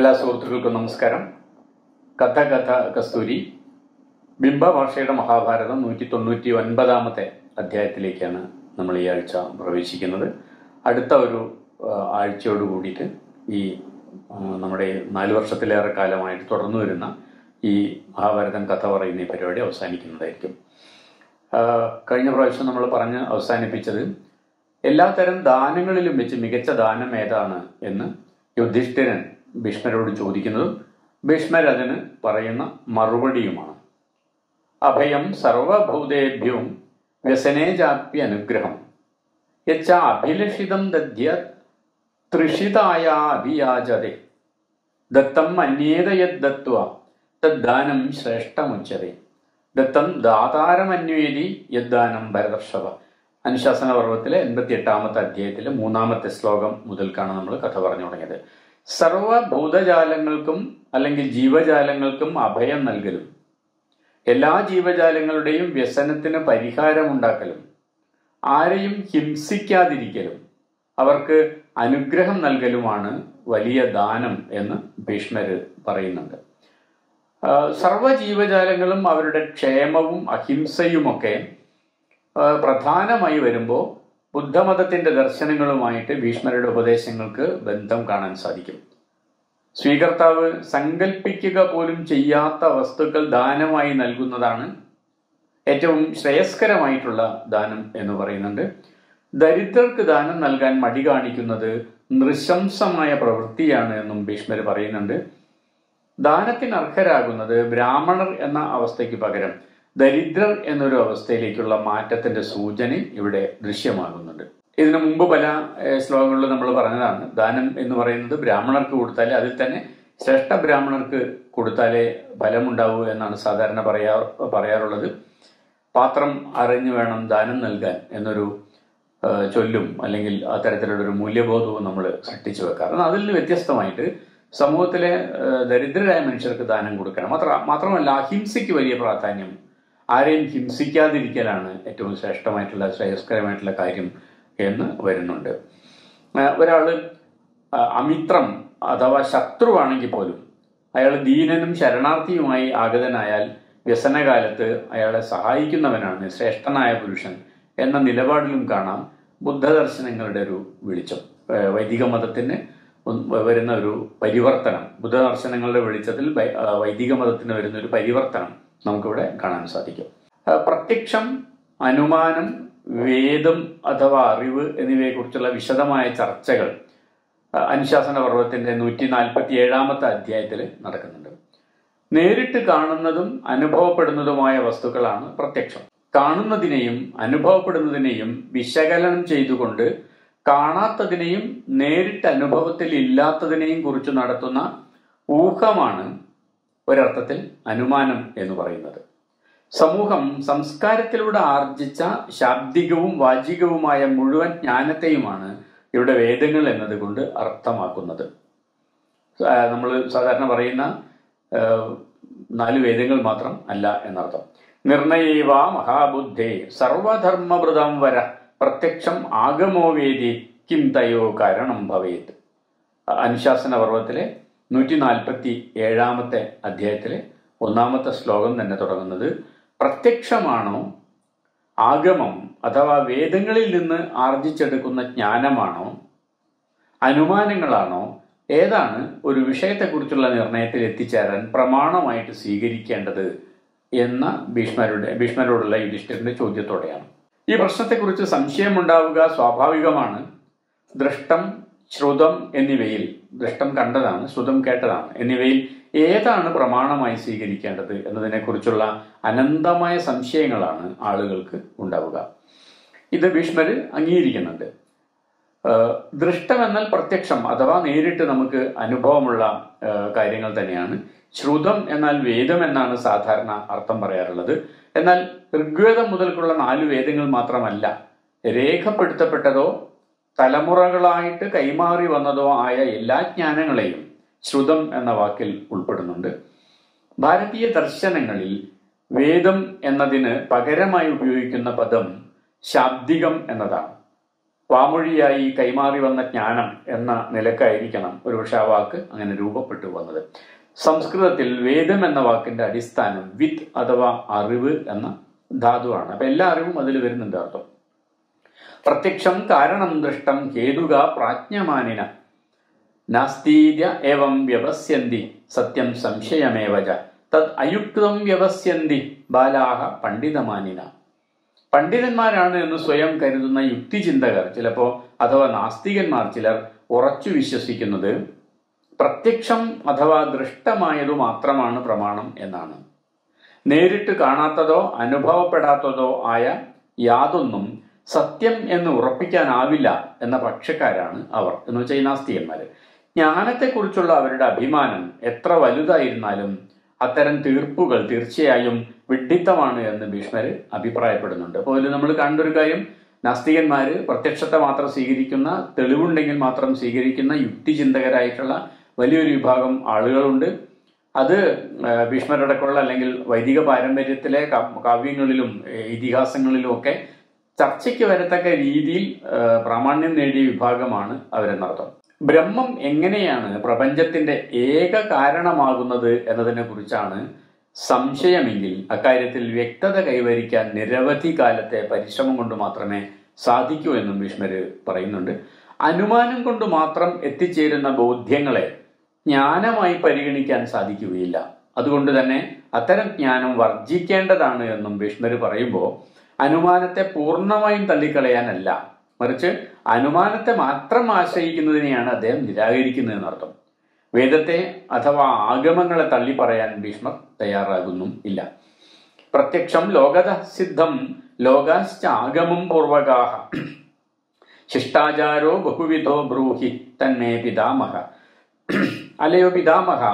എല്ലാ സുഹൃത്തുക്കൾക്കും നമസ്കാരം കഥ കഥ കസ്തൂരി ബിംബഭാഷയുടെ മഹാഭാരതം നൂറ്റി തൊണ്ണൂറ്റി ഒൻപതാമത്തെ അധ്യായത്തിലേക്കാണ് നമ്മൾ ഈ ആഴ്ച പ്രവേശിക്കുന്നത് അടുത്ത ഒരു ആ, ആഴ്ചയോട് കൂടിയിട്ട് ഈ ആ, നമ്മുടെ നാല് വർഷത്തിലേറെ കാലമായിട്ട് തുടർന്നു വരുന്ന ഈ മഹാഭാരതം കഥ പറയുന്ന ഈ പരിപാടി അവസാനിക്കുന്നതായിരിക്കും ആ, കഴിഞ്ഞ പ്രാവശ്യം നമ്മൾ പറഞ്ഞ് അവസാനിപ്പിച്ചത് എല്ലാത്തരം ദാനങ്ങളിലും വെച്ച് മികച്ച ദാനം ഏതാണ് എന്ന് യുധിഷ്ഠിരൻ ഭീഷ്മരോട് ചോദിക്കുന്നതും ഭീഷ്മർ അതിന് പറയുന്ന മറുപടിയുമാണ് അഭയം സർവഭൂതേഭ്യം വ്യസനേജാപ്യ അനുഗ്രഹം യച്ച അഭിലഷിതം ദദ്യ തൃഷിതായ അഭിയാചതെ ദത്തം അന്യേതയദ്ദത്വ തദ്ദാനം ശ്രേഷ്ഠമുച്ചതെ ദത്തം ദാതാരമന്വേതി യദ്ദാനം ഭരതർഷഭ അനുശാസന പർവ്വത്തിലെ എൺപത്തി എട്ടാമത്തെ അധ്യായത്തിലെ മൂന്നാമത്തെ ശ്ലോകം മുതൽക്കാണ് നമ്മൾ കഥ പറഞ്ഞു തുടങ്ങിയത് സർവഭൂതജാലങ്ങൾക്കും അല്ലെങ്കിൽ ജീവജാലങ്ങൾക്കും അഭയം നൽകലും എല്ലാ ജീവജാലങ്ങളുടെയും വ്യസനത്തിന് പരിഹാരമുണ്ടാക്കലും ആരെയും ഹിംസിക്കാതിരിക്കലും അവർക്ക് അനുഗ്രഹം നൽകലുമാണ് വലിയ ദാനം എന്ന് ഭീഷ്മര് പറയുന്നുണ്ട് ആ, സർവ്വ ജീവജാലങ്ങളും അവരുടെ ക്ഷേമവും അഹിംസയുമൊക്കെ ആ, പ്രധാനമായി വരുമ്പോൾ ബുദ്ധമതത്തിന്റെ ദർശനങ്ങളുമായിട്ട് ഭീഷ്മരുടെ ഉപദേശങ്ങൾക്ക് ബന്ധം കാണാൻ സാധിക്കും സ്വീകർത്താവ് സങ്കല്പിക്കുക പോലും ചെയ്യാത്ത വസ്തുക്കൾ ദാനമായി നൽകുന്നതാണ് ഏറ്റവും ശ്രേയസ്കരമായിട്ടുള്ള ദാനം എന്ന് പറയുന്നുണ്ട് ദരിദ്രർക്ക് ദാനം നൽകാൻ മടി കാണിക്കുന്നത് നൃശംസമായ പ്രവൃത്തിയാണ് എന്നും ഭീഷ്മർ പറയുന്നുണ്ട് ദാനത്തിന് അർഹരാകുന്നത് ബ്രാഹ്മണർ എന്ന അവസ്ഥയ്ക്ക് പകരം ദരിദ്രർ എന്നൊരു അവസ്ഥയിലേക്കുള്ള മാറ്റത്തിന്റെ സൂചന ഇവിടെ ദൃശ്യമാകുന്നുണ്ട് ഇതിനു മുമ്പ് പല ഏഹ്, ശ്ലോകങ്ങളിലും നമ്മൾ പറഞ്ഞതാണ് ദാനം എന്ന് പറയുന്നത് ബ്രാഹ്മണർക്ക് കൊടുത്താലേ അതിൽ തന്നെ ശ്രേഷ്ഠ ബ്രാഹ്മണർക്ക് കൊടുത്താലേ ഫലമുണ്ടാവൂ എന്നാണ് സാധാരണ പറയാ പറയാറുള്ളത് പാത്രം അറിഞ്ഞു വേണം ദാനം നൽകാൻ എന്നൊരു ആ, ചൊല്ലും അല്ലെങ്കിൽ അത്തരത്തിലുള്ള ഒരു മൂല്യബോധവും നമ്മൾ സൃഷ്ടിച്ചു വെക്കാറ് അതിൽ നിന്ന് വ്യത്യസ്തമായിട്ട് സമൂഹത്തിലെ ആ, ദരിദ്രരായ മനുഷ്യർക്ക് ദാനം കൊടുക്കണം മാത്ര മാത്രമല്ല അഹിംസയ്ക്ക് വലിയ പ്രാധാന്യം ആരെയും ഹിംസിക്കാതിരിക്കലാണ് ഏറ്റവും ശ്രേഷ്ഠമായിട്ടുള്ള ശ്രേയസ്കരമായിട്ടുള്ള കാര്യം എന്ന് വരുന്നുണ്ട് ആ, ഒരാള് ആ, അമിത്രം അഥവാ ശത്രുവാണെങ്കിൽ പോലും അയാൾ ദീനനും ശരണാർത്ഥിയുമായി ആഗതനായാൽ വ്യസനകാലത്ത് അയാളെ സഹായിക്കുന്നവനാണ് ശ്രേഷ്ഠനായ പുരുഷൻ എന്ന നിലപാടിലും കാണാം ബുദ്ധദർശനങ്ങളുടെ ഒരു വെളിച്ചം ഏഹ് വൈദിക മതത്തിന് ഒന്ന് വരുന്ന ഒരു പരിവർത്തനം ബുദ്ധദർശനങ്ങളുടെ വെളിച്ചത്തിൽ വൈ- ആ, വൈദിക മതത്തിന് വരുന്ന ഒരു പരിവർത്തനം നമുക്കിവിടെ കാണാൻ സാധിക്കും ആ, പ്രത്യക്ഷം അനുമാനം വേദം അഥവാ അറിവ് എന്നിവയെക്കുറിച്ചുള്ള വിശദമായ ചർച്ചകൾ ആ, അനുശാസന പർവ്വത്തിന്റെ നൂറ്റി നാൽപ്പത്തി ഏഴാമത്തെ അധ്യായത്തിൽ നടക്കുന്നുണ്ട് നേരിട്ട് കാണുന്നതും അനുഭവപ്പെടുന്നതുമായ വസ്തുക്കളാണ് പ്രത്യക്ഷം കാണുന്നതിനെയും അനുഭവപ്പെടുന്നതിനെയും വിശകലനം ചെയ്തുകൊണ്ട് കാണാത്തതിനെയും നേരിട്ട് അനുഭവത്തിൽ ഇല്ലാത്തതിനെയും കുറിച്ച് നടത്തുന്ന ഊഹമാണ് ഒരർത്ഥത്തിൽ അനുമാനം എന്ന് പറയുന്നത് സമൂഹം സംസ്കാരത്തിലൂടെ ആർജിച്ച ശാബ്ദികവും വാചികവുമായ മുഴുവൻ ജ്ഞാനത്തെയുമാണ് ഇവിടെ വേദങ്ങൾ എന്നതുകൊണ്ട് അർത്ഥമാക്കുന്നത് നമ്മൾ സാധാരണ പറയുന്ന ആ, നാല് വേദങ്ങൾ മാത്രം അല്ല എന്നർത്ഥം നിർണയേവ മഹാബുദ്ധേ സർവധർമ്മഭൃതം വര പ്രത്യക്ഷം ആഗമോ വേദി കിം തയോ കാരണം ഭവേത് അനുശാസന പർവ്വത്തിലെ നൂറ്റി നാൽപ്പത്തി ഏഴാമത്തെ അധ്യായത്തിലെ ഒന്നാമത്തെ ശ്ലോകം തന്നെ തുടങ്ങുന്നത് പ്രത്യക്ഷമാണോ ആഗമം അഥവാ വേദങ്ങളിൽ നിന്ന് ആർജിച്ചെടുക്കുന്ന ജ്ഞാനമാണോ അനുമാനങ്ങളാണോ ഏതാണ് ഒരു വിഷയത്തെക്കുറിച്ചുള്ള നിർണയത്തിൽ എത്തിച്ചേരാൻ പ്രമാണമായിട്ട് സ്വീകരിക്കേണ്ടത് എന്ന ഭീഷ്മരുടെ ഭീഷ്മരോടുള്ള യുധിഷ്ഠിരന്റെ ചോദ്യത്തോടെയാണ് ഈ പ്രശ്നത്തെക്കുറിച്ച് സംശയമുണ്ടാവുക സ്വാഭാവികമാണ് ദൃഷ്ടം ശ്രുതം എന്നിവയിൽ ദൃഷ്ടം കണ്ടതാണ് ശ്രുതം കേട്ടതാണ് എന്നിവയിൽ ഏതാണ് പ്രമാണമായി സ്വീകരിക്കേണ്ടത് എന്നതിനെക്കുറിച്ചുള്ള അനന്തമായ സംശയങ്ങളാണ് ആളുകൾക്ക് ഉണ്ടാവുക ഇത് ഭീഷ്മര് അംഗീകരിക്കുന്നുണ്ട് ഏഹ് ദൃഷ്ടം എന്നാൽ പ്രത്യക്ഷം അഥവാ നേരിട്ട് നമുക്ക് അനുഭവമുള്ള ഏഹ് കാര്യങ്ങൾ തന്നെയാണ് ശ്രുതം എന്നാൽ വേദം എന്നാണ് സാധാരണ അർത്ഥം പറയാറുള്ളത് എന്നാൽ ഋഗ്വേദം മുതൽക്കുള്ള നാല് വേദങ്ങൾ മാത്രമല്ല രേഖപ്പെടുത്തപ്പെട്ടതോ തലമുറകളായിട്ട് കൈമാറി വന്നതോ ആയ എല്ലാ ജ്ഞാനങ്ങളെയും ശ്രുതം എന്ന വാക്കിൽ ഉൾപ്പെടുന്നുണ്ട് ഭാരതീയ ദർശനങ്ങളിൽ വേദം എന്നതിന് പകരമായി ഉപയോഗിക്കുന്ന പദം ശാബ്ദികം എന്നതാണ് വാമൊഴിയായി കൈമാറി വന്ന ജ്ഞാനം എന്ന നിലക്കായിരിക്കണം ഒരുപക്ഷെ ആ വാക്ക് അങ്ങനെ രൂപപ്പെട്ടു വന്നത് സംസ്കൃതത്തിൽ വേദം എന്ന വാക്കിന്റെ അടിസ്ഥാനം വിത്ത് അഥവാ അറിവ് എന്ന ധാതുവാണ് അപ്പൊ എല്ലാ അറിവും അതിൽ വരുന്നുണ്ട് അർത്ഥം പ്രത്യക്ഷം കാരണം ദൃഷ്ടം ഹേതുക പ്രാജ്ഞമാനിന നാസ്തീര്യ ഏവം വ്യവസ്യന്തി സത്യം സംശയമേവച തത് അയുക്തം വ്യവസ്യന്തി ബാലാഹ പണ്ഡിതമാനിന പണ്ഡിതന്മാരാണ് എന്ന് സ്വയം കരുതുന്ന യുക്തിചിന്തകർ ചിലപ്പോ അഥവാ നാസ്തികന്മാർ ചിലർ ഉറച്ചു വിശ്വസിക്കുന്നത് പ്രത്യക്ഷം അഥവാ ദൃഷ്ടമായതു മാത്രമാണ് പ്രമാണം എന്നാണ് നേരിട്ട് കാണാത്തതോ അനുഭവപ്പെടാത്തതോ ആയ യാതൊന്നും സത്യം എന്ന് ഉറപ്പിക്കാനാവില്ല എന്ന പക്ഷക്കാരാണ് അവർ എന്ന് വെച്ചാൽ ഈ നാസ്തികന്മാര് ജ്ഞാനത്തെക്കുറിച്ചുള്ള അവരുടെ അഭിമാനം എത്ര വലുതായിരുന്നാലും അത്തരം തീർപ്പുകൾ തീർച്ചയായും വിഡ്ഢിത്തമാണ് എന്ന് ഭീഷ്മർ അഭിപ്രായപ്പെടുന്നുണ്ട് അപ്പോൾ ഇതിൽ നമ്മൾ കണ്ട ഒരു കാര്യം നാസ്തികന്മാര് പ്രത്യക്ഷത്തെ മാത്രം സ്വീകരിക്കുന്ന തെളിവുണ്ടെങ്കിൽ മാത്രം സ്വീകരിക്കുന്ന യുക്തിചിന്തകരായിട്ടുള്ള വലിയൊരു വിഭാഗം ആളുകളുണ്ട് അത് ഭീഷ്മരടക്കമുള്ള അല്ലെങ്കിൽ വൈദിക പാരമ്പര്യത്തിലെ കാവ്യങ്ങളിലും ഇതിഹാസങ്ങളിലും ഒക്കെ ചർച്ചയ്ക്ക് വരത്തക്ക രീതിയിൽ പ്രാമാണ്യം നേടിയ വിഭാഗമാണ് അവരെന്നർത്ഥം ബ്രഹ്മം എങ്ങനെയാണ് പ്രപഞ്ചത്തിന്റെ ഏക കാരണമാകുന്നത് എന്നതിനെ കുറിച്ചാണ് സംശയമെങ്കിൽ അക്കാര്യത്തിൽ വ്യക്തത കൈവരിക്കാൻ നിരവധി കാലത്തെ പരിശ്രമം കൊണ്ട് മാത്രമേ സാധിക്കൂ എന്നും ഭീഷ്മര് പറയുന്നുണ്ട് അനുമാനം കൊണ്ട് മാത്രം എത്തിച്ചേരുന്ന ബോധ്യങ്ങളെ ജ്ഞാനമായി പരിഗണിക്കാൻ സാധിക്കുകയില്ല അതുകൊണ്ട് തന്നെ അത്തരം ജ്ഞാനം വർജിക്കേണ്ടതാണ് എന്നും ഭീഷ്മര് പറയുമ്പോൾ അനുമാനത്തെ പൂർണ്ണമായും തള്ളിക്കളയാനല്ല മറിച്ച് അനുമാനത്തെ മാത്രം ആശ്രയിക്കുന്നതിനെയാണ് അദ്ദേഹം നിരാകരിക്കുന്നത് എന്നർത്ഥം വേദത്തെ അഥവാ ആഗമങ്ങളെ തള്ളി പറയാൻ ഭീഷ്മർ തയ്യാറാകുന്നും ഇല്ല പ്രത്യക്ഷം ലോകത സിദ്ധം ലോകാശ്ച ആഗമം പൂർവകാഹ ശിഷ്ടാചാരോ ബഹുവിധോ ബ്രൂഹി തന്മേ പിതാമഹ അലയോ പിതാമഹ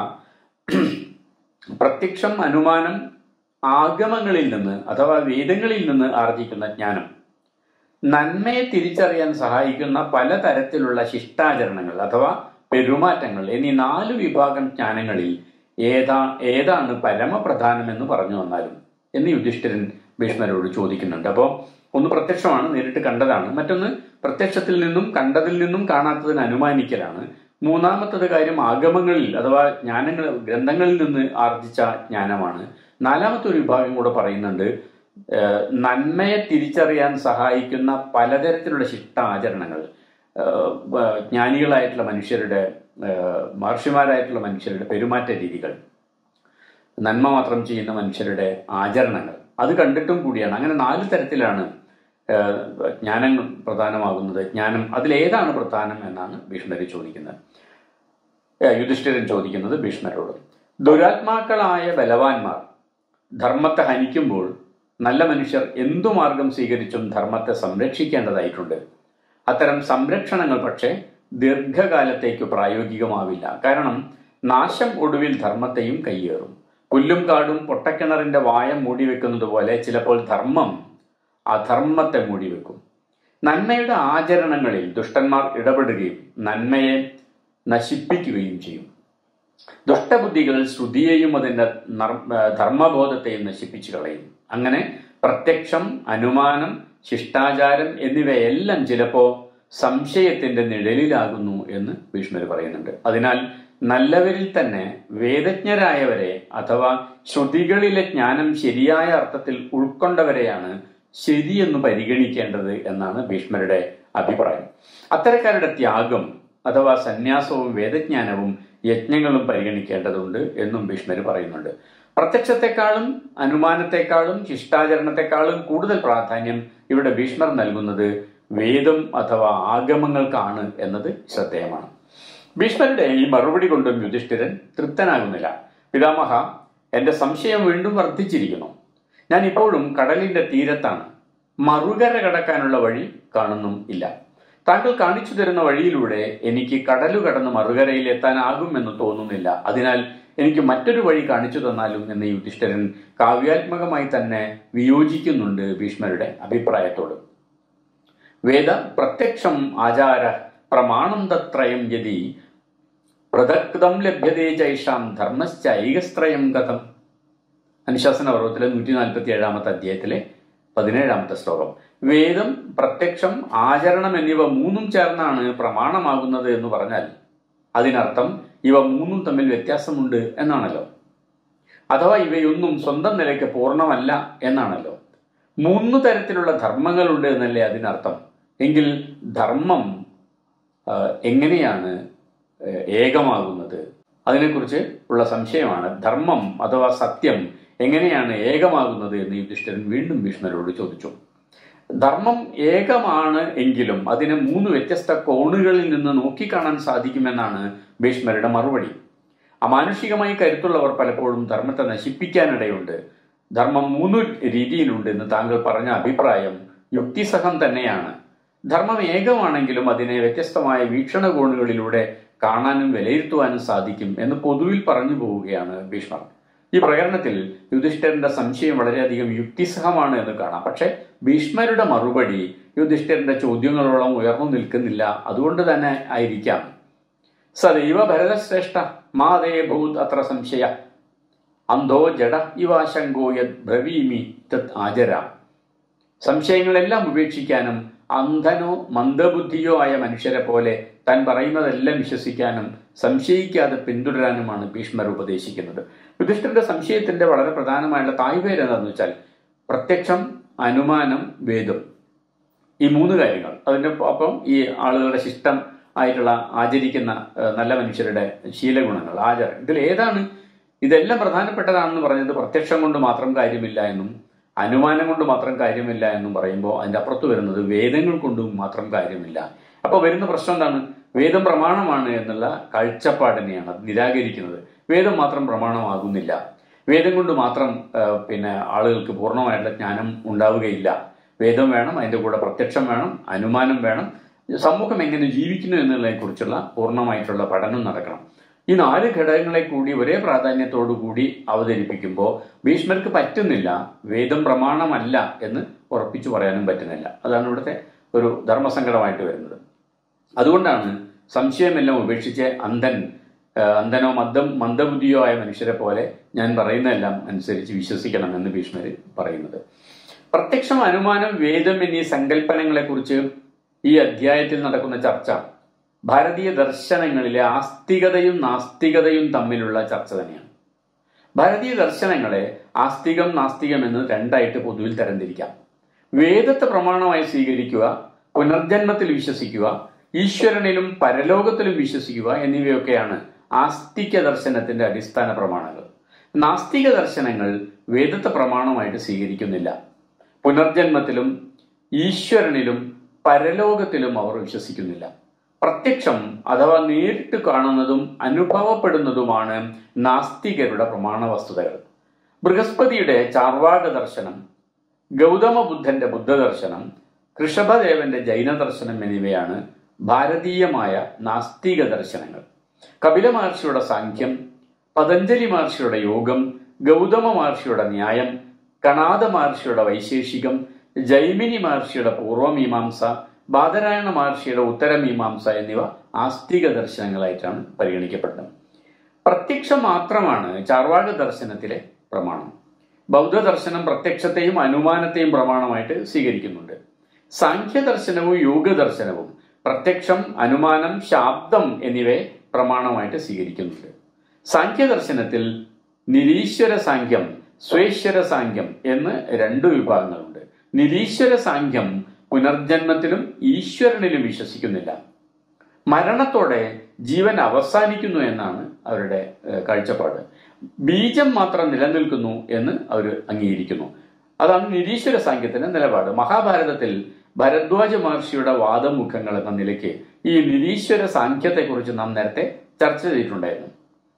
പ്രത്യക്ഷം അനുമാനം ആഗമങ്ങളിൽ നിന്ന് അഥവാ വേദങ്ങളിൽ നിന്ന് ആർജിക്കുന്ന ജ്ഞാനം നന്മയെ തിരിച്ചറിയാൻ സഹായിക്കുന്ന പലതരത്തിലുള്ള ശിഷ്ടാചരണങ്ങൾ അഥവാ പെരുമാറ്റങ്ങൾ എന്നീ നാല് വിഭാഗം ജ്ഞാനങ്ങളിൽ ഏതാ ഏതാണ് പരമപ്രധാനമെന്ന് പറഞ്ഞു വന്നാലും എന്ന് യുധിഷ്ഠിരൻ ഭീഷ്മരോട് ചോദിക്കുന്നുണ്ട് അപ്പോൾ ഒന്ന് പ്രത്യക്ഷമാണ് നേരിട്ട് കണ്ടതാണ് മറ്റൊന്ന് പ്രത്യക്ഷത്തിൽ നിന്നും കണ്ടതിൽ നിന്നും കാണാത്തതിന് അനുമാനിക്കലാണ് മൂന്നാമത്തത് കാര്യം ആഗമങ്ങളിൽ അഥവാ ജ്ഞാനങ്ങൾ ഗ്രന്ഥങ്ങളിൽ നിന്ന് ആർജിച്ച ജ്ഞാനമാണ് നാലാമത്തെ ഒരു വിഭാഗം കൂടെ പറയുന്നുണ്ട് നന്മയെ തിരിച്ചറിയാൻ സഹായിക്കുന്ന പലതരത്തിലുള്ള ശിഷ്ടാചരണങ്ങൾ ജ്ഞാനികളായിട്ടുള്ള മനുഷ്യരുടെ മഹർഷിമാരായിട്ടുള്ള മനുഷ്യരുടെ പെരുമാറ്റ രീതികൾ നന്മ മാത്രം ചെയ്യുന്ന മനുഷ്യരുടെ ആചരണങ്ങൾ അത് കണ്ടിട്ടും കൂടിയാണ് അങ്ങനെ നാല് തരത്തിലാണ് ജ്ഞാനം പ്രധാനമാകുന്നത് ജ്ഞാനം അതിലേതാണ് പ്രധാനം എന്നാണ് ഭീഷ്മര് ചോദിക്കുന്നത് യുധിഷ്ഠിരൻ ചോദിക്കുന്നത് ഭീഷ്മരോട് ദുരാത്മാക്കളായ ബലവാന്മാർ ധർമ്മത്തെ ഹനിക്കുമ്പോൾ നല്ല മനുഷ്യർ എന്തു മാർഗം സ്വീകരിച്ചും ധർമ്മത്തെ സംരക്ഷിക്കേണ്ടതായിട്ടുണ്ട് അത്തരം സംരക്ഷണങ്ങൾ പക്ഷേ ദീർഘകാലത്തേക്ക് പ്രായോഗികമാവില്ല കാരണം നാശം ഒടുവിൽ ധർമ്മത്തെയും കയ്യേറും പുല്ലും കാടും പൊട്ടക്കിണറിന്റെ വായം മൂടിവെക്കുന്നത് പോലെ ചിലപ്പോൾ ധർമ്മം അധർമ്മത്തെ മൂടിവെക്കും നന്മയുടെ ആചരണങ്ങളിൽ ദുഷ്ടന്മാർ ഇടപെടുകയും നന്മയെ നശിപ്പിക്കുകയും ചെയ്യും ദുഷ്ടബുദ്ധികൾ ശ്രുതിയെയും അതിൻ്റെ ധർമ്മബോധത്തെയും നശിപ്പിച്ചു കളയും അങ്ങനെ പ്രത്യക്ഷം അനുമാനം ശിഷ്ടാചാരം എന്നിവയെല്ലാം ചിലപ്പോ സംശയത്തിന്റെ നിഴലിലാകുന്നു എന്ന് ഭീഷ്മർ പറയുന്നുണ്ട് അതിനാൽ നല്ലവരിൽ തന്നെ വേദജ്ഞരായവരെ അഥവാ ശ്രുതികളിലെ ജ്ഞാനം ശരിയായ അർത്ഥത്തിൽ ഉൾക്കൊണ്ടവരെയാണ് ശരിയെന്ന് പരിഗണിക്കേണ്ടത് എന്നാണ് ഭീഷ്മരുടെ അഭിപ്രായം അത്തരക്കാരുടെ ത്യാഗം അഥവാ സന്യാസവും വേദജ്ഞാനവും യജ്ഞങ്ങളും പരിഗണിക്കേണ്ടതുണ്ട് എന്നും ഭീഷ്മർ പറയുന്നുണ്ട് പ്രത്യക്ഷത്തെക്കാളും അനുമാനത്തെക്കാളും ശിഷ്ടാചരണത്തെക്കാളും കൂടുതൽ പ്രാധാന്യം ഇവിടെ ഭീഷ്മർ നൽകുന്നത് വേദം അഥവാ ആഗമങ്ങൾക്കാണ് എന്നത് ശ്രദ്ധേയമാണ് ഭീഷ്മരുടെ ഈ മറുപടി കൊണ്ടും യുധിഷ്ഠിരൻ തൃപ്തനാകുന്നില്ല പിതാമഹ എന്റെ സംശയം വീണ്ടും വർദ്ധിച്ചിരിക്കുന്നു ഞാൻ ഇപ്പോഴും കടലിന്റെ തീരത്താണ് മറുകര കടക്കാനുള്ള വഴി കാണുന്നും ഇല്ല താങ്കൾ കാണിച്ചു തരുന്ന വഴിയിലൂടെ എനിക്ക് കടലു കടന്ന് മറുകരയിൽ എത്താനാകുമെന്ന് തോന്നുന്നില്ല അതിനാൽ എനിക്ക് മറ്റൊരു വഴി കാണിച്ചു തന്നാലും എന്ന് യുധിഷ്ഠിരൻ കാവ്യാത്മകമായി തന്നെ വിയോജിക്കുന്നുണ്ട് ഭീഷ്മരുടെ അഭിപ്രായത്തോട് വേദ പ്രത്യക്ഷം ആചാര പ്രമാണം തത്രയം യതി പൃഥക്തം ലഭ്യതേ ചൈഷാം ധർമ്മശ്ച ഐകസ്ത്രയം കഥം അനുശാസന പർവ്വത്തിലെ നൂറ്റി നാൽപ്പത്തി ഏഴാമത്തെ അധ്യായത്തിലെ പതിനേഴാമത്തെ ശ്ലോകം വേദം പ്രത്യക്ഷം ആചരണം എന്നിവ മൂന്നും ചേർന്നാണ് പ്രമാണമാകുന്നത് എന്ന് പറഞ്ഞാൽ അതിനർത്ഥം ഇവ മൂന്നും തമ്മിൽ വ്യത്യാസമുണ്ട് എന്നാണല്ലോ അഥവാ ഇവയൊന്നും സ്വന്തം നിലയ്ക്ക് പൂർണ്ണമല്ല എന്നാണല്ലോ മൂന്ന് തരത്തിലുള്ള ധർമ്മങ്ങളുണ്ട് എന്നല്ലേ അതിനർത്ഥം എങ്കിൽ ധർമ്മം ആ, എങ്ങനെയാണ് ഏ, ഏകമാകുന്നത് അതിനെക്കുറിച്ച് ഉള്ള സംശയമാണ് ധർമ്മം അഥവാ സത്യം എങ്ങനെയാണ് ഏകമാകുന്നത് എന്ന് യുധിഷ്ഠിരൻ വീണ്ടും ഭീഷ്മരോട് ചോദിച്ചു ധർമ്മം ഏകമാണ് എങ്കിലും അതിനെ മൂന്ന് വ്യത്യസ്ത കോണുകളിൽ നിന്ന് നോക്കിക്കാണാൻ സാധിക്കുമെന്നാണ് ഭീഷ്മരുടെ മറുപടി അമാനുഷികമായി കരുത്തുള്ളവർ പലപ്പോഴും ധർമ്മത്തെ നശിപ്പിക്കാനിടയുണ്ട് ധർമ്മം മൂന്ന് രീതിയിലുണ്ട് എന്ന് താങ്കൾ പറഞ്ഞ അഭിപ്രായം യുക്തിസഹം തന്നെയാണ് ധർമ്മം ഏകമാണെങ്കിലും അതിനെ വ്യത്യസ്തമായ വീക്ഷണകോണുകളിലൂടെ കാണാനും വിലയിരുത്തുവാനും സാധിക്കും എന്ന് പൊതുവിൽ പറഞ്ഞു പോവുകയാണ് ഭീഷ്മർ ഈ പ്രകടനത്തിൽ യുധിഷ്ഠിരന്റെ സംശയം വളരെയധികം യുക്തിസഹമാണ് എന്ന് കാണാം പക്ഷെ ഭീഷ്മരുടെ മറുപടി യുധിഷ്ഠിരന്റെ ചോദ്യങ്ങളോളം ഉയർന്നു നിൽക്കുന്നില്ല അതുകൊണ്ട് തന്നെ ആയിരിക്കാം സദൈവ ഭരതശ്രേഷ്ഠ മാതേ ഭൂത് അത്ര സംശയ അന്ധോ ജഡ ഇവാശങ്കോ യത് ബ്രവീമി തത് ആചരാം സംശയങ്ങളെല്ലാം ഉപേക്ഷിക്കാനും അന്ധനോ മന്ദബുദ്ധിയോ ആയ മനുഷ്യരെ പോലെ താൻ പറയുന്നതെല്ലാം വിശ്വസിക്കാനും സംശയിക്കാതെ പിന്തുടരാനുമാണ് ഭീഷ്മർ ഉപദേശിക്കുന്നത് യുധിഷ്ഠിരന്റെ സംശയത്തിന്റെ വളരെ പ്രധാനമായുള്ള തായ്വേര് എന്താണെന്ന് വെച്ചാൽ പ്രത്യക്ഷം അനുമാനം വേദം ഈ മൂന്ന് കാര്യങ്ങൾ അതിന്റെ ഒപ്പം ഈ ആളുകളുടെ ശിഷ്ടം ആയിട്ടുള്ള ആചരിക്കുന്ന ഏഹ്, നല്ല മനുഷ്യരുടെ ശീലഗുണങ്ങൾ ആചാരം ഇതിൽ ഏതാണ് ഇതെല്ലാം പ്രധാനപ്പെട്ടതാണെന്ന് പറഞ്ഞത് പ്രത്യക്ഷം കൊണ്ട് മാത്രം കാര്യമില്ല എന്നും അനുമാനം കൊണ്ട് മാത്രം കാര്യമില്ല എന്നും പറയുമ്പോൾ അതിന്റെ അപ്പുറത്ത് വരുന്നത് വേദങ്ങൾ കൊണ്ടും മാത്രം കാര്യമില്ല അപ്പോൾ വരുന്ന പ്രശ്നം എന്താണ് വേദം പ്രമാണമാണ് എന്നുള്ള കാഴ്ചപ്പാടിനെയാണ് അത് നിരാകരിക്കുന്നത് വേദം മാത്രം പ്രമാണമാകുന്നില്ല വേദം കൊണ്ട് മാത്രം ആ, പിന്നെ ആളുകൾക്ക് പൂർണ്ണമായിട്ടുള്ള ജ്ഞാനം ഉണ്ടാവുകയില്ല വേദം വേണം അതിന്റെ കൂടെ പ്രത്യക്ഷം വേണം അനുമാനം വേണം സമൂഹം എങ്ങനെ ജീവിക്കുന്നു എന്നതിനെ കുറിച്ചുള്ള പൂർണ്ണമായിട്ടുള്ള പഠനം നടക്കണം ഈ നാല് ഘടകങ്ങളെ കൂടി ഒരേ പ്രാധാന്യത്തോടു കൂടി അവതരിപ്പിക്കുമ്പോൾ ഭീഷ്മർക്ക് പറ്റുന്നില്ല വേദം പ്രമാണമല്ല എന്ന് ഉറപ്പിച്ചു പറയാനും പറ്റുന്നില്ല അതാണ് ഇവിടുത്തെ ഒരു ധർമ്മസങ്കടമായിട്ട് വരുന്നത് അതുകൊണ്ടാണ് സംശയമെല്ലാം ഉപേക്ഷിച്ച് അന്ധൻ ആ, അന്ധനോ മന്ദം മന്ദബുദ്ധിയോ ആയ മനുഷ്യരെ പോലെ ഞാൻ പറയുന്നതെല്ലാം അനുസരിച്ച് വിശ്വസിക്കണം എന്ന് ഭീഷ്മര് പറയുന്നത് പ്രത്യക്ഷം അനുമാനം വേദം എന്നീ സങ്കല്പനങ്ങളെക്കുറിച്ച് ഈ അധ്യായത്തിൽ നടക്കുന്ന ചർച്ച ഭാരതീയ ദർശനങ്ങളിലെ ആസ്തികതയും നാസ്തികതയും തമ്മിലുള്ള ചർച്ച തന്നെയാണ് ഭാരതീയ ദർശനങ്ങളെ ആസ്തികം നാസ്തികം എന്ന് രണ്ടായിട്ട് പൊതുവിൽ തരംതിരിക്കാം വേദത്തെ പ്രമാണമായി സ്വീകരിക്കുക പുനർജന്മത്തിൽ വിശ്വസിക്കുക ഈശ്വരനിലും പരലോകത്തിലും വിശ്വസിക്കുക എന്നിവയൊക്കെയാണ് ആസ്തിക ദർശനത്തിന്റെ അടിസ്ഥാന പ്രമാണങ്ങൾ നാസ്തിക ദർശനങ്ങൾ വേദത്തെ പ്രമാണമായിട്ട് സ്വീകരിക്കുന്നില്ല പുനർജന്മത്തിലും ഈശ്വരനിലും പരലോകത്തിലും അവർ വിശ്വസിക്കുന്നില്ല പ്രത്യക്ഷം അഥവാ നേരിട്ട് കാണുന്നതും അനുഭവപ്പെടുന്നതുമാണ് നാസ്തികരുടെ പ്രമാണ വസ്തുതകൾ ബൃഹസ്പതിയുടെ ചാർവാക ദർശനം ഗൗതമ ബുദ്ധന്റെ ബുദ്ധദർശനം ഋഷഭദേവന്റെ ജൈന ദർശനം എന്നിവയാണ് ഭാരതീയമായ നാസ്തിക ദർശനങ്ങൾ കപില മഹർഷിയുടെ സാഖ്യം പതഞ്ജലി മഹർഷിയുടെ യോഗം ഗൗതമ മഹർഷിയുടെ ന്യായം കണാദ മഹർഷിയുടെ വൈശേഷികം ജൈമിനി മഹർഷിയുടെ പൂർവമീമാംസ ബാദരായണ മഹർഷിയുടെ ഉത്തരമീമാംസ എന്നിവ ആസ്തിക ദർശനങ്ങളായിട്ടാണ് പരിഗണിക്കപ്പെടുന്നത് പ്രത്യക്ഷം മാത്രമാണ് ചാർവാക ദർശനത്തിലെ പ്രമാണം ബൗദ്ധ ദർശനം പ്രത്യക്ഷത്തെയും അനുമാനത്തെയും പ്രമാണമായിട്ട് സ്വീകരിക്കുന്നുണ്ട് സാഖ്യ ദർശനവും യോഗ ദർശനവും പ്രത്യക്ഷം അനുമാനം ശാബ്ദം എന്നിവയെ പ്രമാണമായിട്ട് സ്വീകരിക്കുന്നുണ്ട് സാഖ്യ ദർശനത്തിൽ നിരീശ്വര സാഖ്യം സ്വേശ്വര സാഖ്യം എന്ന് രണ്ടു വിഭാഗങ്ങളുണ്ട് നിരീശ്വര സാഖ്യം പുനർജന്മത്തിലും ഈശ്വരനിലും വിശ്വസിക്കുന്നില്ല മരണത്തോടെ ജീവൻ അവസാനിക്കുന്നു എന്നാണ് അവരുടെ ഏഹ്, കാഴ്ചപ്പാട് ബീജം മാത്രം നിലനിൽക്കുന്നു എന്ന് അവർ അംഗീകരിക്കുന്നു അതാണ് നിരീശ്വര സാഖ്യത്തിന്റെ നിലപാട് മഹാഭാരതത്തിൽ ഭരദ്വാജ മഹർഷിയുടെ വാദമുഖങ്ങൾ എന്ന നിലയ്ക്ക് ഈ നിരീശ്വര സാഖ്യത്തെക്കുറിച്ച് നാം നേരത്തെ ചർച്ച ചെയ്തിട്ടുണ്ടായിരുന്നു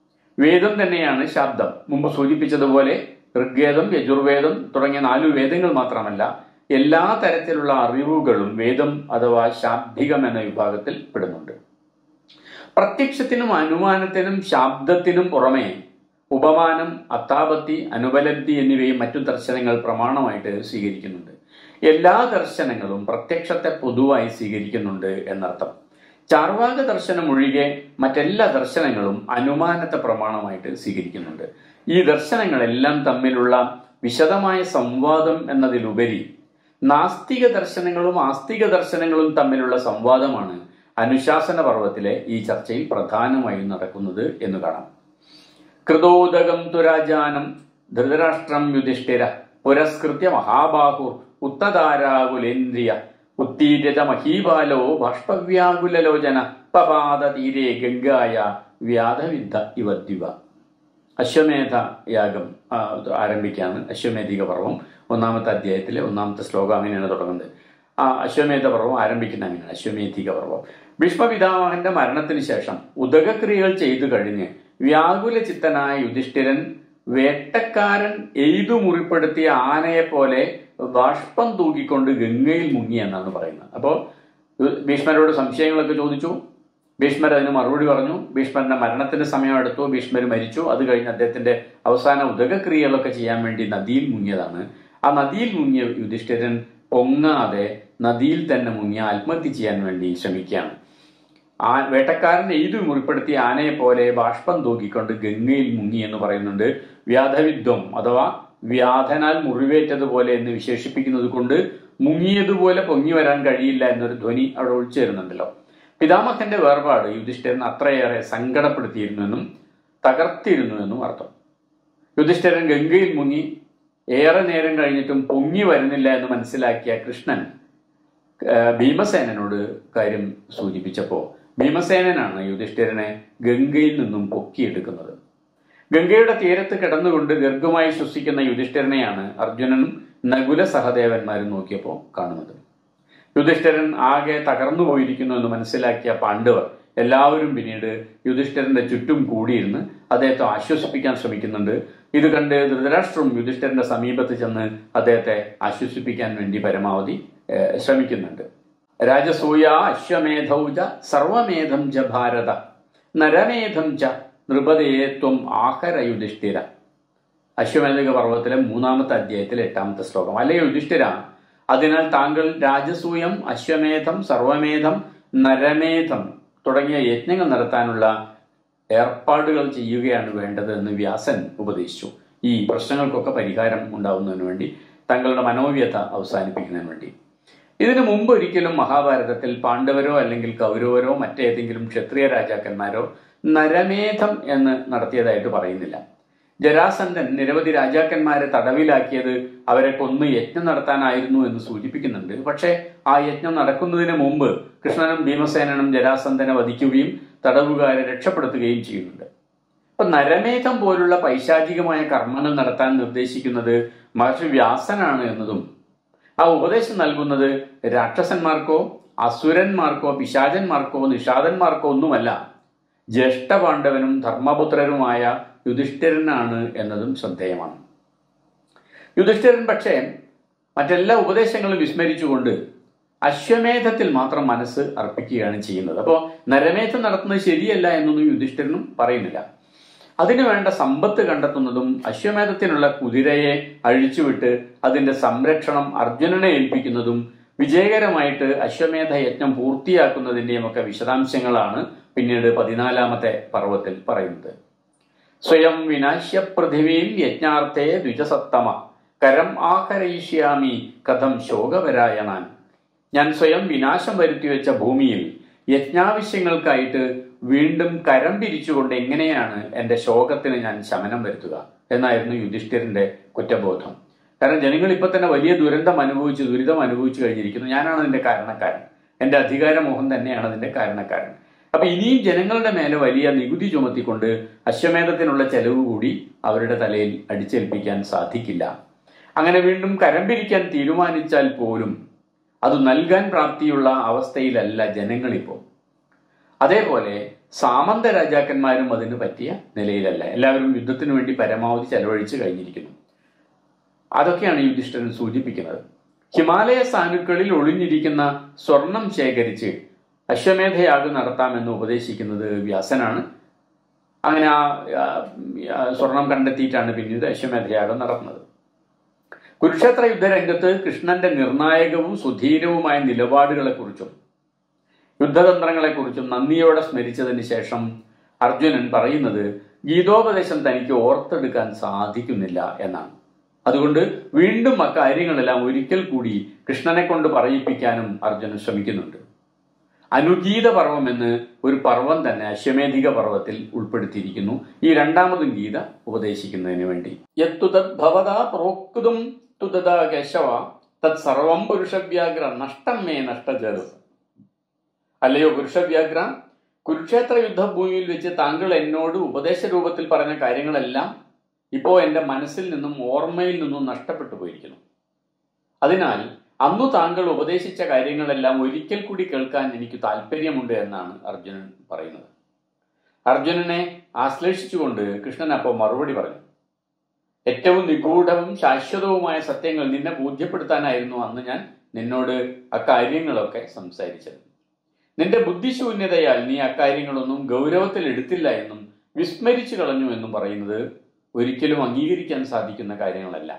വേദം തന്നെയാണ് ശബ്ദം മുമ്പ് സൂചിപ്പിച്ചതുപോലെ ഋഗ്വേദം യജുർവേദം തുടങ്ങിയ നാലു വേദങ്ങൾ മാത്രമല്ല എല്ലാ തരത്തിലുള്ള അറിവുകളും വേദം അഥവാ ശാബ്ദികം എന്ന വിഭാഗത്തിൽ പെടുന്നുണ്ട് പ്രത്യക്ഷത്തിനും അനുമാനത്തിനും ശാബ്ദത്തിനും പുറമെ ഉപമാനം അത്താപത്തി അനുപലബ്ധി എന്നിവയും മറ്റു ദർശനങ്ങൾ പ്രമാണമായിട്ട് സ്വീകരിക്കുന്നുണ്ട് എല്ലാ ദർശനങ്ങളും പ്രത്യക്ഷത്തെ പൊതുവായി സ്വീകരിക്കുന്നുണ്ട് എന്നർത്ഥം ചാർവാക ദർശനം ഒഴികെ മറ്റെല്ലാ ദർശനങ്ങളും അനുമാനത്തെ പ്രമാണമായിട്ട് സ്വീകരിക്കുന്നുണ്ട് ഈ ദർശനങ്ങളെല്ലാം തമ്മിലുള്ള വിശദമായ സംവാദം എന്നതിലുപരി നാസ്തിക ദർശനങ്ങളും ആസ്തിക ദർശനങ്ങളും തമ്മിലുള്ള സംവാദമാണ് അനുശാസന പർവ്വത്തിലെ ഈ ചർച്ചയിൽ പ്രധാനമായും നടക്കുന്നത് എന്ന് കാണാം കൃതോദകം തുരാജാനം ധൃതരാഷ്ട്രം യുധിഷ്ഠിര പുരസ്കൃത്യ മഹാബാഹുർ ഉത്തതാരാകുലേന്ദ്രിയ ഉത്തീര്യത മഹീബാലോ ബാഷ്പവ്യാകുലലോചന പപാത തീരെ ഗംഗായ വ്യാധവിദ്ധ ഇവദ്വിവ അശ്വമേധ യാഗം ആ, ആരംഭിക്കുകയാണ് അശ്വമേധിക പർവം ഒന്നാമത്തെ അധ്യായത്തിലെ ഒന്നാമത്തെ ശ്ലോകം അങ്ങനെയാണ് തുടങ്ങുന്നത് ആ അശ്വമേധ പർവം ആരംഭിക്കുന്ന അങ്ങനെയാണ് അശ്വമേധിക പർവം ഭീഷ്മപിതാമഹന്റെ മരണത്തിന് ശേഷം ഉദകക്രിയകൾ ചെയ്തു കഴിഞ്ഞ് വ്യാകുല ചിത്തനായ യുധിഷ്ഠിരൻ വേട്ടക്കാരൻ എയ്തു മുറിപ്പെടുത്തിയ ആനയെ പോലെ ബാഷ്പം തൂക്കിക്കൊണ്ട് ഗംഗയിൽ മുങ്ങി എന്നാണ് പറയുന്നത് അപ്പോൾ ഭീഷ്മരോട് സംശയങ്ങളൊക്കെ ചോദിച്ചു ഭീഷ്മർ അതിന് മറുപടി പറഞ്ഞു ഭീഷ്മരുടെ മരണത്തിന്റെ സമയം എടുത്തു ഭീഷ്മർ മരിച്ചു അത് കഴിഞ്ഞ് അദ്ദേഹത്തിന്റെ അവസാന ഉദകക്രിയകളൊക്കെ ചെയ്യാൻ വേണ്ടി നദിയിൽ മുങ്ങിയതാണ് ആ നദിയിൽ മുങ്ങിയ യുധിഷ്ഠിരൻ പൊങ്ങാതെ നദിയിൽ തന്നെ മുങ്ങി ആത്മഹത്യ ചെയ്യാൻ വേണ്ടി ശ്രമിക്കുകയാണ് ആ വേട്ടക്കാരൻ എയ്തു മുറിപ്പെടുത്തിയ ആനയെ പോലെ ബാഷ്പം തൂക്കിക്കൊണ്ട് ഗംഗയിൽ മുങ്ങി എന്ന് പറയുന്നുണ്ട് വ്യാധവിദ്വം അഥവാ വ്യാധനാൽ മുറിവേറ്റതുപോലെ എന്ന് വിശേഷിപ്പിക്കുന്നത് കൊണ്ട് മുങ്ങിയതുപോലെ പൊങ്ങി വരാൻ കഴിയില്ല എന്നൊരു ധ്വനി അവിടെ ഒഴിച്ചേരുന്നുണ്ടല്ലോ പിതാമഹന്റെ വേർപാട് യുധിഷ്ഠിരൻ അത്രയേറെ സങ്കടപ്പെടുത്തിയിരുന്നുവെന്നും തകർത്തിരുന്നുവെന്നും അർത്ഥം യുധിഷ്ഠിരൻ ഗംഗയിൽ മുങ്ങി ഏറെ നേരം കഴിഞ്ഞിട്ടും പൊങ്ങി വരുന്നില്ല എന്ന് മനസ്സിലാക്കിയ കൃഷ്ണൻ ആ, ഭീമസേനനോട് കാര്യം സൂചിപ്പിച്ചപ്പോൾ ഭീമസേനനാണ് യുധിഷ്ഠിരനെ ഗംഗയിൽ നിന്നും പൊക്കിയെടുക്കുന്നത് ഗംഗയുടെ തീരത്ത് കിടന്നുകൊണ്ട് ദീർഘമായി ശ്വസിക്കുന്ന യുധിഷ്ഠിരനെയാണ് അർജുനനും നകുല സഹദേവന്മാരും നോക്കിയപ്പോൾ കാണുന്നത് യുധിഷ്ഠിരൻ ആകെ തകർന്നു പോയിരിക്കുന്നു എന്ന് മനസ്സിലാക്കിയ പാണ്ഡവർ എല്ലാവരും പിന്നീട് യുധിഷ്ഠിരന്റെ ചുറ്റും കൂടിയിരുന്ന് അദ്ദേഹത്തെ ആശ്വസിപ്പിക്കാൻ ശ്രമിക്കുന്നുണ്ട് ഇത് കണ്ട് ധൃതരാഷ്ട്രവും യുധിഷ്ഠിരന്റെ സമീപത്ത് ചെന്ന് അദ്ദേഹത്തെ ആശ്വസിപ്പിക്കാൻ വേണ്ടി പരമാവധി ഏഹ്, ശ്രമിക്കുന്നുണ്ട് രാജസൂയ അശ്വമേധൗ ച സർവമേധം ച ഭാരത നരമേധം ച നൃപതയെ ത്വം ആഹര യുധിഷ്ഠിര അശ്വമേധക പർവ്വത്തിലെ മൂന്നാമത്തെ അധ്യായത്തിലെ എട്ടാമത്തെ ശ്ലോകം അല്ലയോ യുധിഷ്ഠിര അതിനാൽ താങ്കൾ രാജസൂയം അശ്വമേധം സർവമേധം നരമേധം തുടങ്ങിയ യജ്ഞങ്ങൾ നടത്താനുള്ള ഏർപ്പാടുകൾ ചെയ്യുകയാണ് വേണ്ടത് എന്ന് വ്യാസൻ ഉപദേശിച്ചു ഈ പ്രശ്നങ്ങൾക്കൊക്കെ പരിഹാരം ഉണ്ടാവുന്നതിന് വേണ്ടി തങ്ങളുടെ മനോവ്യത അവസാനിപ്പിക്കുന്നതിന് വേണ്ടി ഇതിനു മുമ്പ് ഒരിക്കലും മഹാഭാരതത്തിൽ പാണ്ഡവരോ അല്ലെങ്കിൽ കൗരവരോ മറ്റേതെങ്കിലും ക്ഷത്രിയ രാജാക്കന്മാരോ നരമേധം എന്ന് നടത്തിയതായിട്ട് പറയുന്നില്ല ജരാസന്ധൻ നിരവധി രാജാക്കന്മാരെ തടവിലാക്കിയത് അവരെ കൊന്ന് യജ്ഞം നടത്താനായിരുന്നു എന്ന് സൂചിപ്പിക്കുന്നുണ്ട് പക്ഷേ ആ യജ്ഞം നടക്കുന്നതിന് മുമ്പ് കൃഷ്ണനും ഭീമസേനനും ജരാസന്ധനെ വധിക്കുകയും തടവുകാരെ രക്ഷപ്പെടുത്തുകയും ചെയ്യുന്നുണ്ട് അപ്പൊ നരമേധം പോലുള്ള പൈശാചികമായ കർമ്മങ്ങൾ നടത്താൻ നിർദ്ദേശിക്കുന്നത് മഹർഷി വ്യാസനാണ് എന്നതും ആ ഉപദേശം നൽകുന്നത് രാക്ഷസന്മാർക്കോ അസുരന്മാർക്കോ പിശാചന്മാർക്കോ നിഷാദന്മാർക്കോ ഒന്നുമല്ല ജ്യേഷ്ഠപാണ്ഡവനും ധർമ്മപുത്രരുമായ യുധിഷ്ഠിരനാണ് എന്നതും ശ്രദ്ധേയമാണ് യുധിഷ്ഠിരൻ പക്ഷേ മറ്റെല്ലാ ഉപദേശങ്ങളും വിസ്മരിച്ചുകൊണ്ട് അശ്വമേധത്തിൽ മാത്രം മനസ്സ് അർപ്പിക്കുകയാണ് ചെയ്യുന്നത് അപ്പോൾ നരമേധം നടത്തുന്നത് ശരിയല്ല എന്നൊന്നും യുധിഷ്ഠിരനും പറയുന്നില്ല അതിനു വേണ്ട സമ്പത്ത് കണ്ടെത്തുന്നതും അശ്വമേധത്തിനുള്ള കുതിരയെ അഴിച്ചുവിട്ട് അതിന്റെ സംരക്ഷണം അർജുനനെ ഏൽപ്പിക്കുന്നതും വിജയകരമായിട്ട് അശ്വമേധ യജ്ഞം പൂർത്തിയാക്കുന്നതിന്റെയും ഒക്കെ വിശദാംശങ്ങളാണ് പിന്നീട് പതിനാലാമത്തെ പർവ്വത്തിൽ പറയുന്നത് സ്വയം വിനാശ്യ പൃഥിവീം യജ്ഞാർത്ഥേ ദ്വിജസത്തമ കരം ആഹരയിഷ്യാമി കഥം ശോകപരായണാൻ ഞാൻ സ്വയം വിനാശം വരുത്തി വെച്ച ഭൂമിയിൽ യജ്ഞാവശ്യങ്ങൾക്കായിട്ട് വീണ്ടും കരം പിരിച്ചുകൊണ്ട് എങ്ങനെയാണ് എൻ്റെ ശോകത്തിന് ഞാൻ ശമനം വരുത്തുക എന്നായിരുന്നു യുധിഷ്ഠിരന്റെ കുറ്റബോധം കാരണം ജനങ്ങൾ ഇപ്പൊ തന്നെ വലിയ ദുരന്തം അനുഭവിച്ച് ദുരിതം അനുഭവിച്ചു കഴിഞ്ഞിരിക്കുന്നു ഞാനാണ് അതിന്റെ കാരണക്കാരൻ എൻ്റെ അധികാരമോഹം തന്നെയാണ് അതിന്റെ കാരണക്കാരൻ അപ്പൊ ഇനിയും ജനങ്ങളുടെ മേലെ വലിയ നികുതി ചുമത്തിക്കൊണ്ട് അശ്വമേധത്തിനുള്ള ചെലവ് കൂടി അവരുടെ തലയിൽ അടിച്ചേൽപ്പിക്കാൻ സാധിക്കില്ല അങ്ങനെ വീണ്ടും കരം പിരിക്കാൻ തീരുമാനിച്ചാൽ പോലും അത് നൽകാൻ പ്രാപ്തിയുള്ള അവസ്ഥയിലല്ല ജനങ്ങളിപ്പോൾ അതേപോലെ സാമന്ത രാജാക്കന്മാരും അതിന് പറ്റിയ നിലയിലല്ല എല്ലാവരും യുദ്ധത്തിനു വേണ്ടി പരമാവധി ചെലവഴിച്ച് കഴിഞ്ഞിരിക്കുന്നു അതൊക്കെയാണ് യുധിഷ്ഠിരൻ സൂചിപ്പിക്കുന്നത് ഹിമാലയ സാനുക്കളിൽ ഒളിഞ്ഞിരിക്കുന്ന സ്വർണം ശേഖരിച്ച് അശ്വമേധയാഗം നടത്താമെന്ന് ഉപദേശിക്കുന്നത് വ്യാസനാണ് അങ്ങനെ ആ ആ, ആ, സ്വർണം കണ്ടെത്തിയിട്ടാണ് പിന്നീട് അശ്വമേധയാഗം നടത്തുന്നത് കുരുക്ഷേത്ര യുദ്ധരംഗത്ത് കൃഷ്ണന്റെ നിർണായകവും സുധീരവുമായ നിലപാടുകളെക്കുറിച്ചും യുദ്ധതന്ത്രങ്ങളെക്കുറിച്ചും നന്ദിയോടെ സ്മരിച്ചതിന് ശേഷം അർജുനൻ പറയുന്നത് ഗീതോപദേശം തനിക്ക് ഓർത്തെടുക്കാൻ സാധിക്കുന്നില്ല എന്നാണ് അതുകൊണ്ട് വീണ്ടും അക്കാര്യങ്ങളെല്ലാം ഒരിക്കൽ കൂടി കൃഷ്ണനെ കൊണ്ട് പറയിപ്പിക്കാനും അർജുനൻ ശ്രമിക്കുന്നുണ്ട് അനുഗീത പർവം എന്ന് ഒരു പർവം തന്നെ അശ്വമേധിക പർവത്തിൽ ഉൾപ്പെടുത്തിയിരിക്കുന്നു ഈ രണ്ടാമതും ഗീത ഉപദേശിക്കുന്നതിന് വേണ്ടി യത്തു തത് ഭവതാ പ്രോക്തും തുതദാ കേശവ തത് സർവം പുരുഷവ്യാഗ്ര നഷ്ടം മേ നഷ്ടചേതു അല്ലയോ പുരുഷവ്യാഗ്ര കുരുക്ഷേത്ര യുദ്ധഭൂമിയിൽ വെച്ച് താങ്കൾ എന്നോട് ഉപദേശ രൂപത്തിൽ പറഞ്ഞ കാര്യങ്ങളെല്ലാം ഇപ്പോൾ എൻ്റെ മനസ്സിൽ നിന്നും ഓർമ്മയിൽ നിന്നും നഷ്ടപ്പെട്ടു പോയിരിക്കുന്നു അതിനാൽ അന്നു താങ്കൾ ഉപദേശിച്ച കാര്യങ്ങളെല്ലാം ഒരിക്കൽ കൂടി കേൾക്കാൻ എനിക്ക് താല്പര്യമുണ്ട് എന്നാണ് അർജുനൻ പറയുന്നത് അർജുനനെ ആശ്ലേഷിച്ചുകൊണ്ട് കൃഷ്ണൻ അപ്പോൾ മറുപടി പറഞ്ഞു ഏറ്റവും നിഗൂഢവും ശാശ്വതവുമായ സത്യങ്ങൾ നിന്നെ ബോധ്യപ്പെടുത്താനായിരുന്നു അന്ന് ഞാൻ നിന്നോട് അക്കാര്യങ്ങളൊക്കെ സംസാരിച്ചത് നിന്റെ ബുദ്ധിശൂന്യതയാൽ നീ അക്കാര്യങ്ങളൊന്നും ഗൗരവത്തിൽ എടുത്തില്ല എന്നും വിസ്മരിച്ചു കളഞ്ഞു എന്നും പറയുന്നത് ഒരിക്കലും അംഗീകരിക്കാൻ സാധിക്കുന്ന കാര്യങ്ങളല്ല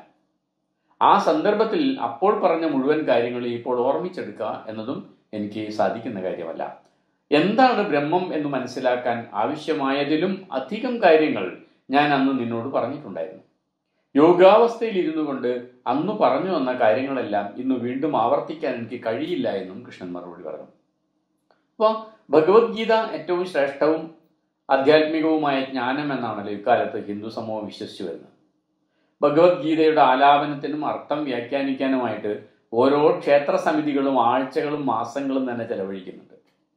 ആ സന്ദർഭത്തിൽ അപ്പോൾ പറഞ്ഞ മുഴുവൻ കാര്യങ്ങളും ഇപ്പോൾ ഓർമ്മിച്ചെടുക്കുക എന്നതും എനിക്ക് സാധിക്കുന്ന കാര്യമല്ല എന്താണ് ബ്രഹ്മം എന്ന് മനസ്സിലാക്കാൻ ആവശ്യമായതിലും അധികം കാര്യങ്ങൾ ഞാൻ അന്ന് നിന്നോട് പറഞ്ഞിട്ടുണ്ടായിരുന്നു യോഗാവസ്ഥയിൽ ഇരുന്നു കൊണ്ട് അന്ന് പറഞ്ഞു വന്ന കാര്യങ്ങളെല്ലാം ഇന്ന് വീണ്ടും ആവർത്തിക്കാൻ എനിക്ക് കഴിയില്ല എന്നും കൃഷ്ണൻ മറുപടി പറഞ്ഞു അപ്പോൾ ഭഗവത്ഗീത ഏറ്റവും ശ്രേഷ്ഠവും ആധ്യാത്മികവുമായ ജ്ഞാനം എന്നാണല്ലോ ഇക്കാലത്ത് ഹിന്ദു സമൂഹം വിശ്വസിച്ചു വരുന്നത് ഭഗവത്ഗീതയുടെ ആലാപനത്തിനും അർത്ഥം വ്യാഖ്യാനിക്കാനുമായിട്ട് ഓരോ ക്ഷേത്ര സമിതികളും ആഴ്ചകളും മാസങ്ങളും തന്നെ ചെലവഴിക്കുന്നുണ്ട്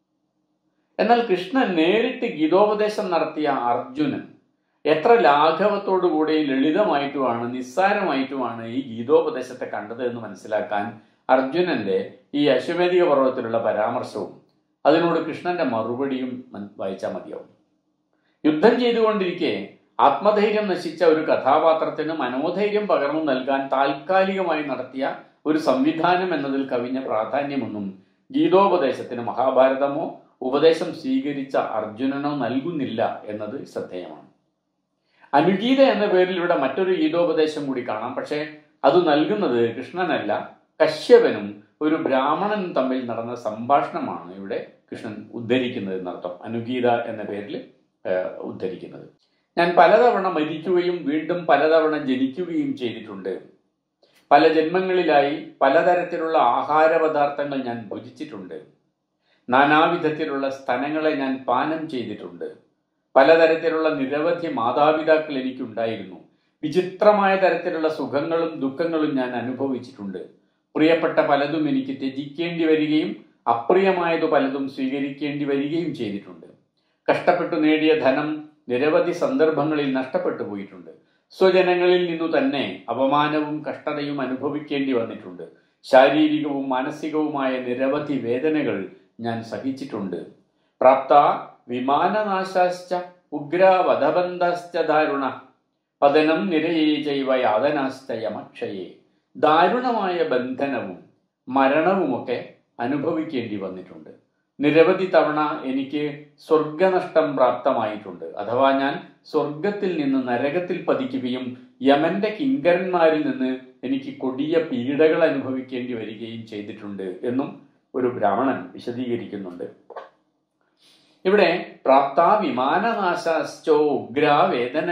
എന്നാൽ കൃഷ്ണൻ നേരിട്ട് ഗീതോപദേശം നടത്തിയ അർജുനൻ എത്ര ലാഘവത്തോടുകൂടി ലളിതമായിട്ടുമാണ് നിസ്സാരമായിട്ടുമാണ് ഈ ഗീതോപദേശത്തെ കണ്ടത് എന്ന് മനസ്സിലാക്കാൻ അർജുനന്റെ ഈ അശ്വമേധിക പർവ്വത്തിലുള്ള പരാമർശവും അതിനോട് കൃഷ്ണന്റെ മറുപടിയും വായിച്ചാൽ മതിയാവും യുദ്ധം ചെയ്തുകൊണ്ടിരിക്കെ ആത്മധൈര്യം നശിച്ച ഒരു കഥാപാത്രത്തിന് മനോധൈര്യം പകർന്നു നൽകാൻ താൽക്കാലികമായി നടത്തിയ ഒരു സംവിധാനം എന്നതിൽ കവിഞ്ഞ പ്രാധാന്യമൊന്നും ഗീതോപദേശത്തിന് മഹാഭാരതമോ ഉപദേശം സ്വീകരിച്ച അർജുനനോ നൽകുന്നില്ല എന്നത് ശ്രദ്ധേയമാണ് അനുഗീത എന്ന പേരിൽ ഇവിടെ മറ്റൊരു ഗീതോപദേശം കൂടി കാണാം പക്ഷേ അത് നൽകുന്നത് കൃഷ്ണനല്ല കശ്യപനും ഒരു ബ്രാഹ്മണനും തമ്മിൽ നടന്ന സംഭാഷണമാണ് ഇവിടെ കൃഷ്ണൻ ഉദ്ധരിക്കുന്നത് എന്നർത്ഥം അനുഗീത എന്ന പേരിൽ ഉദ്ധരിക്കുന്നത് ഞാൻ പലതവണ മരിക്കുകയും വീണ്ടും പലതവണ ജനിക്കുകയും ചെയ്തിട്ടുണ്ട് പല ജന്മങ്ങളിലായി പലതരത്തിലുള്ള ആഹാര പദാർത്ഥങ്ങൾ ഞാൻ ഭുജിച്ചിട്ടുണ്ട് നാനാവിധത്തിലുള്ള സ്ഥലങ്ങളെ ഞാൻ പാനം ചെയ്തിട്ടുണ്ട് പലതരത്തിലുള്ള നിരവധി മാതാപിതാക്കൾ എനിക്കുണ്ടായിരുന്നു വിചിത്രമായ തരത്തിലുള്ള സുഖങ്ങളും ദുഃഖങ്ങളും ഞാൻ അനുഭവിച്ചിട്ടുണ്ട് പ്രിയപ്പെട്ട പലതും എനിക്ക് ത്യജിക്കേണ്ടി വരികയും അപ്രിയമായത് പലതും സ്വീകരിക്കേണ്ടി വരികയും ചെയ്തിട്ടുണ്ട് കഷ്ടപ്പെട്ടു നേടിയ ധനം നിരവധി സന്ദർഭങ്ങളിൽ നഷ്ടപ്പെട്ടു പോയിട്ടുണ്ട് സ്വജനങ്ങളിൽ നിന്നു തന്നെ അപമാനവും കഷ്ടതയും അനുഭവിക്കേണ്ടി വന്നിട്ടുണ്ട് ശാരീരികവും മാനസികവുമായ നിരവധി വേദനകൾ ഞാൻ സഹിച്ചിട്ടുണ്ട് പ്രാപ്ത വിമാനനാശാശ്ച ഉഗ്രാവധബന്ധശ്ച ദാരുണ പതനം നിരയേ ചെയ്വ യാതനാശ്ച യമക്ഷയെ ദാരുണമായ ബന്ധനവും മരണവുമൊക്കെ അനുഭവിക്കേണ്ടി വന്നിട്ടുണ്ട് നിരവധി തവണ എനിക്ക് സ്വർഗനഷ്ടം പ്രാപ്തമായിട്ടുണ്ട് അഥവാ ഞാൻ സ്വർഗത്തിൽ നിന്ന് നരകത്തിൽ പതിക്കുകയും യമന്റെ കിങ്കരന്മാരിൽ നിന്ന് എനിക്ക് കൊടിയ പീഡകൾ അനുഭവിക്കേണ്ടി വരികയും ചെയ്തിട്ടുണ്ട് എന്നും ഒരു ബ്രാഹ്മണൻ വിശദീകരിക്കുന്നുണ്ട് ഇവിടെ പ്രാപ്ത വിമാനനാശാശ്ചോ ഉഗ്രാവേദന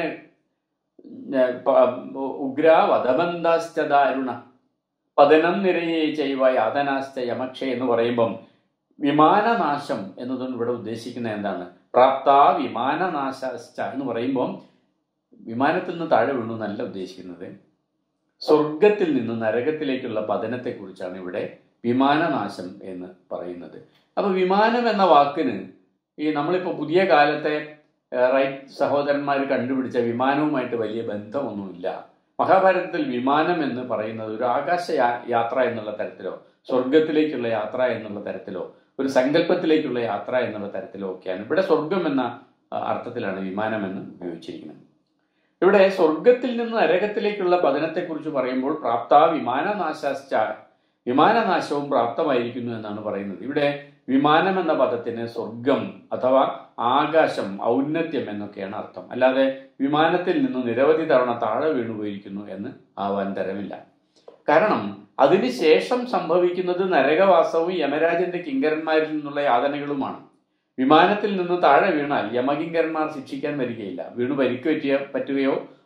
ഉഗ്രാവധബന്ധാശ്ച ദാരുണ പതനം നിരയെ ചെയ്വ യാതനാശ്ച യമക്ഷ എന്ന് പറയുമ്പം വിമാനനാശം എന്നതുകൊണ്ട് ഇവിടെ ഉദ്ദേശിക്കുന്നത് എന്താണ് പ്രാപ്ത വിമാനനാശാശ്ച എന്ന് പറയുമ്പം വിമാനത്തിൽ നിന്ന് താഴെ വീണു എന്നല്ല ഉദ്ദേശിക്കുന്നത് സ്വർഗത്തിൽ നിന്ന് നരകത്തിലേക്കുള്ള പതനത്തെക്കുറിച്ചാണ് ഇവിടെ വിമാനനാശം എന്ന് പറയുന്നത് അപ്പൊ വിമാനം എന്ന വാക്കിന് ഈ നമ്മളിപ്പോൾ പുതിയ കാലത്തെ റൈറ്റ് സഹോദരന്മാർ കണ്ടുപിടിച്ച വിമാനവുമായിട്ട് വലിയ ബന്ധമൊന്നുമില്ല മഹാഭാരതത്തിൽ വിമാനം എന്ന് പറയുന്നത് ഒരു ആകാശ യാത്ര എന്നുള്ള തരത്തിലോ സ്വർഗത്തിലേക്കുള്ള യാത്ര എന്നുള്ള തരത്തിലോ ഒരു സങ്കല്പത്തിലേക്കുള്ള യാത്ര എന്നുള്ള തരത്തിലോ ഒക്കെയാണ് ഇവിടെ സ്വർഗം എന്ന അർത്ഥത്തിലാണ് വിമാനം എന്ന് ഉപയോഗിച്ചിരിക്കുന്നത് ഇവിടെ സ്വർഗത്തിൽ നിന്ന് നരകത്തിലേക്കുള്ള പതനത്തെക്കുറിച്ച് പറയുമ്പോൾ പ്രാപ്ത വിമാനനാശാശ്ച വിമാനനാശവും പ്രാപ്തമായിരിക്കുന്നു എന്നാണ് പറയുന്നത് ഇവിടെ വിമാനം എന്ന പദത്തിന് സ്വർഗം അഥവാ ആകാശം ഔന്നത്യം എന്നൊക്കെയാണ് അർത്ഥം അല്ലാതെ വിമാനത്തിൽ നിന്ന് നിരവധി തവണ താഴെ വീണുപോയിരിക്കുന്നു എന്ന് ആവാൻ തരമില്ല കാരണം അതിനുശേഷം സംഭവിക്കുന്നത് നരകവാസവും യമരാജന്റെ കിങ്കരന്മാരിൽ നിന്നുള്ള യാതനകളുമാണ് വിമാനത്തിൽ നിന്ന് താഴെ വീണാൽ യമകിങ്കരന്മാർ ശിക്ഷിക്കാൻ വരികയില്ല വീണു പരിക്ക് പറ്റിയ പറ്റുകയോ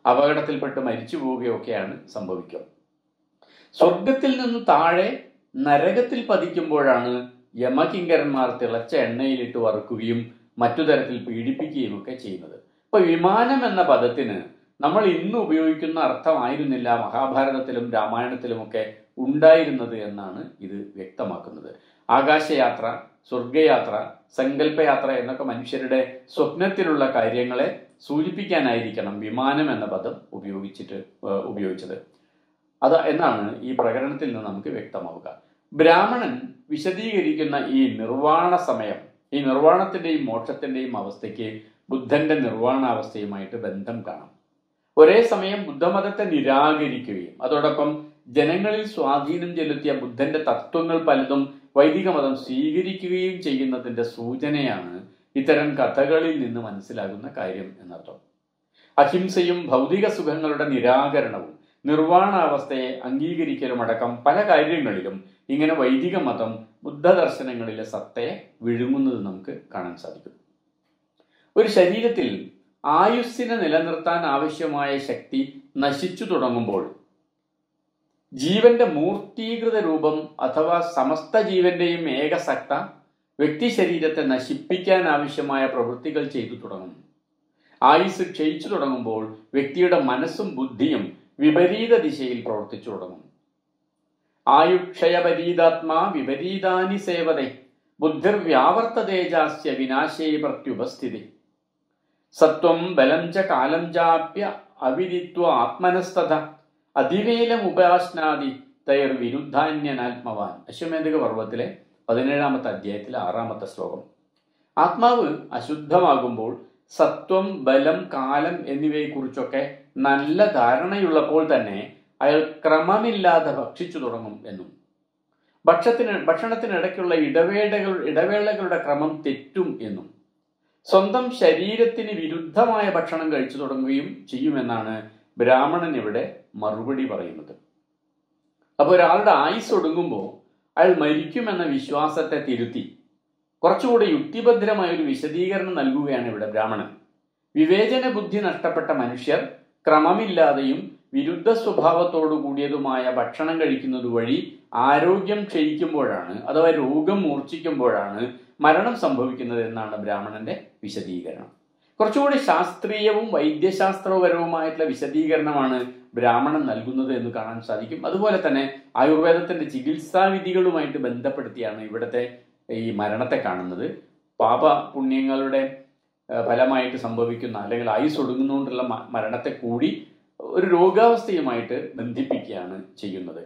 അപകടത്തിൽപ്പെട്ട് മരിച്ചു പോവുകയൊക്കെയാണ് സംഭവിക്കുക സ്വർഗത്തിൽ നിന്ന് താഴെ നരകത്തിൽ പതിക്കുമ്പോഴാണ് യമകിങ്കരന്മാർ തിളച്ച എണ്ണയിലിട്ട് വറുക്കുകയും മറ്റു തരത്തിൽ പീഡിപ്പിക്കുകയും ഒക്കെ ചെയ്യുന്നത് ഇപ്പൊ വിമാനം എന്ന പദത്തിന് നമ്മൾ ഇന്ന് ഉപയോഗിക്കുന്ന അർത്ഥമായിരുന്നില്ല മഹാഭാരതത്തിലും രാമായണത്തിലുമൊക്കെ ഉണ്ടായിരുന്നത് എന്നാണ് ഇത് വ്യക്തമാക്കുന്നത് ആകാശയാത്ര സ്വർഗയാത്ര സങ്കല്പയാത്ര എന്നൊക്കെ മനുഷ്യരുടെ സ്വപ്നത്തിലുള്ള കാര്യങ്ങളെ സൂചിപ്പിക്കാനായിരിക്കണം വിമാനം എന്ന പദം ഉപയോഗിച്ചിട്ട് ഏഹ്, ഉപയോഗിച്ചത് അത് എന്നാണ് ഈ പ്രകടനത്തിൽ നിന്ന് നമുക്ക് വ്യക്തമാവുക ബ്രാഹ്മണൻ വിശദീകരിക്കുന്ന ഈ നിർവാണ സമയം ഈ നിർവാണത്തിന്റെയും മോക്ഷത്തിന്റെയും അവസ്ഥയ്ക്ക് ബുദ്ധന്റെ നിർവാണാവസ്ഥയുമായിട്ട് ബന്ധം കാണാം ഒരേ സമയം ബുദ്ധമതത്തെ നിരാകരിക്കുകയും അതോടൊപ്പം ജനങ്ങളിൽ സ്വാധീനം ചെലുത്തിയ ബുദ്ധന്റെ തത്വങ്ങൾ പലതും വൈദിക മതം സ്വീകരിക്കുകയും ചെയ്യുന്നതിന്റെ സൂചനയാണ് ഇത്തരം കഥകളിൽ നിന്ന് മനസ്സിലാകുന്ന കാര്യം എന്നർത്ഥം അഹിംസയും ഭൗതിക സുഖങ്ങളുടെ നിരാകരണവും നിർവാണാവസ്ഥയെ അംഗീകരിക്കലും അടക്കം പല കാര്യങ്ങളിലും ഇങ്ങനെ വൈദിക മതം ബുദ്ധദർശനങ്ങളിലെ സത്തയെ വിഴുങ്ങുന്നത് നമുക്ക് കാണാൻ സാധിക്കും ഒരു ശരീരത്തിൽ ആയുസ്സിനെ നിലനിർത്താൻ ആവശ്യമായ ശക്തി നശിച്ചു തുടങ്ങുമ്പോൾ ജീവന്റെ മൂർത്തീകൃത രൂപം അഥവാ സമസ്ത ജീവന്റെയും ഏകസത്ത വ്യക്തി ശരീരത്തെ നശിപ്പിക്കാൻ ആവശ്യമായ പ്രവൃത്തികൾ ചെയ്തു തുടങ്ങും ആയുസ് ക്ഷയിച്ചു തുടങ്ങുമ്പോൾ വ്യക്തിയുടെ മനസ്സും ബുദ്ധിയും വിപരീത ദിശയിൽ പ്രവർത്തിച്ചു തുടങ്ങും ആയുക്ഷയപരീതാത്മാ വിപരീതാനി സേവതേ ബുദ്ധിർവ്യാവർത്തതേജാസ്യ വിനാശേ പ്രത്യുപസ്ഥിതി സത്വം ബലം ച കാലം ചാപ്യ അവിദിത്വ ആത്മനസ്തത അതിവേലം ഉപാസ്നാദി തയർ വിരുദ്ധാന്യനാത്മവാൻ അശ്വമേധക പർവ്വത്തിലെ പതിനേഴാമത്തെ അധ്യായത്തിലെ ആറാമത്തെ ശ്ലോകം ആത്മാവ് അശുദ്ധമാകുമ്പോൾ സത്വം ബലം കാലം എന്നിവയെക്കുറിച്ചൊക്കെ നല്ല ധാരണയുള്ളപ്പോൾ തന്നെ അയാൾ ക്രമമില്ലാതെ ഭക്ഷിച്ചു തുടങ്ങും എന്നും ഭക്ഷത്തിന് ഭക്ഷണത്തിനിടയ്ക്കുള്ള ഇടവേളകൾ ഇടവേളകളുടെ ക്രമം തെറ്റും എന്നും സ്വന്തം ശരീരത്തിന് വിരുദ്ധമായ ഭക്ഷണം കഴിച്ചു തുടങ്ങുകയും ചെയ്യുമെന്നാണ് ബ്രാഹ്മണൻ ഇവിടെ മറുപടി പറയുന്നത് അപ്പോൾ ഒരാളുടെ ആയുസ് ഒടുങ്ങുമ്പോൾ അയാൾ മരിക്കുമെന്ന വിശ്വാസത്തെ തിരുത്തി കുറച്ചുകൂടി യുക്തിഭദ്രമായ ഒരു വിശദീകരണം നൽകുകയാണ് ഇവിടെ ബ്രാഹ്മണൻ വിവേചന ബുദ്ധി നഷ്ടപ്പെട്ട മനുഷ്യർ ക്രമമില്ലാതെയും വിരുദ്ധ സ്വഭാവത്തോടു കൂടിയതുമായ ഭക്ഷണം കഴിക്കുന്നത് വഴി ആരോഗ്യം ക്ഷയിക്കുമ്പോഴാണ് അഥവാ രോഗം മൂർച്ഛിക്കുമ്പോഴാണ് മരണം സംഭവിക്കുന്നത് എന്നാണ് ബ്രാഹ്മണന്റെ വിശദീകരണം കുറച്ചുകൂടി ശാസ്ത്രീയവും വൈദ്യശാസ്ത്രപരവുമായിട്ടുള്ള വിശദീകരണമാണ് ബ്രാഹ്മണൻ നൽകുന്നത് എന്ന് കാണാൻ സാധിക്കും അതുപോലെ തന്നെ ആയുർവേദത്തിന്റെ ചികിത്സാ വിധികളുമായിട്ട് ബന്ധപ്പെടുത്തിയാണ് ഇവിടുത്തെ ഈ മരണത്തെ കാണുന്നത് പാപ പുണ്യങ്ങളുടെ ഏഹ്, ഫലമായിട്ട് സംഭവിക്കുന്ന അല്ലെങ്കിൽ ആയുസ് ഒടുങ്ങുന്നതുകൊണ്ടുള്ള മ- മരണത്തെ കൂടി ഒരു രോഗാവസ്ഥയുമായിട്ട് ബന്ധിപ്പിക്കുകയാണ് ചെയ്യുന്നത്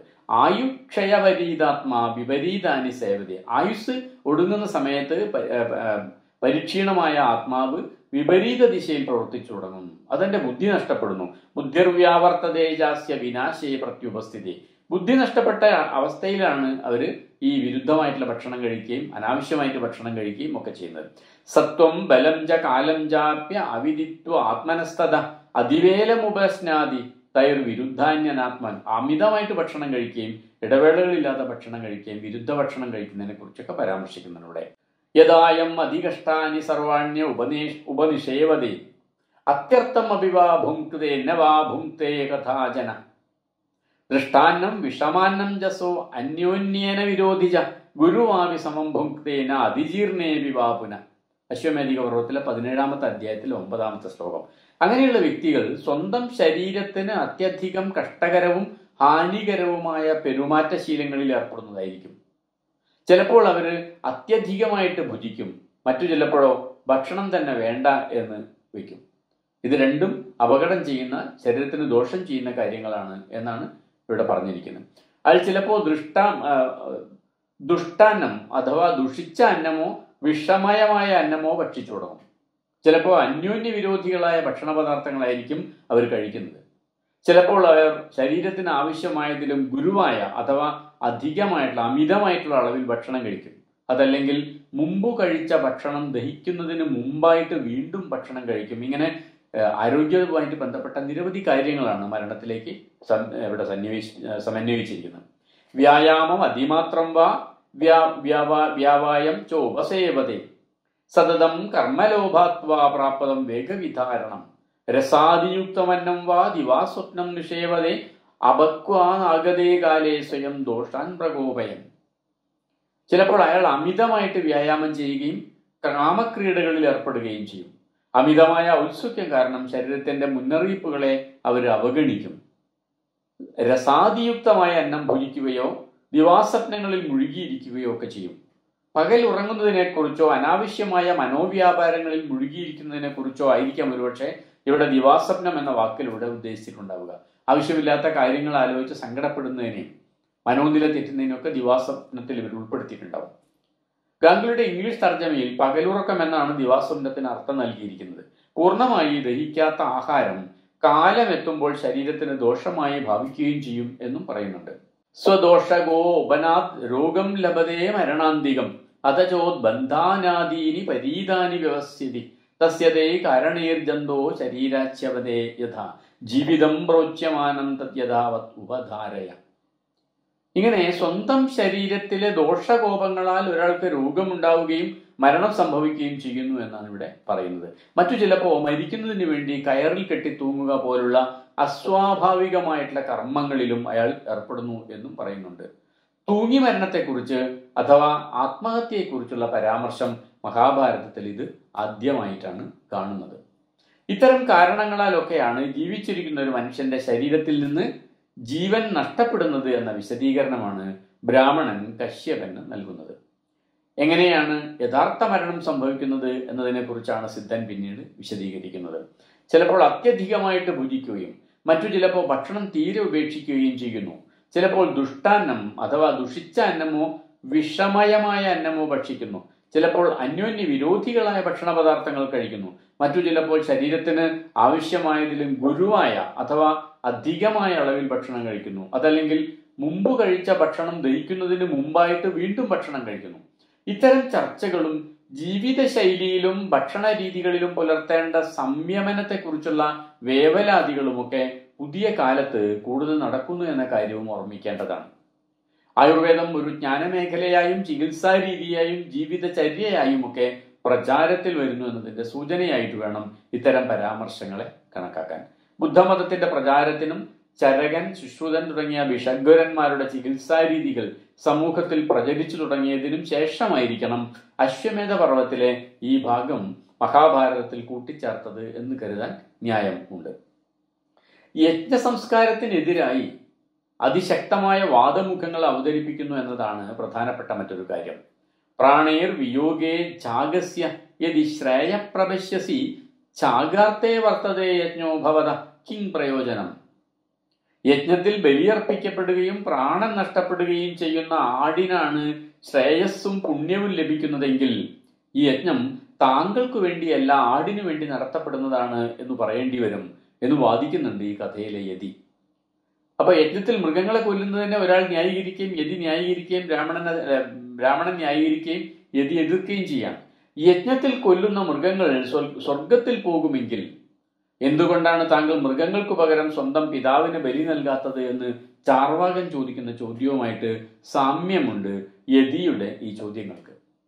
ആയുക്ഷയപരീതാത്മാ വിപരീതാനി സേവതി ആയുസ് ഒടുങ്ങുന്ന സമയത്ത് പ- ഏഹ്, ഏഹ്, പരിക്ഷീണമായ ആത്മാവ് വിപരീത ദിശയിൽ പ്രവർത്തിച്ചു തുടങ്ങുന്നു അതെന്റെ ബുദ്ധി നഷ്ടപ്പെടുന്നു ബുദ്ധിർവ്യാവർത്തതേജാസ്യ വിനാശേ പ്രത്യുപസ്ഥിതി ബുദ്ധി നഷ്ടപ്പെട്ട അവസ്ഥയിലാണ് അവർ ഈ വിരുദ്ധമായിട്ടുള്ള ഭക്ഷണം കഴിക്കുകയും അനാവശ്യമായിട്ട് ഭക്ഷണം കഴിക്കുകയും ഒക്കെ ചെയ്യുന്നത് സത്വം ബലം ച കാലം ചാപ്യ അവിദിത്വ ആത്മനസ്തത അതിവേലമുപസ്നാദി തൈർ വിരുദ്ധാന്യനാത്മൻ അമിതമായിട്ട് ഭക്ഷണം കഴിക്കുകയും ഇടവേളകളില്ലാത്ത ഭക്ഷണം കഴിക്കുകയും വിരുദ്ധ ഭക്ഷണം കഴിക്കുന്നതിനെ കുറിച്ചൊക്കെ പരാമർശിക്കുന്നുണ്ട് ഇവിടെ യഥായം അധികഷ്ടാനി സർവാണ്യ ഉപനേഷ് ഉപനിഷേവതേ അത്യർത്ഥം അഭിവാ ഭുങ്ക്തേ ന വാ ഭുങ്ക്തേ കഥാചന ദൃഷ്ടാന്നം വിഷമാന്നം ജസോ അന്യോന്യേന വിരോധിച്ച ഗുരുവാവി സമം ഭുങ്ക്തേന അതിജീർണേ വിവാപുന അശ്വമേധിക പർവ്വത്തിലെ പതിനേഴാമത്തെ അധ്യായത്തിൽ ഒമ്പതാമത്തെ ശ്ലോകം അങ്ങനെയുള്ള വ്യക്തികൾ സ്വന്തം ശരീരത്തിന് അത്യധികം കഷ്ടകരവും ഹാനികരവുമായ പെരുമാറ്റശീലങ്ങളിൽ ഏർപ്പെടുന്നതായിരിക്കും ചിലപ്പോൾ അവർ അത്യധികമായിട്ട് ഭുജിക്കും മറ്റു ചിലപ്പോഴോ ഭക്ഷണം തന്നെ വേണ്ട എന്ന് വയ്ക്കും ഇത് രണ്ടും അപകടം ചെയ്യുന്ന ശരീരത്തിന് ദോഷം ചെയ്യുന്ന കാര്യങ്ങളാണ് എന്നാണ് ഇവിടെ പറഞ്ഞിരിക്കുന്നത് അയാൾ ചിലപ്പോൾ ദൃഷ്ട ആ, ദുഷ്ടാന്നം അഥവാ ദുഷിച്ച അന്നമോ വിഷമയമായ അന്നമോ ഭക്ഷിച്ചു തുടങ്ങും ചിലപ്പോൾ അന്യോന്യ വിരോധികളായ ഭക്ഷണ പദാർത്ഥങ്ങളായിരിക്കും അവർ കഴിക്കുന്നത് ചിലപ്പോൾ അവർ ശരീരത്തിന് ആവശ്യമായതിലും ഗുരുവായ അഥവാ അധികമായിട്ടുള്ള അമിതമായിട്ടുള്ള അളവിൽ ഭക്ഷണം കഴിക്കും അതല്ലെങ്കിൽ മുമ്പ് കഴിച്ച ഭക്ഷണം ദഹിക്കുന്നതിന് മുമ്പായിട്ട് വീണ്ടും ഭക്ഷണം കഴിക്കും ഇങ്ങനെ ഏഹ്, ആരോഗ്യവുമായിട്ട് ബന്ധപ്പെട്ട നിരവധി കാര്യങ്ങളാണ് മരണത്തിലേക്ക് സം- ഇവിടെ സന്നിവേശി സമന്വയിച്ചിരിക്കുന്നത് വ്യായാമം അതിമാത്രം വാ വ്യാ വ്യാവാ വ്യാവായം ചോപസേവതേ സതതം കർമ്മലോഭാത്വാ പ്രാപ്തം വേഗവിധാരണം രസാദിയുക്തമന്നം വാ ദിവാസ്വപ്നം നിഷേവതേ അപക്വാനാഗതേ കാലേ സ്വയം ദോഷാൻ പ്രകോപയൻ ചിലപ്പോൾ അയാൾ അമിതമായിട്ട് വ്യായാമം ചെയ്യുകയും കാമക്രീഡകളിൽ ഏർപ്പെടുകയും ചെയ്യും അമിതമായ ഔത്സുക്യം കാരണം ശരീരത്തിന്റെ മുന്നറിയിപ്പുകളെ അവർ അവഗണിക്കും രസാദിയുക്തമായ അന്നം ഭുജിക്കുകയോ ദിവാസ്വപ്നങ്ങളിൽ മുഴുകിയിരിക്കുകയോ ഒക്കെ ചെയ്യും പകൽ ഉറങ്ങുന്നതിനെക്കുറിച്ചോ അനാവശ്യമായ മനോവ്യാപാരങ്ങളിൽ മുഴുകിയിരിക്കുന്നതിനെ കുറിച്ചോ ആയിരിക്കാം ഒരുപക്ഷെ ഇവിടെ ദിവാസ്വപ്നം എന്ന വാക്കിലൂടെ ഉദ്ദേശിച്ചിട്ടുണ്ടാവുക ആവശ്യമില്ലാത്ത കാര്യങ്ങൾ ആലോചിച്ച് സങ്കടപ്പെടുന്നതിനെയും മനോനില തെറ്റുന്നതിനൊക്കെ ദിവാസ്വപ്നത്തിൽ ഇവർ ഉൾപ്പെടുത്തിയിട്ടുണ്ടാവും ഗാംഗുലിയുടെ ഇംഗ്ലീഷ് തർജ്ജമയിൽ പകലുറക്കം എന്നാണ് ദിവാസ്വപ്നത്തിന് അർത്ഥം നൽകിയിരിക്കുന്നത് പൂർണ്ണമായി ദഹിക്കാത്ത ആഹാരം കാലമെത്തുമ്പോൾ ശരീരത്തിന് ദോഷമായി ഭാവിക്കുകയും ചെയ്യും എന്നും പറയുന്നുണ്ട് സ്വദോഷഗോ ഉപനാത് രോഗം ലഭതേ മരണാന്തികം അതചോദ്ബന്ധാനാദീനി പരീതാനി വ്യവസ്ഥിതി തസ്യതേ കാരണീർജന്തോ ശരീരാച്യവതേ യഥാ ജീവിതം പ്രോച്യമാനം തദ്യഥാവത് ഉപധാരയ ഇങ്ങനെ സ്വന്തം ശരീരത്തിലെ ദോഷകോപങ്ങളാൽ ഒരാൾക്ക് രോഗമുണ്ടാവുകയും മരണം സംഭവിക്കുകയും ചെയ്യുന്നു എന്നാണ് ഇവിടെ പറയുന്നത് മറ്റു ചിലപ്പോൾ മരിക്കുന്നതിന് വേണ്ടി കയറിൽ കെട്ടി തൂങ്ങുക പോലുള്ള അസ്വാഭാവികമായിട്ടുള്ള കർമ്മങ്ങളിലും അയാൾ ഏർപ്പെടുന്നു എന്നും പറയുന്നുണ്ട് തൂങ്ങി മരണത്തെക്കുറിച്ച് അഥവാ ആത്മഹത്യയെക്കുറിച്ചുള്ള പരാമർശം മഹാഭാരതത്തിൽ ഇത് ആദ്യമായിട്ടാണ് കാണുന്നത് ഇത്തരം കാരണങ്ങളാലൊക്കെയാണ് ജീവിച്ചിരിക്കുന്ന ഒരു മനുഷ്യന്റെ ശരീരത്തിൽ നിന്ന് ജീവൻ നഷ്ടപ്പെടുന്നത് എന്ന വിശദീകരണമാണ് ബ്രാഹ്മണൻ കശ്യപന് നൽകുന്നത് എങ്ങനെയാണ് യഥാർത്ഥ മരണം സംഭവിക്കുന്നത് എന്നതിനെ കുറിച്ചാണ് സിദ്ധൻ പിന്നീട് വിശദീകരിക്കുന്നത് ചിലപ്പോൾ അത്യധികമായിട്ട് ഭുജിക്കുകയും മറ്റു ചിലപ്പോൾ ഭക്ഷണം തീരെ ഉപേക്ഷിക്കുകയും ചെയ്യുന്നു ചിലപ്പോൾ ദുഷ്ടാന്നം അഥവാ ദുഷിച്ച അന്നമോ വിഷമയമായ അന്നമോ ഭക്ഷിക്കുന്നു ചിലപ്പോൾ അന്യോന്യ വിരോധികളായ ഭക്ഷണ പദാർത്ഥങ്ങൾ കഴിക്കുന്നു മറ്റു ചിലപ്പോൾ ശരീരത്തിന് ആവശ്യമായതിലും ഗുരുവായ അഥവാ അധികമായ അളവിൽ ഭക്ഷണം കഴിക്കുന്നു അതല്ലെങ്കിൽ മുമ്പ് കഴിച്ച ഭക്ഷണം ദഹിക്കുന്നതിന് മുമ്പായിട്ട് വീണ്ടും ഭക്ഷണം കഴിക്കുന്നു ഇത്തരം ചർച്ചകളും ജീവിതശൈലിയിലും ഭക്ഷണ രീതികളിലും പുലർത്തേണ്ട സംയമനത്തെക്കുറിച്ചുള്ള വേവലാതികളുമൊക്കെ പുതിയ കാലത്ത് കൂടുതൽ നടക്കുന്നു എന്ന കാര്യവും ഓർമ്മിക്കേണ്ടതാണ് ആയുർവേദം ഒരു ജ്ഞാനമേഖലയായും ചികിത്സാ രീതിയായും ജീവിതചര്യയായും ഒക്കെ പ്രചാരത്തിൽ വരുന്നു എന്നതിന്റെ സൂചനയായിട്ട് വേണം ഇത്തരം പരാമർശങ്ങളെ കണക്കാക്കാൻ ബുദ്ധമതത്തിന്റെ പ്രചാരത്തിനും ചരകൻ ശുശ്രുതൻ തുടങ്ങിയ ഭിഷഗ്വരന്മാരുടെ ചികിത്സാ രീതികൾ സമൂഹത്തിൽ പ്രചരിച്ചു തുടങ്ങിയതിനും ശേഷമായിരിക്കണം അശ്വമേധ പർവ്വത്തിലെ ഈ ഭാഗം മഹാഭാരതത്തിൽ കൂട്ടിച്ചേർത്തത് എന്ന് കരുതാൻ ന്യായം ഉണ്ട് യജ്ഞ സംസ്കാരത്തിനെതിരായി അതിശക്തമായ വാദമുഖങ്ങൾ അവതരിപ്പിക്കുന്നു എന്നതാണ് പ്രധാനപ്പെട്ട മറ്റൊരു കാര്യം പ്രാണേർ വിയോഗേ ജാഗസ്യ യതി ശ്രേയപ്രപശ്യസി ചാഗാർത്തേ വർത്തതേ യജ്ഞോ ഭവത കിം പ്രയോജനം യജ്ഞത്തിൽ ബലിയർപ്പിക്കപ്പെടുകയും പ്രാണൻ നഷ്ടപ്പെടുകയും ചെയ്യുന്ന ആടിനാണ് ശ്രേയസ്സും പുണ്യവും ലഭിക്കുന്നതെങ്കിൽ ഈ യജ്ഞം താങ്കൾക്ക് വേണ്ടിയല്ല ആടിനു വേണ്ടി നടത്തപ്പെടുന്നതാണ് എന്ന് പറയേണ്ടി വരും എന്ന് വാദിക്കുന്നുണ്ട് ഈ കഥയിലെ യതി അപ്പൊ യജ്ഞത്തിൽ മൃഗങ്ങളെ കൊല്ലുന്നതിനെ ഒരാൾ ന്യായീകരിക്കുകയും യതി ന്യായീകരിക്കുകയും ബ്രാഹ്മണനെ ഏർ, ബ്രാഹ്മണൻ ന്യായീകരിക്കുകയും യതി എതിർക്കുകയും ചെയ്യാം യജ്ഞത്തിൽ കൊല്ലുന്ന മൃഗങ്ങൾ സ്വൽ- സ്വർഗത്തിൽ പോകുമെങ്കിൽ എന്തുകൊണ്ടാണ് താങ്കൾ മൃഗങ്ങൾക്ക് പകരം സ്വന്തം പിതാവിന് ബലി നൽകാത്തത് എന്ന് ചാർവാകൻ ചോദിക്കുന്ന ചോദ്യവുമായിട്ട് സാമ്യമുണ്ട് യതിയുടെ ഈ ചോദ്യങ്ങൾക്ക്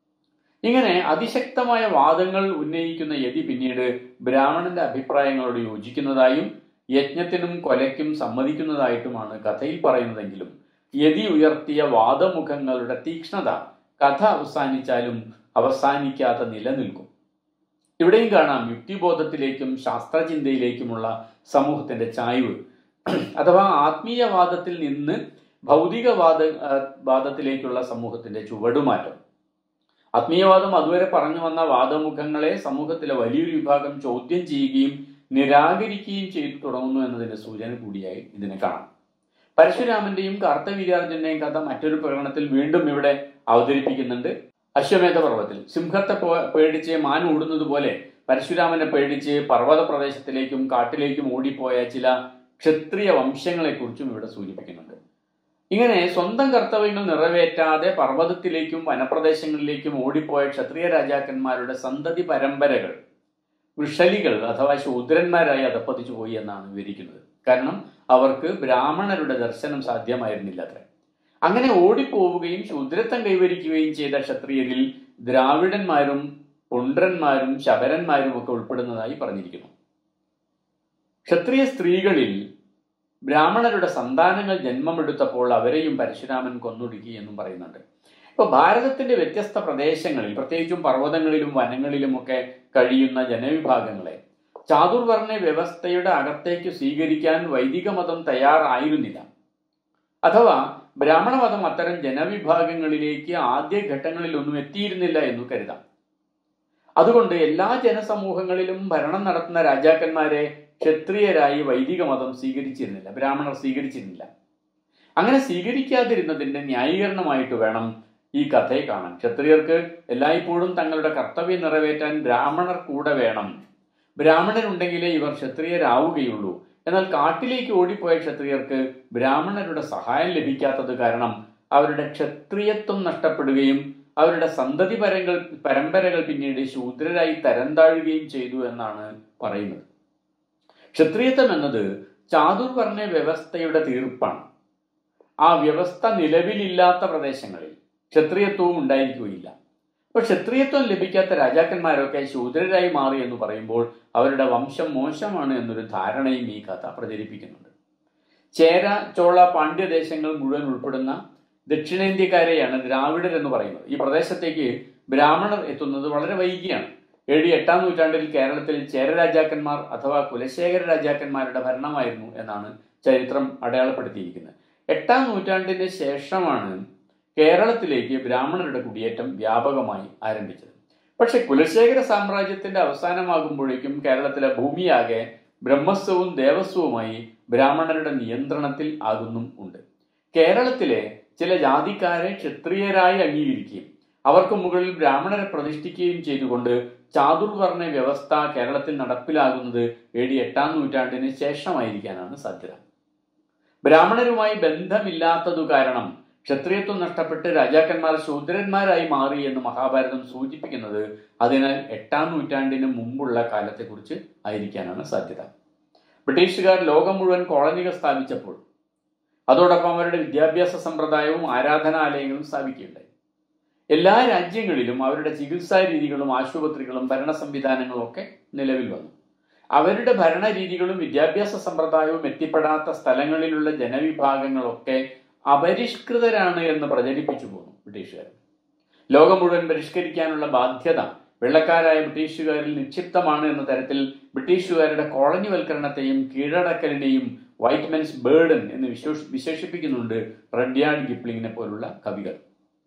ഇങ്ങനെ അതിശക്തമായ വാദങ്ങൾ ഉന്നയിക്കുന്ന യതി പിന്നീട് ബ്രാഹ്മണന്റെ അഭിപ്രായങ്ങളോട് യോജിക്കുന്നതായും യജ്ഞത്തിനും കൊലയ്ക്കും സമ്മതിക്കുന്നതായിട്ടുമാണ് കഥയിൽ പറയുന്നതെങ്കിലും യതി ഉയർത്തിയ വാദമുഖങ്ങളുടെ തീക്ഷ്ണത കഥ അവസാനിച്ചാലും അവസാനിക്കാതെ നിലനിൽക്കും ഇവിടെയും കാണാം യുക്തിബോധത്തിലേക്കും ശാസ്ത്രചിന്തയിലേക്കുമുള്ള സമൂഹത്തിന്റെ ചായ്വ് അഥവാ ആത്മീയവാദത്തിൽ നിന്ന് ഭൗതികവാദ ആ, വാദത്തിലേക്കുള്ള സമൂഹത്തിന്റെ ചുവടുമാറ്റം ആത്മീയവാദം അതുവരെ പറഞ്ഞു വന്ന വാദമുഖങ്ങളെ സമൂഹത്തിലെ വലിയൊരു വിഭാഗം ചോദ്യം ചെയ്യുകയും നിരാകരിക്കുകയും ചെയ്തു തുടങ്ങുന്നു എന്നതിന്റെ സൂചന കൂടിയായി ഇതിനെ കാണാം പരശുരാമന്റെയും കാർത്തവീര്യാർജുന്റെയും കഥ മറ്റൊരു പ്രകടനത്തിൽ വീണ്ടും ഇവിടെ അവതരിപ്പിക്കുന്നുണ്ട് അശ്വമേധ പർവ്വത്തിൽ സിംഹത്തെ പോ- പേടിച്ച് മാൻ ഓടുന്നത് പോലെ പരശുരാമനെ പേടിച്ച് പർവ്വത പ്രദേശത്തിലേക്കും കാട്ടിലേക്കും ഓടിപ്പോയ ചില ക്ഷത്രിയ വംശങ്ങളെക്കുറിച്ചും ഇവിടെ സൂചിപ്പിക്കുന്നുണ്ട് ഇങ്ങനെ സ്വന്തം കർത്തവ്യങ്ങൾ നിറവേറ്റാതെ പർവ്വതത്തിലേക്കും വനപ്രദേശങ്ങളിലേക്കും ഓടിപ്പോയ ക്ഷത്രിയ രാജാക്കന്മാരുടെ സന്തതി പരമ്പരകൾ വൃഷലികൾ അഥവാ ശൂദ്രന്മാരായി അധപ്പതിച്ചു പോയി എന്നാണ് വിവരിക്കുന്നത് കാരണം അവർക്ക് ബ്രാഹ്മണരുടെ ദർശനം സാധ്യമായിരുന്നില്ല അത്ര അങ്ങനെ ഓടിപ്പോവുകയും ശൂദ്രത്വം കൈവരിക്കുകയും ചെയ്ത ക്ഷത്രിയരിൽ ദ്രാവിഡന്മാരും പുണ്ട്രന്മാരും ശബരന്മാരും ഒക്കെ ഉൾപ്പെടുന്നതായി പറഞ്ഞിരിക്കുന്നു ക്ഷത്രിയ സ്ത്രീകളിൽ ബ്രാഹ്മണരുടെ സന്താനങ്ങൾ ജന്മമെടുത്തപ്പോൾ അവരെയും പരശുരാമൻ കൊന്നൊടുക്കി എന്നും പറയുന്നുണ്ട് ഇപ്പോൾ ഭാരതത്തിന്റെ വ്യത്യസ്ത പ്രദേശങ്ങളിൽ പ്രത്യേകിച്ചും പർവ്വതങ്ങളിലും വനങ്ങളിലുമൊക്കെ കഴിയുന്ന ജനവിഭാഗങ്ങളെ ചാതുർവർണ്ണ വ്യവസ്ഥയുടെ അകത്തേക്ക് സ്വീകരിക്കാൻ വൈദിക മതം തയ്യാറായിരുന്നില്ല അഥവാ ബ്രാഹ്മണ മതം അത്തരം ജനവിഭാഗങ്ങളിലേക്ക് ആദ്യ ഘട്ടങ്ങളിൽ ഒന്നും എത്തിയിരുന്നില്ല എന്ന് കരുതാം അതുകൊണ്ട് എല്ലാ ജനസമൂഹങ്ങളിലും ഭരണം നടത്തുന്ന രാജാക്കന്മാരെ ക്ഷത്രിയരായി വൈദിക മതം സ്വീകരിച്ചിരുന്നില്ല ബ്രാഹ്മണർ സ്വീകരിച്ചിരുന്നില്ല അങ്ങനെ സ്വീകരിക്കാതിരുന്നതിന്റെ ന്യായീകരണമായിട്ട് വേണം ഈ കഥയെ കാണാൻ ക്ഷത്രിയർക്ക് എല്ലായ്പ്പോഴും തങ്ങളുടെ കർത്തവ്യം നിറവേറ്റാൻ ബ്രാഹ്മണർ കൂടെ വേണം ബ്രാഹ്മണരുണ്ടെങ്കിലേ ഇവർ ക്ഷത്രിയരാവുകയുള്ളൂ എന്നാൽ കാട്ടിലേക്ക് ഓടിപ്പോയ ക്ഷത്രിയർക്ക് ബ്രാഹ്മണരുടെ സഹായം ലഭിക്കാത്തത് കാരണം അവരുടെ ക്ഷത്രിയത്വം നഷ്ടപ്പെടുകയും അവരുടെ സന്തതി പരങ്ങൾ പരമ്പരകൾ പിന്നീട് ശൂദ്രരായി തരം താഴുകയും ചെയ്തു എന്നാണ് പറയുന്നത് ക്ഷത്രിയത്വം എന്നത് ചാതുർവർണ്ണ വ്യവസ്ഥയുടെ തീർപ്പാണ് ആ വ്യവസ്ഥ നിലവിലില്ലാത്ത പ്രദേശങ്ങളിൽ ക്ഷത്രിയത്വവും ഉണ്ടായിരിക്കുകയില്ല അപ്പോൾ ക്ഷത്രിയത്വം ലഭിക്കാത്ത രാജാക്കന്മാരൊക്കെ ശൂദ്രരായി മാറി എന്ന് പറയുമ്പോൾ അവരുടെ വംശം മോശമാണ് എന്നൊരു ധാരണയും ഈ കഥ പ്രചരിപ്പിക്കുന്നുണ്ട് ചേര ചോള പാണ്ഡ്യദേശങ്ങൾ മുഴുവൻ ഉൾപ്പെടുന്ന ദക്ഷിണേന്ത്യക്കാരെയാണ് ദ്രാവിഡർ എന്ന് പറയുന്നത് ഈ പ്രദേശത്തേക്ക് ബ്രാഹ്മണർ എത്തുന്നത് വളരെ വൈകിയാണ് എ ഡി എട്ടാം നൂറ്റാണ്ടിൽ കേരളത്തിൽ ചേര രാജാക്കന്മാർ അഥവാ കുലശേഖര രാജാക്കന്മാരുടെ ഭരണമായിരുന്നു എന്നാണ് ചരിത്രം അടയാളപ്പെടുത്തിയിരിക്കുന്നത് എട്ടാം നൂറ്റാണ്ടിന് ശേഷമാണ് കേരളത്തിലേക്ക് ബ്രാഹ്മണരുടെ കുടിയേറ്റം വ്യാപകമായി ആരംഭിച്ചത് പക്ഷെ കുലശേഖര സാമ്രാജ്യത്തിന്റെ അവസാനമാകുമ്പോഴേക്കും കേരളത്തിലെ ഭൂമിയാകെ ബ്രഹ്മസ്വവും ദേവസ്വവുമായി ബ്രാഹ്മണരുടെ നിയന്ത്രണത്തിൽ ആകുന്നും ഉണ്ട് കേരളത്തിലെ ചില ജാതിക്കാരെ ക്ഷത്രിയരായി അംഗീകരിക്കുകയും അവർക്ക് മുകളിൽ ബ്രാഹ്മണരെ പ്രതിഷ്ഠിക്കുകയും ചെയ്തുകൊണ്ട് ചാതുർവർണ്ണ വ്യവസ്ഥ കേരളത്തിൽ നടപ്പിലാകുന്നത് എ ഡി എട്ടാം നൂറ്റാണ്ടിന് ശേഷമായിരിക്കാനാണ് സാധ്യത ബ്രാഹ്മണരുമായി ബന്ധമില്ലാത്തതു കാരണം ക്ഷത്രിയത്വം നഷ്ടപ്പെട്ട് രാജാക്കന്മാർ ശൂദ്രന്മാരായി മാറി എന്ന് മഹാഭാരതം സൂചിപ്പിക്കുന്നത് അതിനാൽ എട്ടാം നൂറ്റാണ്ടിന് മുമ്പുള്ള കാലത്തെക്കുറിച്ച് ആയിരിക്കാനാണ് സാധ്യത ബ്രിട്ടീഷുകാർ ലോകം മുഴുവൻ കോളനികൾ സ്ഥാപിച്ചപ്പോൾ അതോടൊപ്പം അവരുടെ വിദ്യാഭ്യാസ സമ്പ്രദായവും ആരാധനാലയങ്ങളും സ്ഥാപിക്കുകയുണ്ടായി എല്ലാ രാജ്യങ്ങളിലും അവരുടെ ചികിത്സാ രീതികളും ആശുപത്രികളും ഭരണ സംവിധാനങ്ങളും ഒക്കെ നിലവിൽ വന്നു അവരുടെ ഭരണരീതികളും വിദ്യാഭ്യാസ സമ്പ്രദായവും എത്തിപ്പെടാത്ത സ്ഥലങ്ങളിലുള്ള ജനവിഭാഗങ്ങളൊക്കെ അപരിഷ്കൃതരാണ് എന്ന് പ്രചരിപ്പിച്ചു പോന്നു ബ്രിട്ടീഷുകാർ ലോകം മുഴുവൻ പരിഷ്കരിക്കാനുള്ള ബാധ്യത വെള്ളക്കാരായ ബ്രിട്ടീഷുകാരിൽ നിക്ഷിപ്തമാണ് എന്ന തരത്തിൽ ബ്രിട്ടീഷുകാരുടെ കോളനിവൽക്കരണത്തെയും കീഴടക്കലിനെയും വൈറ്റ് മെൻസ് ബേർഡൻ എന്ന് വിശേഷ വിശേഷിപ്പിക്കുന്നുണ്ട് റഡ്യാർഡ് ഗിപ്ലിങ്ങിനെ പോലുള്ള കവികൾ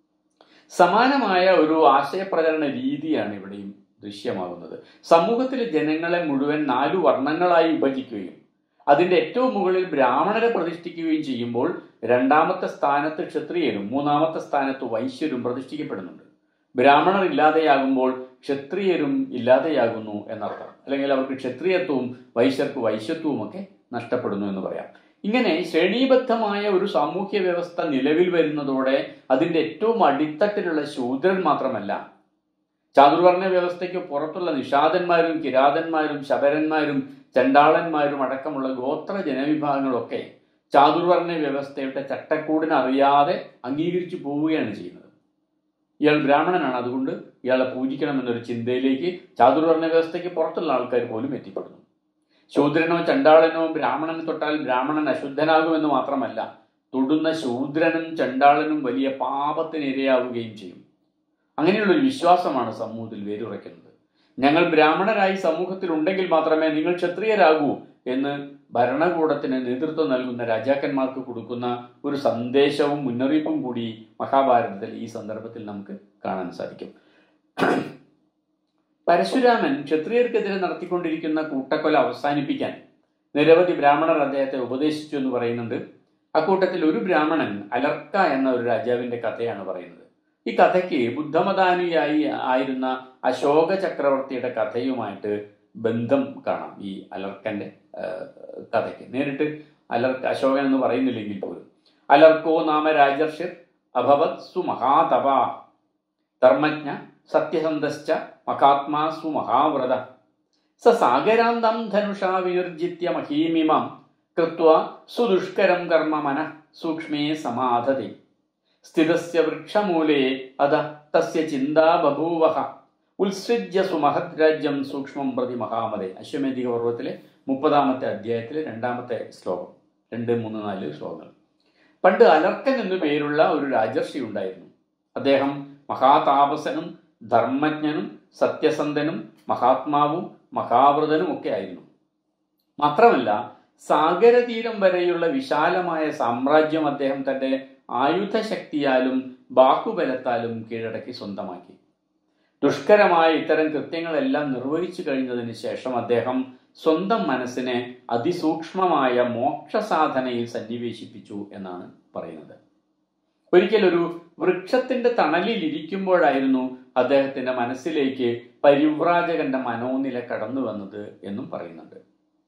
സമാനമായ ഒരു ആശയപ്രചരണ രീതിയാണ് ഇവിടെയും ദൃശ്യമാകുന്നത് സമൂഹത്തിലെ ജനങ്ങളെ മുഴുവൻ നാലു വർണ്ണങ്ങളായി വിഭജിക്കുകയും അതിന്റെ ഏറ്റവും മുകളിൽ ബ്രാഹ്മണരെ പ്രതിഷ്ഠിക്കുകയും ചെയ്യുമ്പോൾ രണ്ടാമത്തെ സ്ഥാനത്ത് ക്ഷത്രിയരും മൂന്നാമത്തെ സ്ഥാനത്ത് വൈശ്യരും പ്രതിഷ്ഠിക്കപ്പെടുന്നുണ്ട് ബ്രാഹ്മണർ ഇല്ലാതെയാകുമ്പോൾ ക്ഷത്രിയരും ഇല്ലാതെയാകുന്നു എന്നർത്ഥം അല്ലെങ്കിൽ അവർക്ക് ക്ഷത്രിയത്വവും വൈശ്യർക്ക് വൈശ്യത്വവും ഒക്കെ നഷ്ടപ്പെടുന്നു എന്ന് പറയാം ഇങ്ങനെ ശ്രേണീബദ്ധമായ ഒരു സാമൂഹ്യ വ്യവസ്ഥ നിലവിൽ വരുന്നതോടെ അതിന്റെ ഏറ്റവും അടിത്തട്ടിലുള്ള ശൂദ്രൻ മാത്രമല്ല ചാതുർവർണ്ണ വ്യവസ്ഥയ്ക്ക് പുറത്തുള്ള നിഷാദന്മാരും കിരാതന്മാരും ശബരന്മാരും ചണ്ടാളന്മാരും അടക്കമുള്ള ഗോത്ര ജനവിഭാഗങ്ങളൊക്കെ ചാതുർവർണ്ണ വ്യവസ്ഥയുടെ ചട്ടക്കൂടിനെ അറിയാതെ അംഗീകരിച്ചു പോവുകയാണ് ചെയ്യുന്നത് ഇയാൾ ബ്രാഹ്മണനാണ് അതുകൊണ്ട് ഇയാളെ പൂജിക്കണം എന്നൊരു ചിന്തയിലേക്ക് ചാതുർവർണ്ണ വ്യവസ്ഥയ്ക്ക് പുറത്തുള്ള ആൾക്കാർ പോലും എത്തിപ്പെടുന്നു ശൂദ്രനോ ചണ്ടാളനോ ബ്രാഹ്മണൻ തൊട്ടാൽ ബ്രാഹ്മണൻ അശുദ്ധനാകുമെന്ന് മാത്രമല്ല തൊടുന്ന ശൂദ്രനും ചണ്ടാളനും വലിയ പാപത്തിന് ഇരയാവുകയും ചെയ്യും അങ്ങനെയുള്ള ഒരു വിശ്വാസമാണ് സമൂഹത്തിൽ വേരുറയ്ക്കുന്നത് ഞങ്ങൾ ബ്രാഹ്മണരായി സമൂഹത്തിൽ ഉണ്ടെങ്കിൽ മാത്രമേ നിങ്ങൾ ക്ഷത്രിയരാകൂ എന്ന് ഭരണകൂടത്തിന് നേതൃത്വം നൽകുന്ന രാജാക്കന്മാർക്ക് കൊടുക്കുന്ന ഒരു സന്ദേശവും മുന്നറിയിപ്പും കൂടി മഹാഭാരതത്തിൽ ഈ സന്ദർഭത്തിൽ നമുക്ക് കാണാൻ സാധിക്കും പരശുരാമൻ ക്ഷത്രിയർക്കെതിരെ നടത്തിക്കൊണ്ടിരിക്കുന്ന കൂട്ടക്കൊല അവസാനിപ്പിക്കാൻ നിരവധി ബ്രാഹ്മണർ അദ്ദേഹത്തെ ഉപദേശിച്ചു എന്ന് പറയുന്നുണ്ട് അക്കൂട്ടത്തിൽ ഒരു ബ്രാഹ്മണൻ അലർക്ക എന്ന ഒരു രാജാവിന്റെ കഥയാണ് പറയുന്നത് ഈ കഥയ്ക്ക് ബുദ്ധമതാനുയായി ആയിരുന്ന അശോക ചക്രവർത്തിയുടെ കഥയുമായിട്ട് ബന്ധം കാണാം ഈ അലർക്കന്റെ കഥയ്ക്ക് നേരിട്ട് അലർക്ക് അശോകൻ എന്ന് പറയുന്നില്ലെങ്കിൽ പോലും അലർക്കോ നാമ രാജർഷിർ അഭവത് സുമഹാതപ ധർമ്മജ്ഞ സത്യസന്ധശ്ച മഹാത്മാ സുമഹാവ്രത സ സാഗരാന്തം ധനുഷാ വിനിർജിത്യ മഹീമിമം കൃത്വ സുദുഷ്കരം കർമ്മ മനഃ സൂക്ഷ്മേ സമാധതി സ്ഥിതസ്യ വൃക്ഷമൂലേ അത തസ്യ ചിന്താ ബഭൂവഹ ഉത്സൃജ്യ സുമഹത് രാജ്യം സൂക്ഷ്മം പ്രതി മഹാമതെ അശ്വമേധിക പർവ്വത്തിലെ മുപ്പതാമത്തെ അധ്യായത്തിലെ രണ്ടാമത്തെ ശ്ലോകം രണ്ട് മൂന്ന് നാല് ശ്ലോകങ്ങൾ പണ്ട് അലർക്കൻ എന്നു പേരുള്ള ഒരു രാജർഷി ഉണ്ടായിരുന്നു അദ്ദേഹം മഹാതാപസനും ധർമ്മജ്ഞനും സത്യസന്ധനും മഹാത്മാവും മഹാവ്രതനും ഒക്കെ ആയിരുന്നു മാത്രമല്ല സാഗരതീരം വരെയുള്ള വിശാലമായ സാമ്രാജ്യം അദ്ദേഹം തന്റെ ആയുധശക്തിയാലും ബാഹുബലത്താലും കീഴടക്കി സ്വന്തമാക്കി ദുഷ്കരമായ ഇത്തരം കൃത്യങ്ങളെല്ലാം നിർവഹിച്ചു കഴിഞ്ഞതിന് ശേഷം അദ്ദേഹം സ്വന്തം മനസ്സിനെ അതിസൂക്ഷ്മമായ മോക്ഷസാധനയിൽ സന്നിവേശിപ്പിച്ചു എന്നാണ് പറയുന്നത് ഒരിക്കൽ ഒരു വൃക്ഷത്തിന്റെ തണലിൽ ഇരിക്കുമ്പോഴായിരുന്നു അദ്ദേഹത്തിന്റെ മനസ്സിലേക്ക് പരിവ്രാജകന്റെ മനോനില കടന്നു വന്നത് എന്നും പറയുന്നുണ്ട്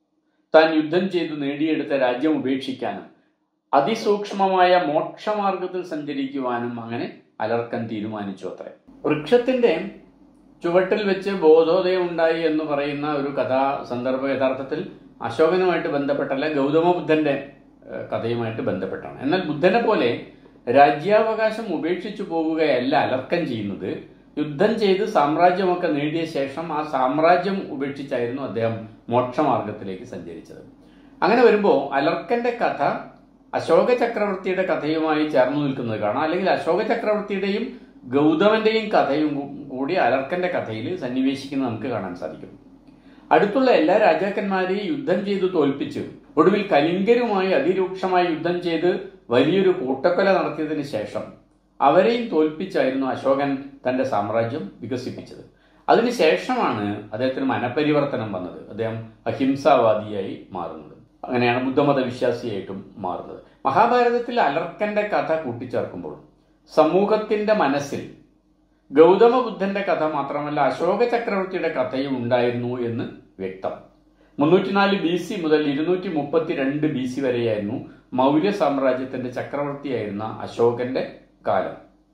താൻ യുദ്ധം ചെയ്തു നേടിയെടുത്ത രാജ്യം ഉപേക്ഷിക്കാനും അതിസൂക്ഷ്മമായ മോക്ഷമാർഗത്തിൽ സഞ്ചരിക്കുവാനും അങ്ങനെ അലർക്കൻ തീരുമാനിച്ചു അത്രേ വൃക്ഷത്തിന്റെ ചുവട്ടിൽ വെച്ച് ബോധോദയം ഉണ്ടായി എന്ന് പറയുന്ന ഒരു കഥാ സന്ദർഭം യഥാർത്ഥത്തിൽ അശോകനുമായിട്ട് ബന്ധപ്പെട്ടല്ല ഗൗതമ ബുദ്ധന്റെ ഏഹ്, കഥയുമായിട്ട് ബന്ധപ്പെട്ടാണ് എന്നാൽ ബുദ്ധനെ പോലെ രാജ്യാവകാശം ഉപേക്ഷിച്ചു പോവുകയല്ല അലർക്കൻ ചെയ്യുന്നത് യുദ്ധം ചെയ്ത് സാമ്രാജ്യമൊക്കെ നേടിയ ശേഷം ആ സാമ്രാജ്യം ഉപേക്ഷിച്ചായിരുന്നു അദ്ദേഹം മോക്ഷമാർഗത്തിലേക്ക് സഞ്ചരിച്ചത് അങ്ങനെ വരുമ്പോൾ അലർക്കന്റെ കഥ അശോക ചക്രവർത്തിയുടെ കഥയുമായി ചേർന്നു നിൽക്കുന്നത് കാണാം അല്ലെങ്കിൽ അശോക ചക്രവർത്തിയുടെയും ഗൗതമന്റെയും കഥയും കൂ- കൂടി അലർക്കന്റെ കഥയിൽ സന്നിവേശിക്കുന്നത് നമുക്ക് കാണാൻ സാധിക്കും അടുത്തുള്ള എല്ലാ രാജാക്കന്മാരെയും യുദ്ധം ചെയ്ത് തോൽപ്പിച്ച് ഒടുവിൽ കലിംഗരുമായി അതിരൂക്ഷമായി യുദ്ധം ചെയ്ത് വലിയൊരു കൂട്ടക്കൊല നടത്തിയതിനു ശേഷം അവരെയും തോൽപ്പിച്ചായിരുന്നു അശോകൻ തന്റെ സാമ്രാജ്യം വികസിപ്പിച്ചത് അതിനുശേഷമാണ് അദ്ദേഹത്തിന് മനപരിവർത്തനം വന്നത് അദ്ദേഹം അഹിംസാവാദിയായി മാറുന്നത് അങ്ങനെയാണ് ബുദ്ധമത വിശ്വാസിയായിട്ടും മാറുന്നത് മഹാഭാരതത്തിൽ അലർക്കന്റെ കഥ കൂട്ടിച്ചേർക്കുമ്പോൾ സമൂഹത്തിന്റെ മനസ്സിൽ ഗൗതമ ബുദ്ധന്റെ കഥ മാത്രമല്ല അശോക ചക്രവർത്തിയുടെ കഥയും ഉണ്ടായിരുന്നു എന്ന് വ്യക്തം മുന്നൂറ്റിനാല് ബി സി മുതൽ ഇരുന്നൂറ്റി മുപ്പത്തിരണ്ട് ബി സി വരെയായിരുന്നു മൗര്യ സാമ്രാജ്യത്തിന്റെ ചക്രവർത്തിയായിരുന്ന അശോകന്റെ കാലം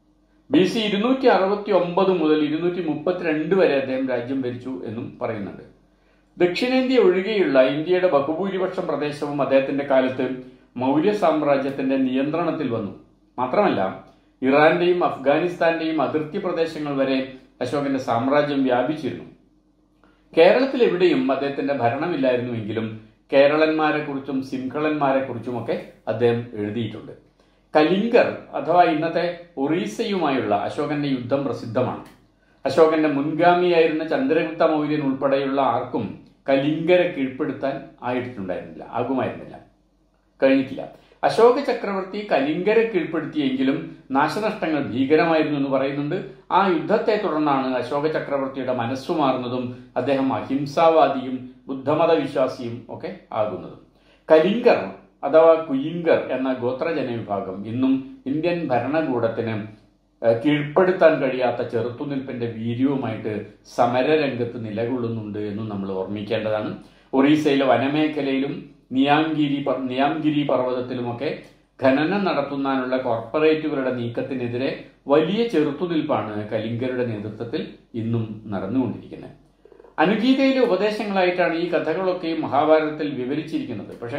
ബി സി ഇരുന്നൂറ്റി അറുപത്തി ഒമ്പത് മുതൽ ഇരുന്നൂറ്റി മുപ്പത്തിരണ്ട് വരെ അദ്ദേഹം രാജ്യം ഭരിച്ചു എന്നും പറയുന്നുണ്ട് ദക്ഷിണേന്ത്യ ഒഴികെയുള്ള ഇന്ത്യയുടെ ബഹുഭൂരിപക്ഷം പ്രദേശവും അദ്ദേഹത്തിന്റെ കാലത്ത് മൗര്യ സാമ്രാജ്യത്തിന്റെ നിയന്ത്രണത്തിൽ വന്നു മാത്രമല്ല ഇറാന്റെയും അഫ്ഗാനിസ്ഥാന്റെയും അതിർത്തി പ്രദേശങ്ങൾ വരെ അശോകന്റെ സാമ്രാജ്യം വ്യാപിച്ചിരുന്നു കേരളത്തിൽ എവിടെയും അദ്ദേഹത്തിന്റെ ഭരണമില്ലായിരുന്നുവെങ്കിലും കേരളന്മാരെ കുറിച്ചും സിംഹളന്മാരെ കുറിച്ചുമൊക്കെ അദ്ദേഹം എഴുതിയിട്ടുണ്ട് കലിംഗർ അഥവാ ഇന്നത്തെ ഒറീസയുമായുള്ള അശോകന്റെ യുദ്ധം പ്രസിദ്ധമാണ് അശോകന്റെ മുൻഗാമിയായിരുന്ന ചന്ദ്രഗുപ്ത മൗര്യൻ ഉൾപ്പെടെയുള്ള ആർക്കും കലിംഗരെ കീഴ്പ്പെടുത്താൻ ആയിട്ടുണ്ടായിരുന്നില്ല ആകുമായിരുന്നില്ല കഴിഞ്ഞിട്ടില്ല അശോക ചക്രവർത്തി കലിംഗരെ കീഴ്പ്പെടുത്തിയെങ്കിലും നാശനഷ്ടങ്ങൾ ഭീകരമായിരുന്നു എന്ന് പറയുന്നുണ്ട് ആ യുദ്ധത്തെ തുടർന്നാണ് അശോക ചക്രവർത്തിയുടെ മനസ്സു മാറുന്നതും അദ്ദേഹം അഹിംസാവാദിയും ബുദ്ധമത വിശ്വാസിയും ഒക്കെ ആകുന്നതും കലിംഗർ അഥവാ കുയിങ്കർ എന്ന ഗോത്രജന വിഭാഗം ഇന്നും ഇന്ത്യൻ ഭരണകൂടത്തിന് ഏഹ്, കീഴ്പ്പെടുത്താൻ കഴിയാത്ത ചെറുത്തുനിൽപ്പിന്റെ വീര്യവുമായിട്ട് സമരരംഗത്ത് നിലകൊള്ളുന്നുണ്ട് എന്നും നമ്മൾ ഓർമ്മിക്കേണ്ടതാണ് ഒറീസയിലെ വനമേഖലയിലും നിയാംഗിരി പർ- നിയാംഗിരി പർവ്വതത്തിലുമൊക്കെ ഖനനം നടത്തുന്നതിനുള്ള കോർപ്പറേറ്റുകളുടെ നീക്കത്തിനെതിരെ വലിയ ചെറുത്തുനിൽപ്പാണ് കലിംഗരുടെ നേതൃത്വത്തിൽ ഇന്നും നടന്നുകൊണ്ടിരിക്കുന്നത് അനുഗീതയിലെ ഉപദേശങ്ങളായിട്ടാണ് ഈ കഥകളൊക്കെയും മഹാഭാരതത്തിൽ വിവരിച്ചിരിക്കുന്നത് പക്ഷേ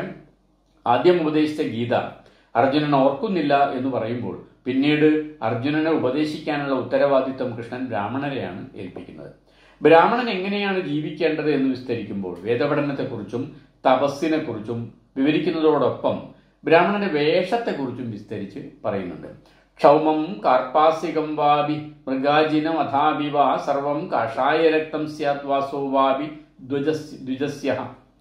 ആദ്യം ഉപദേശിച്ച ഗീത അർജുനൻ ഓർക്കുന്നില്ല എന്ന് പറയുമ്പോൾ പിന്നീട് അർജുനനെ ഉപദേശിക്കാനുള്ള ഉത്തരവാദിത്വം കൃഷ്ണൻ ബ്രാഹ്മണരെയാണ് ഏൽപ്പിക്കുന്നത് ബ്രാഹ്മണൻ എങ്ങനെയാണ് ജീവിക്കേണ്ടത് എന്ന് വിസ്തരിക്കുമ്പോൾ വേദപഠനത്തെക്കുറിച്ചും തപസ്സിനെക്കുറിച്ചും വിവരിക്കുന്നതോടൊപ്പം ബ്രാഹ്മണന്റെ വേഷത്തെക്കുറിച്ചും വിസ്തരിച്ച് പറയുന്നുണ്ട് ക്ഷൗമം കാർപ്പാസികം വാപി മൃഗാജിനം അഥാപി വാ സർവം കാഷായ രക്തം സ്യാത് വാസോ വാപി ദ്വിജസ് ദ്വിജസ്യ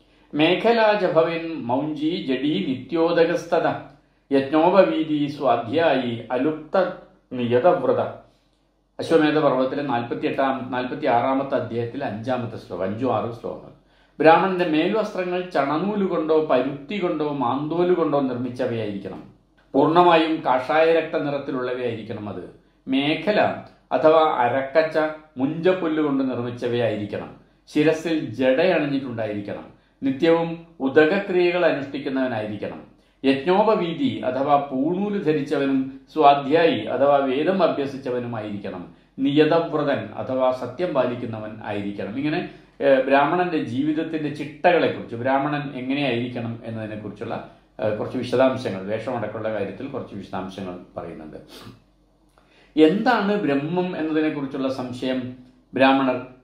മേഖലാജഭവൻ മൗഞ്ചി ജഡി നിത്യോദകസ്തത യജ്ഞോപവീതി സ്വാധ്യായി അലുപ്ത നിയതവ്രത അശ്വമേധ പർവ്വത്തിലെ നാൽപ്പത്തി എട്ടാം നാൽപ്പത്തി ആറാമത്തെ അധ്യായത്തിൽ അഞ്ചാമത്തെ ശ്ലോകം അഞ്ചും ആറും ശ്ലോകങ്ങൾ ബ്രാഹ്മണന്റെ മേൽവസ്ത്രങ്ങൾ ചണനൂല് കൊണ്ടോ പരുത്തി കൊണ്ടോ മാന്തോല് കൊണ്ടോ നിർമ്മിച്ചവയായിരിക്കണം പൂർണ്ണമായും കാഷായ രക്ത നിറത്തിലുള്ളവയായിരിക്കണം അത് മേഖല അഥവാ അരക്കച്ച മുഞ്ചപ്പുല്ല് കൊണ്ട് നിർമ്മിച്ചവയായിരിക്കണം ശിരസിൽ ജടയണിഞ്ഞിട്ടുണ്ടായിരിക്കണം നിത്യവും ഉദകക്രിയകൾ അനുഷ്ഠിക്കുന്നവനായിരിക്കണം യജ്ഞോപവീതി അഥവാ പൂണൂല് ധരിച്ചവനും സ്വാധ്യായി അഥവാ വേദം അഭ്യസിച്ചവനുമായിരിക്കണം നിയതവ്രതൻ അഥവാ സത്യം പാലിക്കുന്നവൻ ആയിരിക്കണം ഇങ്ങനെ ഏഹ്, ബ്രാഹ്മണന്റെ ജീവിതത്തിന്റെ ചിട്ടകളെക്കുറിച്ച് ബ്രാഹ്മണൻ എങ്ങനെയായിരിക്കണം എന്നതിനെക്കുറിച്ചുള്ള ഏഹ്, കുറച്ച് വിശദാംശങ്ങൾ വേഷമടക്കമുള്ള കാര്യത്തിൽ കുറച്ച് വിശദാംശങ്ങൾ പറയുന്നുണ്ട് എന്താണ് ബ്രഹ്മം എന്നതിനെക്കുറിച്ചുള്ള സംശയം ബ്രാഹ്മണർ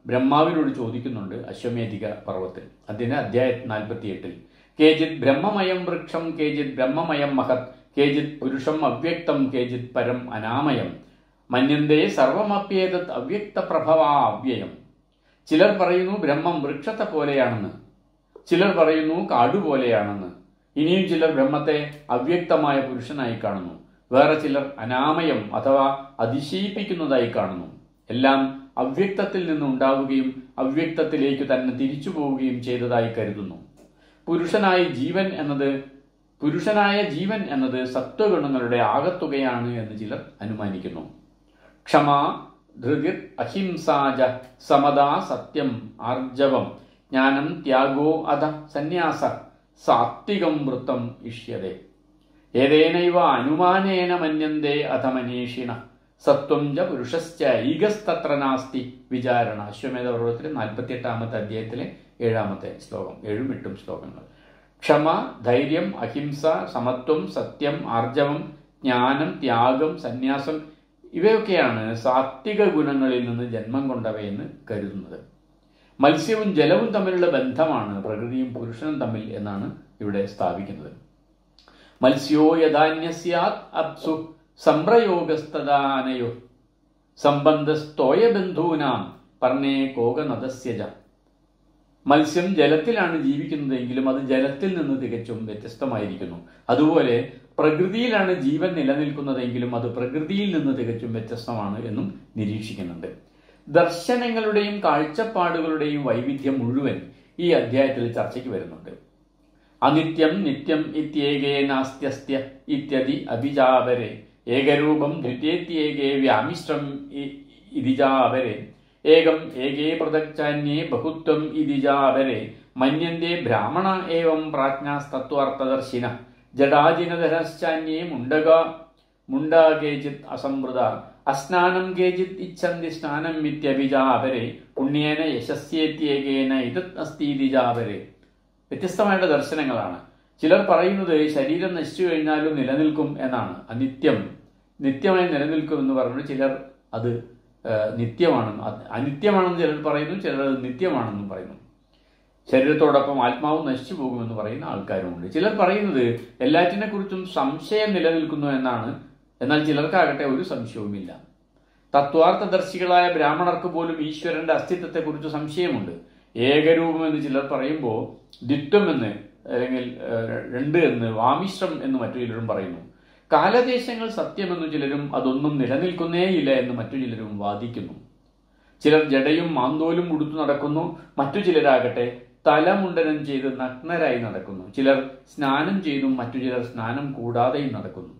ബ്രഹ്മാവിനോട് ചോദിക്കുന്നുണ്ട് അശ്വമേധിക പർവ്വത്തിൽ അതിന് അധ്യായ നാൽപ്പത്തി എട്ടിൽ കേജിത് ബ്രഹ്മമയം വൃക്ഷം കേജിത് ബ്രഹ്മമയം മഹത് കേജിത് പുരുഷം അവ്യക്തം കേജിത് പരം അനാമയം മന്യന്തേ സർവമപ്യേതത് അവ്യക്ത പ്രഭവ അവ്യയം ചിലർ പറയുന്നു ബ്രഹ്മം വൃക്ഷത്തെ പോലെയാണെന്ന് ചിലർ പറയുന്നു കാടുപോലെയാണെന്ന് ഇനിയും ചിലർ ബ്രഹ്മത്തെ അവ്യക്തമായ പുരുഷനായി കാണുന്നു വേറെ ചിലർ അനാമയം അഥവാ അതിശയിപ്പിക്കുന്നതായി കാണുന്നു എല്ലാം അവ്യക്തത്തിൽ നിന്നുണ്ടാവുകയും അവ്യക്തത്തിലേക്ക് തന്നെ തിരിച്ചു പോവുകയും ചെയ്തതായി കരുതുന്നു പുരുഷനായി ജീവൻ എന്നത് പുരുഷനായ ജീവൻ എന്നത് സത്വഗുണങ്ങളുടെ ആകത്തുകയാണ് എന്ന് ചിലർ അനുമാനിക്കുന്നു ക്ഷമ ധൃതിർ അഹിംസാജ സമതാ സത്യം ആർജവം ജ്ഞാനം ത്യാഗോ അധ സന്യാസ സാത്വികം വൃത്തം ഇഷ്യതേ ഏതേനൈവ അനുമാനേന മന്യന്തേ അധ മനീഷിണ സത്വം ച പുരുഷശ്ച ഈഗസ്തത്ര നാസ്തി വിചാരണ അശ്വമേധ പർവ്വത്തിലെ നാൽപ്പത്തി എട്ടാമത്തെ അധ്യായത്തിലെ ഏഴാമത്തെ ശ്ലോകം ഏഴും എട്ടും ശ്ലോകങ്ങൾ ക്ഷമ ധൈര്യം അഹിംസ സമത്വം സത്യം ആർജവം ജ്ഞാനം ത്യാഗം സന്യാസം ഇവയൊക്കെയാണ് സാത്വിക ഗുണങ്ങളിൽ നിന്ന് ജന്മം കൊണ്ടവയെന്ന് കരുതുന്നത് മത്സ്യവും ജലവും തമ്മിലുള്ള ബന്ധമാണ് പ്രകൃതിയും പുരുഷനും തമ്മിൽ എന്നാണ് ഇവിടെ സ്ഥാപിക്കുന്നത് മത്സ്യോ യഥാന്യസ്യാത് അപ്സു സംപ്രയോഗസ്തദാനയോ സംബന്ധസ്തോയ ബന്ധൂനാം പറഞ്ഞേ കോകനദസ്യജ മത്സ്യം ജലത്തിലാണ് ജീവിക്കുന്നതെങ്കിലും അത് ജലത്തിൽ നിന്ന് തികച്ചും വ്യത്യസ്തമായിരിക്കുന്നു അതുപോലെ പ്രകൃതിയിലാണ് ജീവൻ നിലനിൽക്കുന്നതെങ്കിലും അത് പ്രകൃതിയിൽ നിന്ന് തികച്ചും വ്യത്യസ്തമാണ് എന്നും നിരീക്ഷിക്കുന്നുണ്ട് ദർശനങ്ങളുടെയും കാഴ്ചപ്പാടുകളുടെയും വൈവിധ്യം മുഴുവൻ ഈ അധ്യായത്തിൽ ചർച്ചയ്ക്ക് വരുന്നുണ്ട് അനിത്യം നിത്യം ഇത്യേകേ നാസ്ത്യസ്ത്യ ഇത്യതി അഭിജാപരെ ഏകരൂപം ദ്വിതീയേത്യേകേ വ്യാമിശ്രം ഇതിജാപരെ ഏകം ഏകേ പൃഥക്ചാന്യേ ബഹുത്വം ഇതിജാപരെ മന്യന്തേ ബ്രാഹ്മണ ഏവം പ്രാജ്ഞാസ്തത്വാർത്ഥദർശിന ജഡാജിനധരശ്ചാന്യേ മുണ്ടക മുണ്ടാ കേചിത് അസംവൃത അസ്നാനം കേചിത് ഇച്ഛന്തി സ്നാനം ഇത്യഭിജാപരെ പുണ്യേന യശസ്യേത്യേകേന ഇതത് അസ്തീതിജാപരെ വ്യത്യസ്തമായിട്ട് ദർശനങ്ങളാണ് ചിലർ പറയുന്നത് ശരീരം നശിച്ചു കഴിഞ്ഞാലും നിലനിൽക്കും എന്നാണ് അനിത്യം നിത്യമായി നിലനിൽക്കും എന്ന് പറഞ്ഞു ചിലർ അത് നിത്യമാണെന്ന് അനിത്യമാണെന്ന് ചിലർ പറയുന്നു ചിലർ അത് നിത്യമാണെന്നും പറയുന്നു ശരീരത്തോടൊപ്പം ആത്മാവും നശിച്ചു പോകുമെന്ന് പറയുന്ന ആൾക്കാരുമുണ്ട് ചിലർ പറയുന്നത് എല്ലാറ്റിനെ കുറിച്ചും സംശയം നിലനിൽക്കുന്നു എന്നാണ് എന്നാൽ ചിലർക്കാകട്ടെ ഒരു സംശയവുമില്ല തത്വാർത്ഥദർശികളായ ബ്രാഹ്മണർക്ക് പോലും ഈശ്വരന്റെ അസ്തിത്വത്തെക്കുറിച്ച് സംശയമുണ്ട് ഏകരൂപം എന്ന് ചിലർ പറയുമ്പോൾ ദ്വിത്വം എന്ന് അല്ലെങ്കിൽ രണ്ട് എന്ന് വാമിശ്രം എന്ന് മറ്റു ചിലരും പറയുന്നു കാലദേശങ്ങൾ സത്യമെന്നു ചിലരും അതൊന്നും നിലനിൽക്കുന്നേയില്ല എന്ന് മറ്റു ചിലരും വാദിക്കുന്നു ചിലർ ജടയും മാന്തോലും ഉടുത്തു നടക്കുന്നു മറ്റു ചിലരാകട്ടെ തലമുണ്ടനം ചെയ്ത് നഗ്നരായി നടക്കുന്നു ചിലർ സ്നാനം ചെയ്തും മറ്റു ചിലർ സ്നാനം കൂടാതെയും നടക്കുന്നു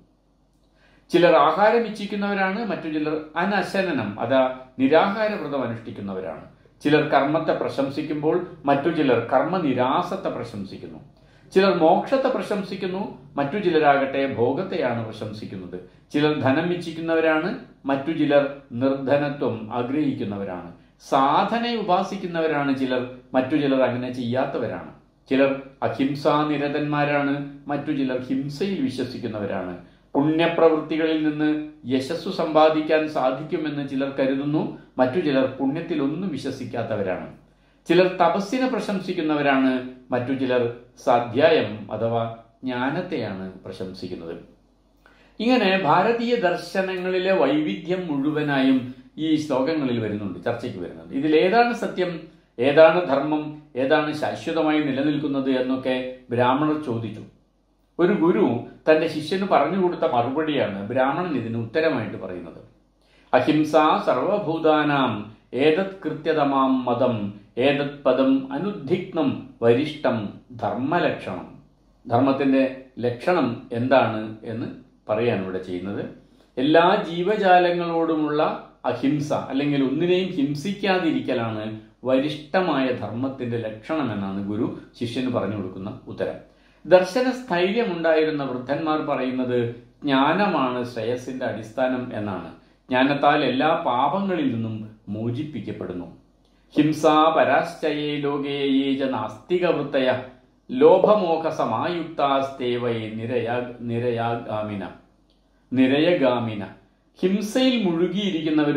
ചിലർ ആഹാരം ഇച്ഛിക്കുന്നവരാണ് മറ്റു ചിലർ അനശനനം അതാ നിരാഹാര വ്രതം അനുഷ്ഠിക്കുന്നവരാണ് ചിലർ കർമ്മത്തെ പ്രശംസിക്കുമ്പോൾ മറ്റു ചിലർ കർമ്മനിരാസത്തെ പ്രശംസിക്കുന്നു ചിലർ മോക്ഷത്തെ പ്രശംസിക്കുന്നു മറ്റു ചിലരാകട്ടെ ഭോഗത്തെയാണ് പ്രശംസിക്കുന്നത് ചിലർ ധനം ഇച്ഛിക്കുന്നവരാണ് മറ്റു ചിലർ നിർധനത്വം ആഗ്രഹിക്കുന്നവരാണ് സാധനയെ ഉപാസിക്കുന്നവരാണ് ചിലർ മറ്റു ചിലർ അങ്ങനെ ചെയ്യാത്തവരാണ് ചിലർ അഹിംസാനിരതന്മാരാണ് മറ്റു ചിലർ ഹിംസയിൽ വിശ്വസിക്കുന്നവരാണ് പുണ്യപ്രവൃത്തികളിൽ നിന്ന് യശസ്സു സമ്പാദിക്കാൻ സാധിക്കുമെന്ന് ചിലർ കരുതുന്നു മറ്റു ചിലർ പുണ്യത്തിൽ ഒന്നും വിശ്വസിക്കാത്തവരാണ് ചിലർ തപസ്സിനെ പ്രശംസിക്കുന്നവരാണ് മറ്റു ചിലർ സാധ്യായം അഥവാ ജ്ഞാനത്തെയാണ് പ്രശംസിക്കുന്നത് ഇങ്ങനെ ഭാരതീയ ദർശനങ്ങളിലെ വൈവിധ്യം മുഴുവനായും ഈ ശ്ലോകങ്ങളിൽ വരുന്നുണ്ട് ചർച്ചയ്ക്ക് വരുന്നുണ്ട് ഇതിൽ ഏതാണ് സത്യം ഏതാണ് ധർമ്മം ഏതാണ് ശാശ്വതമായി നിലനിൽക്കുന്നത് എന്നൊക്കെ ബ്രാഹ്മണർ ചോദിച്ചു ഒരു ഗുരു തന്റെ ശിഷ്യന് പറഞ്ഞു കൊടുത്ത മറുപടിയാണ് ബ്രാഹ്മണൻ ഇതിന് ഉത്തരമായിട്ട് പറയുന്നത് അഹിംസ സർവഭൂതാനാം ഏതത് കൃത്യതമാം മതം ഏതത് പദം അനുദ്ധിഗ്നം വരിഷ്ടം ധർമ്മലക്ഷണം ധർമ്മത്തിന്റെ ലക്ഷണം എന്താണ് എന്ന് പറയാൻ ഇവിടെ ചെയ്യുന്നത് എല്ലാ ജീവജാലങ്ങളോടുമുള്ള അഹിംസ അല്ലെങ്കിൽ ഒന്നിനെയും ഹിംസിക്കാതിരിക്കലാണ് വരിഷ്ഠമായ ധർമ്മത്തിന്റെ ലക്ഷണം എന്നാണ് ഗുരു ശിഷ്യന് പറഞ്ഞു കൊടുക്കുന്ന ഉത്തരം ദർശന സ്ഥൈര്യമുണ്ടായിരുന്ന വൃദ്ധന്മാർ പറയുന്നത് ജ്ഞാനമാണ് ശ്രേയസിന്റെ അടിസ്ഥാനം എന്നാണ് ജ്ഞാനത്താൽ എല്ലാ പാപങ്ങളിൽ നിന്നും മോചിപ്പിക്കപ്പെടുന്നു ഹിംസാ പരാശ്ചയേ ലോകേ യേജ നാസ്തിക വൃത്തയ ലോഭമോഹ സമായുക്താസ്തേവൈ നിരയാ നിരയാഗാമിന നിരയഗാമിന ഹിംസയിൽ മുഴുകിയിരിക്കുന്നവരും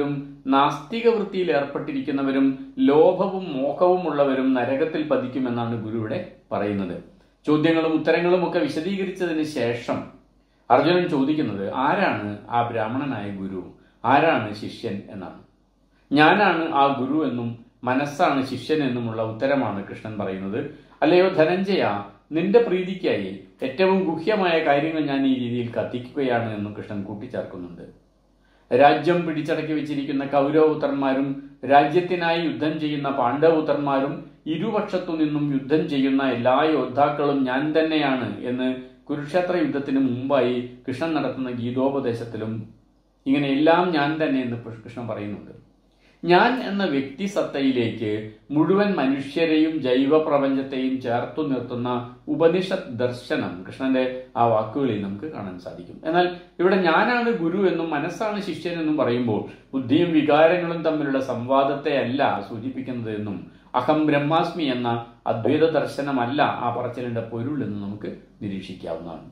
നാസ്തിക വൃത്തിയിൽ ഏർപ്പെട്ടിരിക്കുന്നവരും ലോഭവും മോഹവും ഉള്ളവരും നരകത്തിൽ പതിക്കുമെന്നാണ് ഗുരു ഇവിടെ പറയുന്നത് ചോദ്യങ്ങളും ഉത്തരങ്ങളും ഒക്കെ വിശദീകരിച്ചതിന് ശേഷം അർജുനൻ ചോദിക്കുന്നത് ആരാണ് ആ ബ്രാഹ്മണനായ ഗുരു ആരാണ് ശിഷ്യൻ എന്നാണ് ഞാനാണ് ആ ഗുരു എന്നും മനസ്സാണ് ശിഷ്യൻ എന്നുമുള്ള ഉത്തരമാണ് കൃഷ്ണൻ പറയുന്നത് അല്ലയോ ധനഞ്ജയ നിന്റെ പ്രീതിക്കായി ഏറ്റവും ഗുഹ്യമായ കാര്യങ്ങൾ ഞാൻ ഈ രീതിയിൽ കത്തിക്കുകയാണ് എന്നും കൃഷ്ണൻ കൂട്ടിച്ചേർക്കുന്നുണ്ട് രാജ്യം പിടിച്ചടക്കി വെച്ചിരിക്കുന്ന കൗരവപുത്രന്മാരും രാജ്യത്തിനായി യുദ്ധം ചെയ്യുന്ന പാണ്ഡവപുത്രന്മാരും ഇരുപക്ഷത്തു നിന്നും യുദ്ധം ചെയ്യുന്ന എല്ലാ യോദ്ധാക്കളും ഞാൻ തന്നെയാണ് എന്ന് കുരുക്ഷേത്ര യുദ്ധത്തിന് മുമ്പായി കൃഷ്ണൻ നടത്തുന്ന ഗീതോപദേശത്തിലും ഇങ്ങനെ എല്ലാം ഞാൻ തന്നെ എന്ന് കൃഷ്ണൻ പറയുന്നുണ്ട് ഞാൻ എന്ന വ്യക്തിസത്തയിലേക്ക് മുഴുവൻ മനുഷ്യരെയും ജൈവ പ്രപഞ്ചത്തെയും ചേർത്തു നിർത്തുന്ന ഉപനിഷത്ത് ദർശനം കൃഷ്ണന്റെ ആ വാക്കുകളിൽ നമുക്ക് കാണാൻ സാധിക്കും എന്നാൽ ഇവിടെ ഞാനാണ് ഗുരു എന്നും മനസ്സാണ് ശിഷ്യൻ എന്നും പറയുമ്പോൾ ബുദ്ധിയും വികാരങ്ങളും തമ്മിലുള്ള സംവാദത്തെ അല്ല സൂചിപ്പിക്കുന്നത് എന്നും അഹം ബ്രഹ്മാസ്മി എന്ന അദ്വൈത ദർശനമല്ല ആ പറച്ചിലിന്റെ പൊരുൾ എന്ന് നമുക്ക് നിരീക്ഷിക്കാവുന്നതാണ്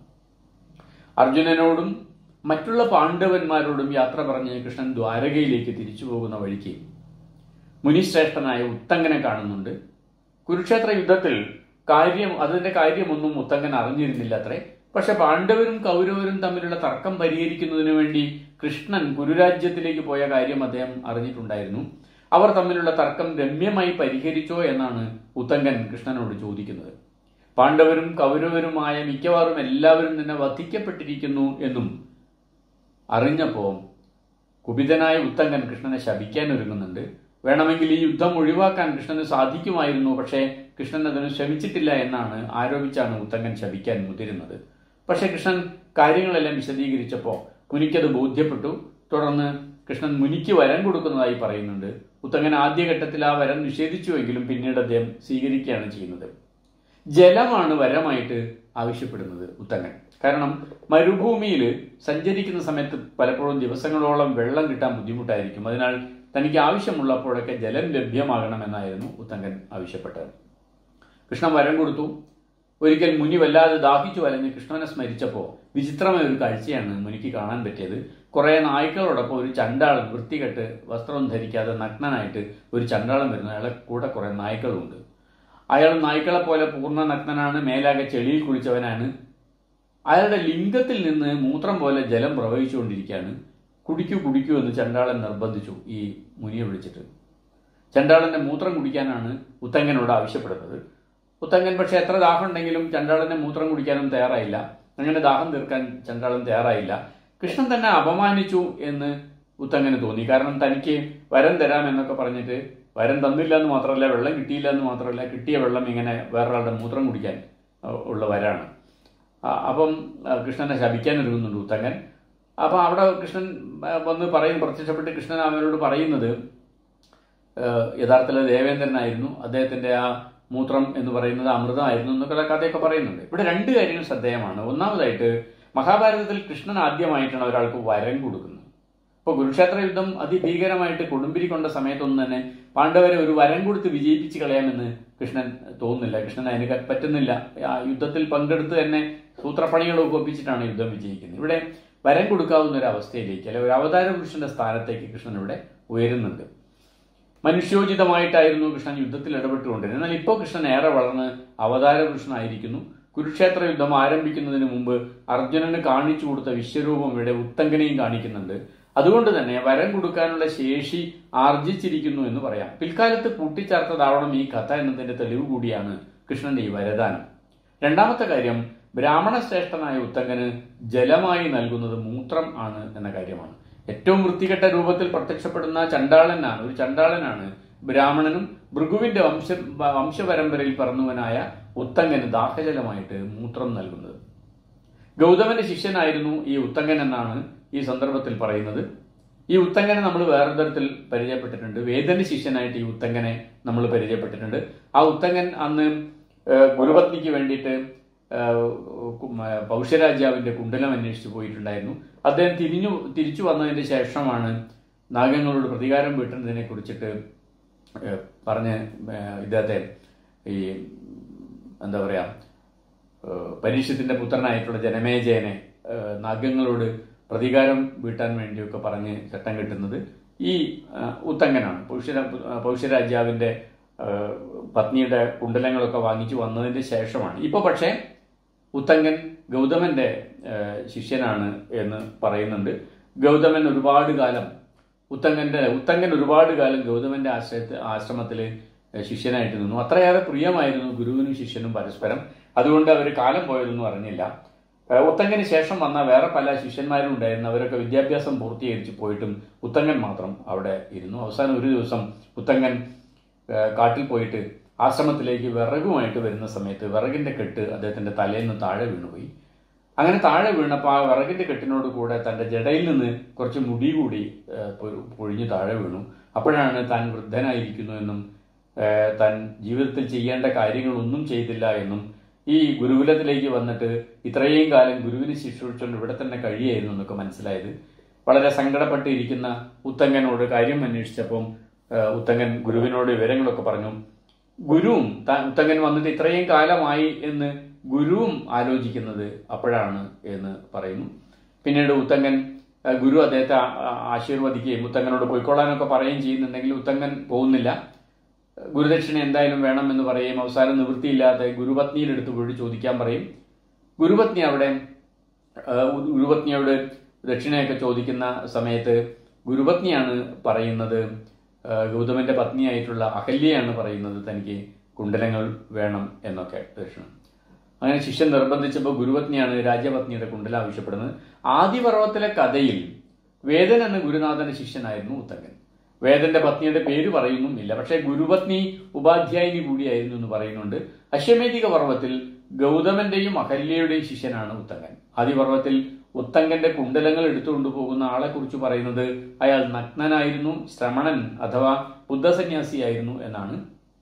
അർജുനനോടും മറ്റുള്ള പാണ്ഡവന്മാരോടും യാത്ര പറഞ്ഞ് കൃഷ്ണൻ ദ്വാരകയിലേക്ക് തിരിച്ചു പോകുന്ന വഴിക്ക് മുനിശ്രേഷ്ഠനായ ഉത്തങ്കനെ കാണുന്നുണ്ട് കുരുക്ഷേത്ര യുദ്ധത്തിൽ കാര്യം അതിന്റെ കാര്യമൊന്നും ഉത്തങ്കൻ അറിഞ്ഞിരുന്നില്ല അത്രേ പക്ഷെ പാണ്ഡവരും കൗരവരും തമ്മിലുള്ള തർക്കം പരിഹരിക്കുന്നതിന് വേണ്ടി കൃഷ്ണൻ കുരുരാജ്യത്തിലേക്ക് പോയ കാര്യം അദ്ദേഹം അറിഞ്ഞിട്ടുണ്ടായിരുന്നു അവർ തമ്മിലുള്ള തർക്കം രമ്യമായി പരിഹരിച്ചോ എന്നാണ് ഉത്തങ്കൻ കൃഷ്ണനോട് ചോദിക്കുന്നത് പാണ്ഡവരും കൗരവരുമായ മിക്കവാറും എല്ലാവരും തന്നെ വധിക്കപ്പെട്ടിരിക്കുന്നു എന്നും അറിഞ്ഞപ്പോ കുപിതനായ ഉത്തങ്കൻ കൃഷ്ണനെ ശപിക്കാൻ ഒരുങ്ങുന്നുണ്ട് വേണമെങ്കിൽ ഈ യുദ്ധം ഒഴിവാക്കാൻ കൃഷ്ണന് സാധിക്കുമായിരുന്നു പക്ഷേ കൃഷ്ണൻ അതിന് ശ്രമിച്ചിട്ടില്ല എന്നാണ് ആരോപിച്ചാണ് ഉത്തങ്കൻ ശപിക്കാൻ മുതിരുന്നത് പക്ഷേ കൃഷ്ണൻ കാര്യങ്ങളെല്ലാം വിശദീകരിച്ചപ്പോൾ മുനിക്കത് ബോധ്യപ്പെട്ടു തുടർന്ന് കൃഷ്ണൻ മുനിക്ക് വരം കൊടുക്കുന്നതായി പറയുന്നുണ്ട് ഉത്തങ്കൻ ആദ്യഘട്ടത്തിൽ ആ വരം നിഷേധിച്ചുവെങ്കിലും പിന്നീട് അദ്ദേഹം സ്വീകരിക്കുകയാണ് ചെയ്യുന്നത് ജലമാണ് വരമായിട്ട് ആവശ്യപ്പെടുന്നത് ഉത്തങ്കൻ കാരണം മരുഭൂമിയിൽ സഞ്ചരിക്കുന്ന സമയത്ത് പലപ്പോഴും ദിവസങ്ങളോളം വെള്ളം കിട്ടാൻ ബുദ്ധിമുട്ടായിരിക്കും അതിനാൽ തനിക്ക് ആവശ്യമുള്ളപ്പോഴൊക്കെ ജലം ലഭ്യമാകണമെന്നായിരുന്നു ഉത്തങ്കൻ ആവശ്യപ്പെട്ടത് കൃഷ്ണൻ വരം കൊടുത്തു ഒരിക്കൽ മുനി വല്ലാതെ ദാഹിച്ചു വലഞ്ഞ് കൃഷ്ണനെ സ്മരിച്ചപ്പോൾ വിചിത്രമായ ഒരു കാഴ്ചയാണ് മുനിക്ക് കാണാൻ പറ്റിയത് കുറേ നായ്ക്കളോടൊപ്പം ഒരു ചണ്ടാളൻ വൃത്തികെട്ട് വസ്ത്രം ധരിക്കാതെ നഗ്നനായിട്ട് ഒരു ചണ്ടാളൻ വരുന്നു അയാളെ കൂടെ കുറേ നായ്ക്കളുണ്ട് അയാൾ നായ്ക്കളെ പോലെ പൂർണ്ണ നഗ്നനാണ് മേലാകെ ചെളിയിൽ കുളിച്ചവനാണ് അയാളുടെ ലിംഗത്തിൽ നിന്ന് മൂത്രം പോലെ ജലം പ്രവഹിച്ചുകൊണ്ടിരിക്കുകയാണ് കുടിക്കൂ കുടിക്കൂ എന്ന് ചണ്ടാളൻ നിർബന്ധിച്ചു ഈ മുനിയെ വിളിച്ചിട്ട് ചണ്ടാളന്റെ മൂത്രം കുടിക്കാനാണ് ഉത്തങ്കനോട് ആവശ്യപ്പെടുന്നത് ഉത്തങ്കൻ പക്ഷെ എത്ര ദാഹം ഉണ്ടെങ്കിലും ചണ്ടാളന്റെ മൂത്രം കുടിക്കാനും തയ്യാറായില്ല അങ്ങനെ ദാഹം തീർക്കാൻ ചണ്ടാളൻ തയ്യാറായില്ല കൃഷ്ണൻ തന്നെ അപമാനിച്ചു എന്ന് ഉത്തങ്കന് തോന്നി കാരണം തനിക്ക് വരം തരാം എന്നൊക്കെ പറഞ്ഞിട്ട് വരം തന്നില്ല എന്ന് മാത്രമല്ല വെള്ളം കിട്ടിയില്ല എന്ന് മാത്രമല്ല കിട്ടിയ വെള്ളം ഇങ്ങനെ വേറൊരാളുടെ മൂത്രം കുടിക്കാൻ ഉള്ള വരാണ് അപ്പം കൃഷ്ണനെ ശപിക്കാൻ ഒരുങ്ങുന്നുണ്ട് ഉത്തങ്കൻ അപ്പം അവിടെ കൃഷ്ണൻ വന്ന് പറയും പ്രത്യക്ഷപ്പെട്ട് കൃഷ്ണൻ അവരോട് പറയുന്നത് യഥാർത്ഥത്തിൽ ദേവേന്ദ്രനായിരുന്നു അദ്ദേഹത്തിന്റെ ആ മൂത്രം എന്ന് പറയുന്നത് അമൃതമായിരുന്നു എന്നൊക്കെ കഥയൊക്കെ പറയുന്നുണ്ട് ഇവിടെ രണ്ട് കാര്യങ്ങൾ ശ്രദ്ധേയമാണ് ഒന്നാമതായിട്ട് മഹാഭാരതത്തിൽ കൃഷ്ണൻ ആദ്യമായിട്ടാണ് ഒരാൾക്ക് വരം കൊടുക്കുന്നത് ഇപ്പോൾ കുരുക്ഷേത്ര യുദ്ധം അതിഭീകരമായിട്ട് കൊടുമ്പിരി കൊണ്ട സമയത്തൊന്നും തന്നെ പാണ്ഡവരെ ഒരു വരം കൊടുത്ത് വിജയിപ്പിച്ച് കളയാമെന്ന് കൃഷ്ണൻ തോന്നുന്നില്ല കൃഷ്ണൻ അതിന് പറ്റുന്നില്ല ആ യുദ്ധത്തിൽ പങ്കെടുത്ത് തന്നെ സൂത്രപ്പണികളൊക്കെ ഒപ്പിച്ചിട്ടാണ് യുദ്ധം വിജയിക്കുന്നത് ഇവിടെ വരം കൊടുക്കാവുന്ന ഒരു അവസ്ഥയിലേക്ക് അല്ലെ ഒരു അവതാര പുരുഷന്റെ സ്ഥാനത്തേക്ക് കൃഷ്ണൻ ഇവിടെ ഉയരുന്നുണ്ട് മനുഷ്യോചിതമായിട്ടായിരുന്നു കൃഷ്ണൻ യുദ്ധത്തിൽ ഇടപെട്ടുകൊണ്ടിരുന്നത് എന്നാൽ ഇപ്പോൾ കൃഷ്ണൻ ഏറെ വളർന്ന് അവതാര പുരുഷനായിരിക്കുന്നു കുരുക്ഷേത്ര യുദ്ധം ആരംഭിക്കുന്നതിന് മുമ്പ് അർജുനന് കാണിച്ചു കൊടുത്ത വിശ്വരൂപം ഇവിടെ ഉത്തങ്കനെയും കാണിക്കുന്നുണ്ട് അതുകൊണ്ട് തന്നെ വരം കൊടുക്കാനുള്ള ശേഷി ആർജിച്ചിരിക്കുന്നു എന്ന് പറയാം പിൽക്കാലത്ത് കൂട്ടിച്ചേർത്തതാവണം ഈ കഥ എന്നതിന്റെ തെളിവ് കൂടിയാണ് കൃഷ്ണന്റെ ഈ വരദാനം രണ്ടാമത്തെ കാര്യം ബ്രാഹ്മണ ശ്രേഷ്ഠനായ ഉത്തങ്കന് ജലമായി നൽകുന്നത് മൂത്രം ആണ് എന്ന കാര്യമാണ് ഏറ്റവും വൃത്തികെട്ട രൂപത്തിൽ പ്രത്യക്ഷപ്പെടുന്ന ചണ്ടാളനാണ് ഒരു ചണ്ടാളനാണ് ബ്രാഹ്മണനും ഭൃഗുവിന്റെ വംശ വംശപരമ്പരയിൽ പറന്നവനായ ഉത്തങ്കന് ദാഹജലമായിട്ട് മൂത്രം നൽകുന്നത് ഗൗതമന്റെ ശിഷ്യനായിരുന്നു ഈ ഉത്തങ്കൻ എന്നാണ് ഈ സന്ദർഭത്തിൽ പറയുന്നത് ഈ ഉത്തങ്കനെ നമ്മൾ വേറെ തരത്തിൽ പരിചയപ്പെട്ടിട്ടുണ്ട് വേദന്റെ ശിഷ്യനായിട്ട് ഈ ഉത്തങ്കനെ നമ്മൾ പരിചയപ്പെട്ടിട്ടുണ്ട് ആ ഉത്തങ്കൻ അന്ന് ഗുരുപത്നിക്ക് വേണ്ടിയിട്ട് പൗഷ്യരാജാവിന്റെ കുണ്ടലം അന്വേഷിച്ചു പോയിട്ടുണ്ടായിരുന്നു അദ്ദേഹം തിരിഞ്ഞു തിരിച്ചു വന്നതിന് ശേഷമാണ് നാഗങ്ങളോട് പ്രതികാരം വീട്ടുന്നതിനെ കുറിച്ചിട്ട് പറഞ്ഞ് ഇദ്ദേഹത്തെ ഈ എന്താ പറയാ പരീക്ഷത്തിന്റെ പുത്രനായിട്ടുള്ള ജനമേജയനെ നാഗങ്ങളോട് പ്രതികാരം വീട്ടാൻ വേണ്ടിയൊക്കെ പറഞ്ഞ് ചട്ടം കെട്ടുന്നത് ഈ ആ, ഉത്തങ്കനാണ് പൗഷ്യര പൗഷ്യരാജാവിൻ്റെ ആ, പത്നിയുടെ കുണ്ടലങ്ങളൊക്കെ വാങ്ങിച്ചു വന്നതിന് ശേഷമാണ് ഇപ്പോൾ പക്ഷേ ഉത്തങ്കൻ ഗൗതമന്റെ ആ, ശിഷ്യനാണ് എന്ന് പറയുന്നുണ്ട് ഗൗതമൻ ഒരുപാട് കാലം ഉത്തങ്കന്റെ ഉത്തങ്കൻ ഒരുപാട് കാലം ഗൗതമന്റെ ആശ്രയത്തിൽ ആശ്രമത്തിൽ ശിഷ്യനായിട്ട് നിന്നു അത്രയേറെ പ്രിയമായിരുന്നു ഗുരുവിനും ശിഷ്യനും പരസ്പരം അതുകൊണ്ട് അവർ കാലം പോയതൊന്നും അറിഞ്ഞില്ല ഏഹ് ഉത്തങ്കന് ശേഷം വന്ന വേറെ പല ശിഷ്യന്മാരും ഉണ്ടായിരുന്നു അവരൊക്കെ വിദ്യാഭ്യാസം പൂർത്തീകരിച്ച് പോയിട്ടും ഉത്തങ്കൻ മാത്രം അവിടെ ഇരുന്നു അവസാനം ഒരു ദിവസം ഉത്തങ്കൻ ഏഹ് കാട്ടിൽ പോയിട്ട് ആശ്രമത്തിലേക്ക് വിറകുമായിട്ട് വരുന്ന സമയത്ത് വിറകിന്റെ കെട്ട് അദ്ദേഹത്തിന്റെ തലയിൽ നിന്ന് താഴെ വീണുപോയി അങ്ങനെ താഴെ വീണപ്പോൾ ആ വിറകിന്റെ കെട്ടിനോട് കൂടെ തന്റെ ജടയിൽ നിന്ന് കുറച്ച് മുടി കൂടി ഏഹ്, പൊ- പൊഴിഞ്ഞ് താഴെ വീണു അപ്പോഴാണ് താൻ വൃദ്ധനായിരിക്കുന്നു എന്നും ഏഹ്, താൻ ജീവിതത്തിൽ ചെയ്യേണ്ട കാര്യങ്ങളൊന്നും ചെയ്തില്ല എന്നും ഈ ഗുരുകുലത്തിലേക്ക് വന്നിട്ട് ഇത്രയും കാലം ഗുരുവിന് ശുശ്രൂഷിച്ചുകൊണ്ട് ഇവിടെ തന്നെ കഴിയായിരുന്നു എന്നൊക്കെ മനസ്സിലായത് വളരെ സങ്കടപ്പെട്ടിരിക്കുന്ന ഉത്തങ്കനോട് കാര്യം അന്വേഷിച്ചപ്പം ഏഹ്, ഉത്തങ്കൻ ഗുരുവിനോട് വിവരങ്ങളൊക്കെ പറഞ്ഞു ഗുരുവും താൻ ഉത്തങ്കൻ വന്നിട്ട് ഇത്രയും കാലമായി എന്ന് ഗുരുവും ആലോചിക്കുന്നത് അപ്പോഴാണ് എന്ന് പറയുന്നു പിന്നീട് ഉത്തങ്കൻ ഏഹ്, ഗുരു അദ്ദേഹത്തെ ആ- ആ- ആശീർവദിക്കുകയും ഉത്തങ്കനോട് പോയിക്കൊള്ളാനൊക്കെ പറയുകയും ചെയ്യുന്നുണ്ടെങ്കിൽ ഉത്തങ്കൻ പോകുന്നില്ല ഗുരുദക്ഷിണ എന്തായാലും വേണം എന്ന് പറയും അവസാനം നിവൃത്തിയില്ലാതെ ഗുരുപത്നിയുടെ അടുത്ത് പോയി ചോദിക്കാൻ പറയും ഗുരുപത്നി അവിടെ ആ, ഗുരുപത്നിയോട് ദക്ഷിണയൊക്കെ ചോദിക്കുന്ന സമയത്ത് ഗുരുപത്നിയാണ് പറയുന്നത് ആ, ഗൗതമന്റെ പത്നിയായിട്ടുള്ള അഹല്യയാണ് പറയുന്നത് തനിക്ക് കുണ്ടലങ്ങൾ വേണം എന്നൊക്കെ ദക്ഷിണ അങ്ങനെ ശിഷ്യൻ നിർബന്ധിച്ചപ്പോൾ ഗുരുപത്നിയാണ് രാജ്യപത്നിയുടെ കുണ്ടല ആവശ്യപ്പെടുന്നത് ആദിപർവത്തിലെ കഥയിൽ വേദൻ എന്ന ഗുരുനാഥന്റെ ശിഷ്യനായിരുന്നു ഉത്തങ്കൻ വേദന്റെ പത്നിയുടെ പേര് പറയുന്നുമില്ല പക്ഷേ ഗുരുപത്നി ഉപാധ്യായിനി കൂടിയായിരുന്നു എന്ന് പറയുന്നുണ്ട് അശ്വമേധിക പർവ്വത്തിൽ ഗൗതമന്റെയും അഹല്യയുടെയും ശിഷ്യനാണ് ഉത്തങ്കൻ ആദിപർവ്വത്തിൽ ഉത്തങ്കന്റെ കുണ്ടലങ്ങൾ എടുത്തുകൊണ്ടു പോകുന്ന ആളെ കുറിച്ച് പറയുന്നത് അയാൾ നഗ്നനായിരുന്നു ശ്രമണൻ അഥവാ ബുദ്ധസന്യാസിയായിരുന്നു എന്നാണ്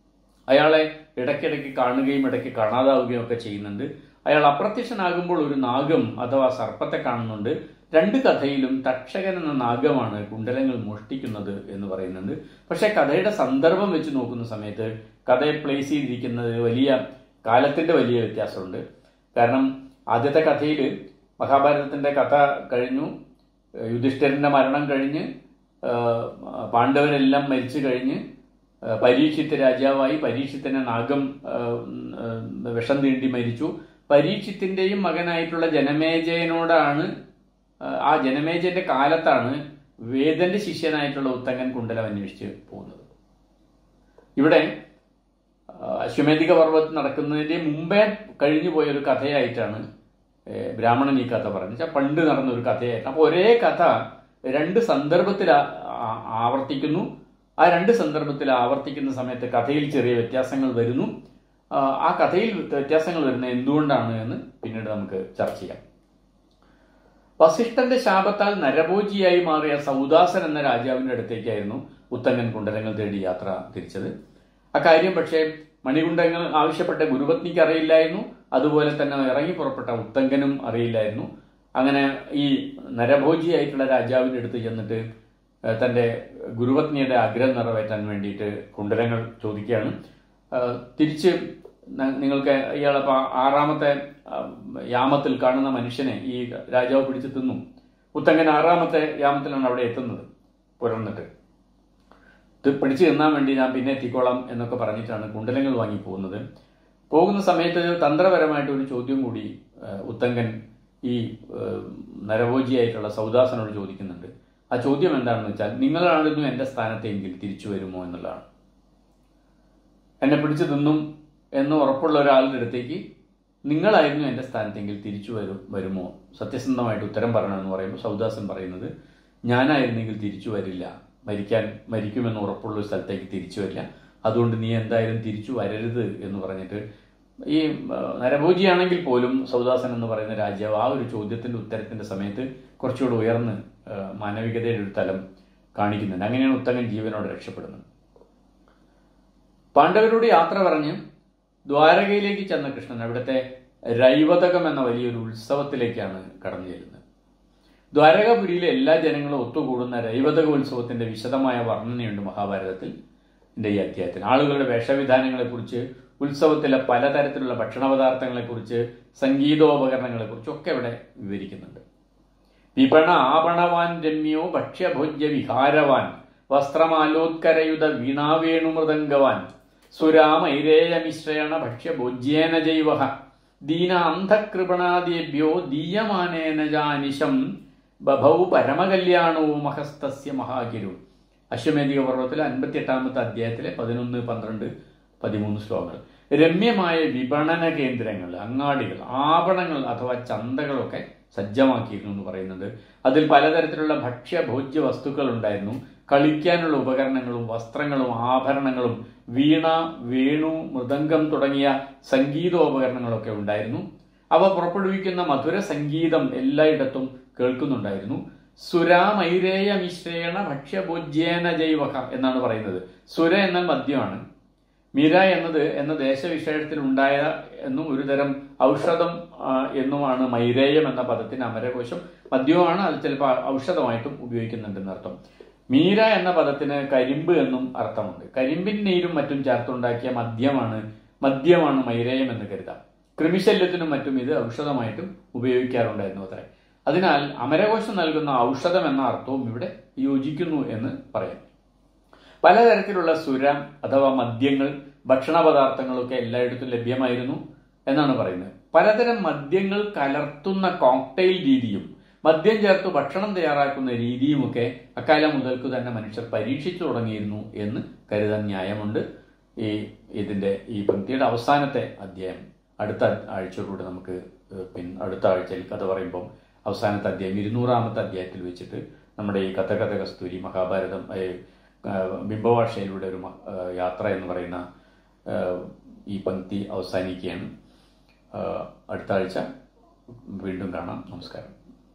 അയാളെ ഇടയ്ക്കിടയ്ക്ക് കാണുകയും ഇടയ്ക്ക് കാണാതാവുകയും ഒക്കെ ചെയ്യുന്നുണ്ട് അയാൾ അപ്രത്യക്ഷനാകുമ്പോൾ ഒരു നാഗം അഥവാ സർപ്പത്തെ കാണുന്നുണ്ട് രണ്ട് കഥയിലും തക്ഷകൻ എന്ന നാഗമാണ് കുണ്ടലങ്ങൾ മോഷ്ടിക്കുന്നത് എന്ന് പറയുന്നുണ്ട് പക്ഷെ കഥയുടെ സന്ദർഭം വെച്ച് നോക്കുന്ന സമയത്ത് കഥയെ പ്ലേസ് ചെയ്തിരിക്കുന്നത് വലിയ കാലത്തിന്റെ വലിയ വ്യത്യാസമുണ്ട് കാരണം ആദ്യത്തെ കഥയിൽ മഹാഭാരതത്തിന്റെ കഥ കഴിഞ്ഞു യുധിഷ്ഠിരന്റെ മരണം കഴിഞ്ഞ് ആ, പാണ്ഡവരെല്ലാം മരിച്ചു കഴിഞ്ഞ് ആ, പരീക്ഷിത്ത് രാജാവായി പരീക്ഷിത്തിനെ നാഗം ആ, ആ, വിഷം തീണ്ടി മരിച്ചു പരീക്ഷിത്തിന്റെയും മകനായിട്ടുള്ള ജനമേജയനോടാണ് ആ, ആ ജനമേജയന്റെ കാലത്താണ് വേദന്റെ ശിഷ്യനായിട്ടുള്ള ഉത്തങ്കൻ കുണ്ടലം അന്വേഷിച്ച് പോകുന്നത് ഇവിടെ ആ, അശ്വമേധിക പർവ്വത്ത് നടക്കുന്നതിന്റെ മുമ്പേ കഴിഞ്ഞു പോയ ഒരു കഥയായിട്ടാണ് ഏ, ബ്രാഹ്മണൻ ഈ കഥ പറഞ്ഞത് വെച്ചാൽ പണ്ട് നടന്ന ഒരു കഥയായിട്ട് അപ്പോൾ ഒരേ കഥ രണ്ട് സന്ദർഭത്തിൽ ആ- ആ- ആവർത്തിക്കുന്നു ആ രണ്ട് സന്ദർഭത്തിൽ ആവർത്തിക്കുന്ന സമയത്ത് കഥയിൽ ചെറിയ വ്യത്യാസങ്ങൾ വരുന്നു ആ, ആ കഥയിൽ വ്യത്യാസങ്ങൾ വരുന്നത് എന്തുകൊണ്ടാണ് എന്ന് പിന്നീട് നമുക്ക് ചർച്ച ചെയ്യാം വസിഷ്ഠന്റെ ശാപത്താൽ നരഭോജിയായി മാറിയ സൗദാസൻ എന്ന രാജാവിന്റെ അടുത്തേക്കായിരുന്നു ഉത്തങ്കൻ കുണ്ടലങ്ങൾ തേടി യാത്ര തിരിച്ചത് അക്കാര്യം പക്ഷേ മണികുണ്ടങ്ങൾ ആവശ്യപ്പെട്ട ഗുരുപത്നിക്ക് അറിയില്ലായിരുന്നു അതുപോലെ തന്നെ ഇറങ്ങി പുറപ്പെട്ട ഉത്തങ്കനും അറിയില്ലായിരുന്നു അങ്ങനെ ഈ നരഭോജിയായിട്ടുള്ള രാജാവിന്റെ അടുത്ത് ചെന്നിട്ട് ഏഹ്, തന്റെ ഗുരുപത്നിയുടെ ആഗ്രഹം നിറവേറ്റാൻ വേണ്ടിയിട്ട് കുണ്ടലങ്ങൾ ചോദിക്കുകയാണ് ഏഹ്, തിരിച്ച് ന- നിങ്ങൾക്ക് ഇയാളപ്പോൾ ആറാമത്തെ ആ, യാമത്തിൽ കാണുന്ന മനുഷ്യനെ ഈ രാജാവ് പിടിച്ചു തിന്നു ഉത്തങ്കൻ ആറാമത്തെ യാമത്തിലാണ് അവിടെ എത്തുന്നത് പുലർന്നിട്ട് ഇത് പിടിച്ചു തിന്നാൻ വേണ്ടി ഞാൻ പിന്നെ എത്തിക്കോളാം എന്നൊക്കെ പറഞ്ഞിട്ടാണ് കുണ്ടലങ്ങൾ വാങ്ങി പോകുന്നത് പോകുന്ന സമയത്ത് തന്ത്രപരമായിട്ട് ഒരു ചോദ്യം കൂടി ആ, ഉത്തങ്കൻ ഈ ആ, നരഭോജിയായിട്ടുള്ള സൗദാസനോട് ചോദിക്കുന്നുണ്ട് ആ ചോദ്യം എന്താണെന്ന് വെച്ചാൽ നിങ്ങളായിരുന്നു എൻ്റെ സ്ഥാനത്തെങ്കിൽ തിരിച്ചു വരുമോ എന്നുള്ളതാണ് എന്നെ പിടിച്ചു തിന്നും എന്ന് ഉറപ്പുള്ള ഒരാളുടെ അടുത്തേക്ക് നിങ്ങളായിരുന്നു എൻ്റെ സ്ഥാനത്തെങ്കിൽ തിരിച്ചു വരും വരുമോ സത്യസന്ധമായിട്ട് ഉത്തരം പറയണമെന്ന് പറയുമ്പോൾ സൗദാസൻ പറയുന്നത് ഞാനായിരുന്നെങ്കിൽ തിരിച്ചു വരില്ല മരിക്കാൻ മരിക്കുമെന്ന് ഉറപ്പുള്ള ഒരു സ്ഥലത്തേക്ക് തിരിച്ചു വരില്ല അതുകൊണ്ട് നീ എന്തായാലും തിരിച്ചു വരരുത് എന്ന് പറഞ്ഞിട്ട് ഈ ആ, നരഭോജിയാണെങ്കിൽ പോലും സൗദാസൻ എന്ന് പറയുന്ന രാജാവ് ആ ഒരു ചോദ്യത്തിന്റെ ഉത്തരത്തിന്റെ സമയത്ത് കുറച്ചുകൂടെ ഉയർന്ന് ആ, മാനവികതയുടെ ഒരു തലം കാണിക്കുന്നുണ്ട് അങ്ങനെയാണ് ഉത്തമൻ ജീവനോട് രക്ഷപ്പെടുന്നത് പാണ്ഡവരോട് യാത്ര പറഞ്ഞ് ദ്വാരകയിലേക്ക് ചെന്ന കൃഷ്ണൻ അവിടുത്തെ രൈവതകം എന്ന വലിയൊരു ഉത്സവത്തിലേക്കാണ് കടന്നു ചെല്ലുന്നത് ദ്വാരകാപുരിയിലെ എല്ലാ ജനങ്ങളും ഒത്തുകൂടുന്ന രൈവതക ഉത്സവത്തിന്റെ വിശദമായ വർണ്ണനയുണ്ട് മഹാഭാരതത്തിൽ ഇതിന്റെ ഈ അധ്യായത്തിൽ ആളുകളുടെ വേഷവിധാനങ്ങളെക്കുറിച്ച് ഉത്സവത്തിലെ പലതരത്തിലുള്ള ഭക്ഷണപദാർത്ഥങ്ങളെക്കുറിച്ച് സംഗീതോപകരണങ്ങളെക്കുറിച്ച് ഒക്കെ ഇവിടെ വിവരിക്കുന്നുണ്ട് വിപണ ആപണവാൻ രമ്യോ ഭക്ഷ്യഭോജ്യ വിഹാരവാൻ വസ്ത്രമാലോത്കരയുധ വീണാവേണുമൃദംഗവാൻ സുരാമൈരേയ മിശ്രയണ ഭക്ഷ്യ ഭോജ്യേന ജൈവ ദീന അന്ധകൃപണാദേഭ്യോ ദീയമാനേന ജാനിശം ബഭൗ പരമകല്യാണവും മഹസ്തസ്യ മഹാഗിരു അശ്വമേധിക പർവ്വത്തിലെ അൻപത്തിയെട്ടാമത്തെ അധ്യായത്തിലെ പതിനൊന്ന് പന്ത്രണ്ട് പതിമൂന്ന് ശ്ലോകങ്ങൾ രമ്യമായ വിപണന കേന്ദ്രങ്ങൾ അങ്ങാടികൾ ആഭരണങ്ങൾ അഥവാ ചന്തകളൊക്കെ സജ്ജമാക്കിയിരുന്നു എന്ന് പറയുന്നത് അതിൽ പലതരത്തിലുള്ള ഭക്ഷ്യ ഭോജ്യ വസ്തുക്കൾ ഉണ്ടായിരുന്നു കളിക്കാനുള്ള ഉപകരണങ്ങളും വസ്ത്രങ്ങളും ആഭരണങ്ങളും വീണ വേണു മൃദംഗം തുടങ്ങിയ സംഗീതോപകരണങ്ങളൊക്കെ ഉണ്ടായിരുന്നു അവ പുറപ്പെടുവിക്കുന്ന മധുര സംഗീതം എല്ലായിടത്തും കേൾക്കുന്നുണ്ടായിരുന്നു സുരാമൈരേയ മിശ്രേണ ഭക്ഷ്യഭോജ്യേന ജൈവക എന്നാണ് പറയുന്നത് സുര എന്നാൽ മദ്യമാണ് മീര എന്നത് എന്ന ദേശവിശേഷത്തിൽ ഉണ്ടായ എന്നും ഒരു തരം ഔഷധം ആ, എന്നുമാണ് മൈരേയം എന്ന പദത്തിന് അമരകോശം മദ്യവുമാണ് അത് ചിലപ്പോൾ ഔഷധമായിട്ടും ഉപയോഗിക്കുന്നുണ്ടെന്ന് അർത്ഥം മീര എന്ന പദത്തിന് കരിമ്പ് എന്നും അർത്ഥമുണ്ട് കരിമ്പിൻ നീരും മറ്റും ചേർത്തുണ്ടാക്കിയ മദ്യമാണ് മദ്യമാണ് മൈരേയം എന്ന് കരുതാം കൃമിശല്യത്തിനും മറ്റും ഇത് ഔഷധമായിട്ടും ഉപയോഗിക്കാറുണ്ടായിരുന്നു അത്രേ അതിനാൽ അമരകോശം നൽകുന്ന ഔഷധം എന്ന അർത്ഥവും ഇവിടെ യോജിക്കുന്നു എന്ന് പറയാം പലതരത്തിലുള്ള സുര അഥവാ മദ്യങ്ങൾ ഭക്ഷണ പദാർത്ഥങ്ങളൊക്കെ എല്ലായിടത്തും ലഭ്യമായിരുന്നു എന്നാണ് പറയുന്നത് പലതരം മദ്യങ്ങൾ കലർത്തുന്ന കോക്ടെയിൽ രീതിയും മദ്യം ചേർത്ത് ഭക്ഷണം തയ്യാറാക്കുന്ന രീതിയുമൊക്കെ അക്കാലം മുതൽക്ക് തന്നെ മനുഷ്യർ പരീക്ഷിച്ചു തുടങ്ങിയിരുന്നു എന്ന് കരുതാൻ ന്യായമുണ്ട് ഈ ഇതിന്റെ ഈ പങ്ക്തിയുടെ അവസാനത്തെ അധ്യായം അടുത്ത ആഴ്ചയിലൂടെ നമുക്ക് ഏഹ്, പിൻ അടുത്ത ആഴ്ചയിൽ കഥ പറയുമ്പോൾ അവസാനത്തെ അധ്യായം ഇരുന്നൂറാമത്തെ അധ്യായത്തിൽ വെച്ചിട്ട് നമ്മുടെ ഈ കഥകഥ കസ്തൂരി മഹാഭാരതം ഏഹ്, ഏഹ്, ബിംബഭാഷയിലൂടെ ഒരു മ- ഏഹ്, യാത്ര എന്ന് പറയുന്ന ഏഹ്, ഈ പങ്ക്തി അവസാനിക്കുകയാണ് ഏഹ്, അടുത്ത ആഴ്ച വീണ്ടും കാണാം നമസ്കാരം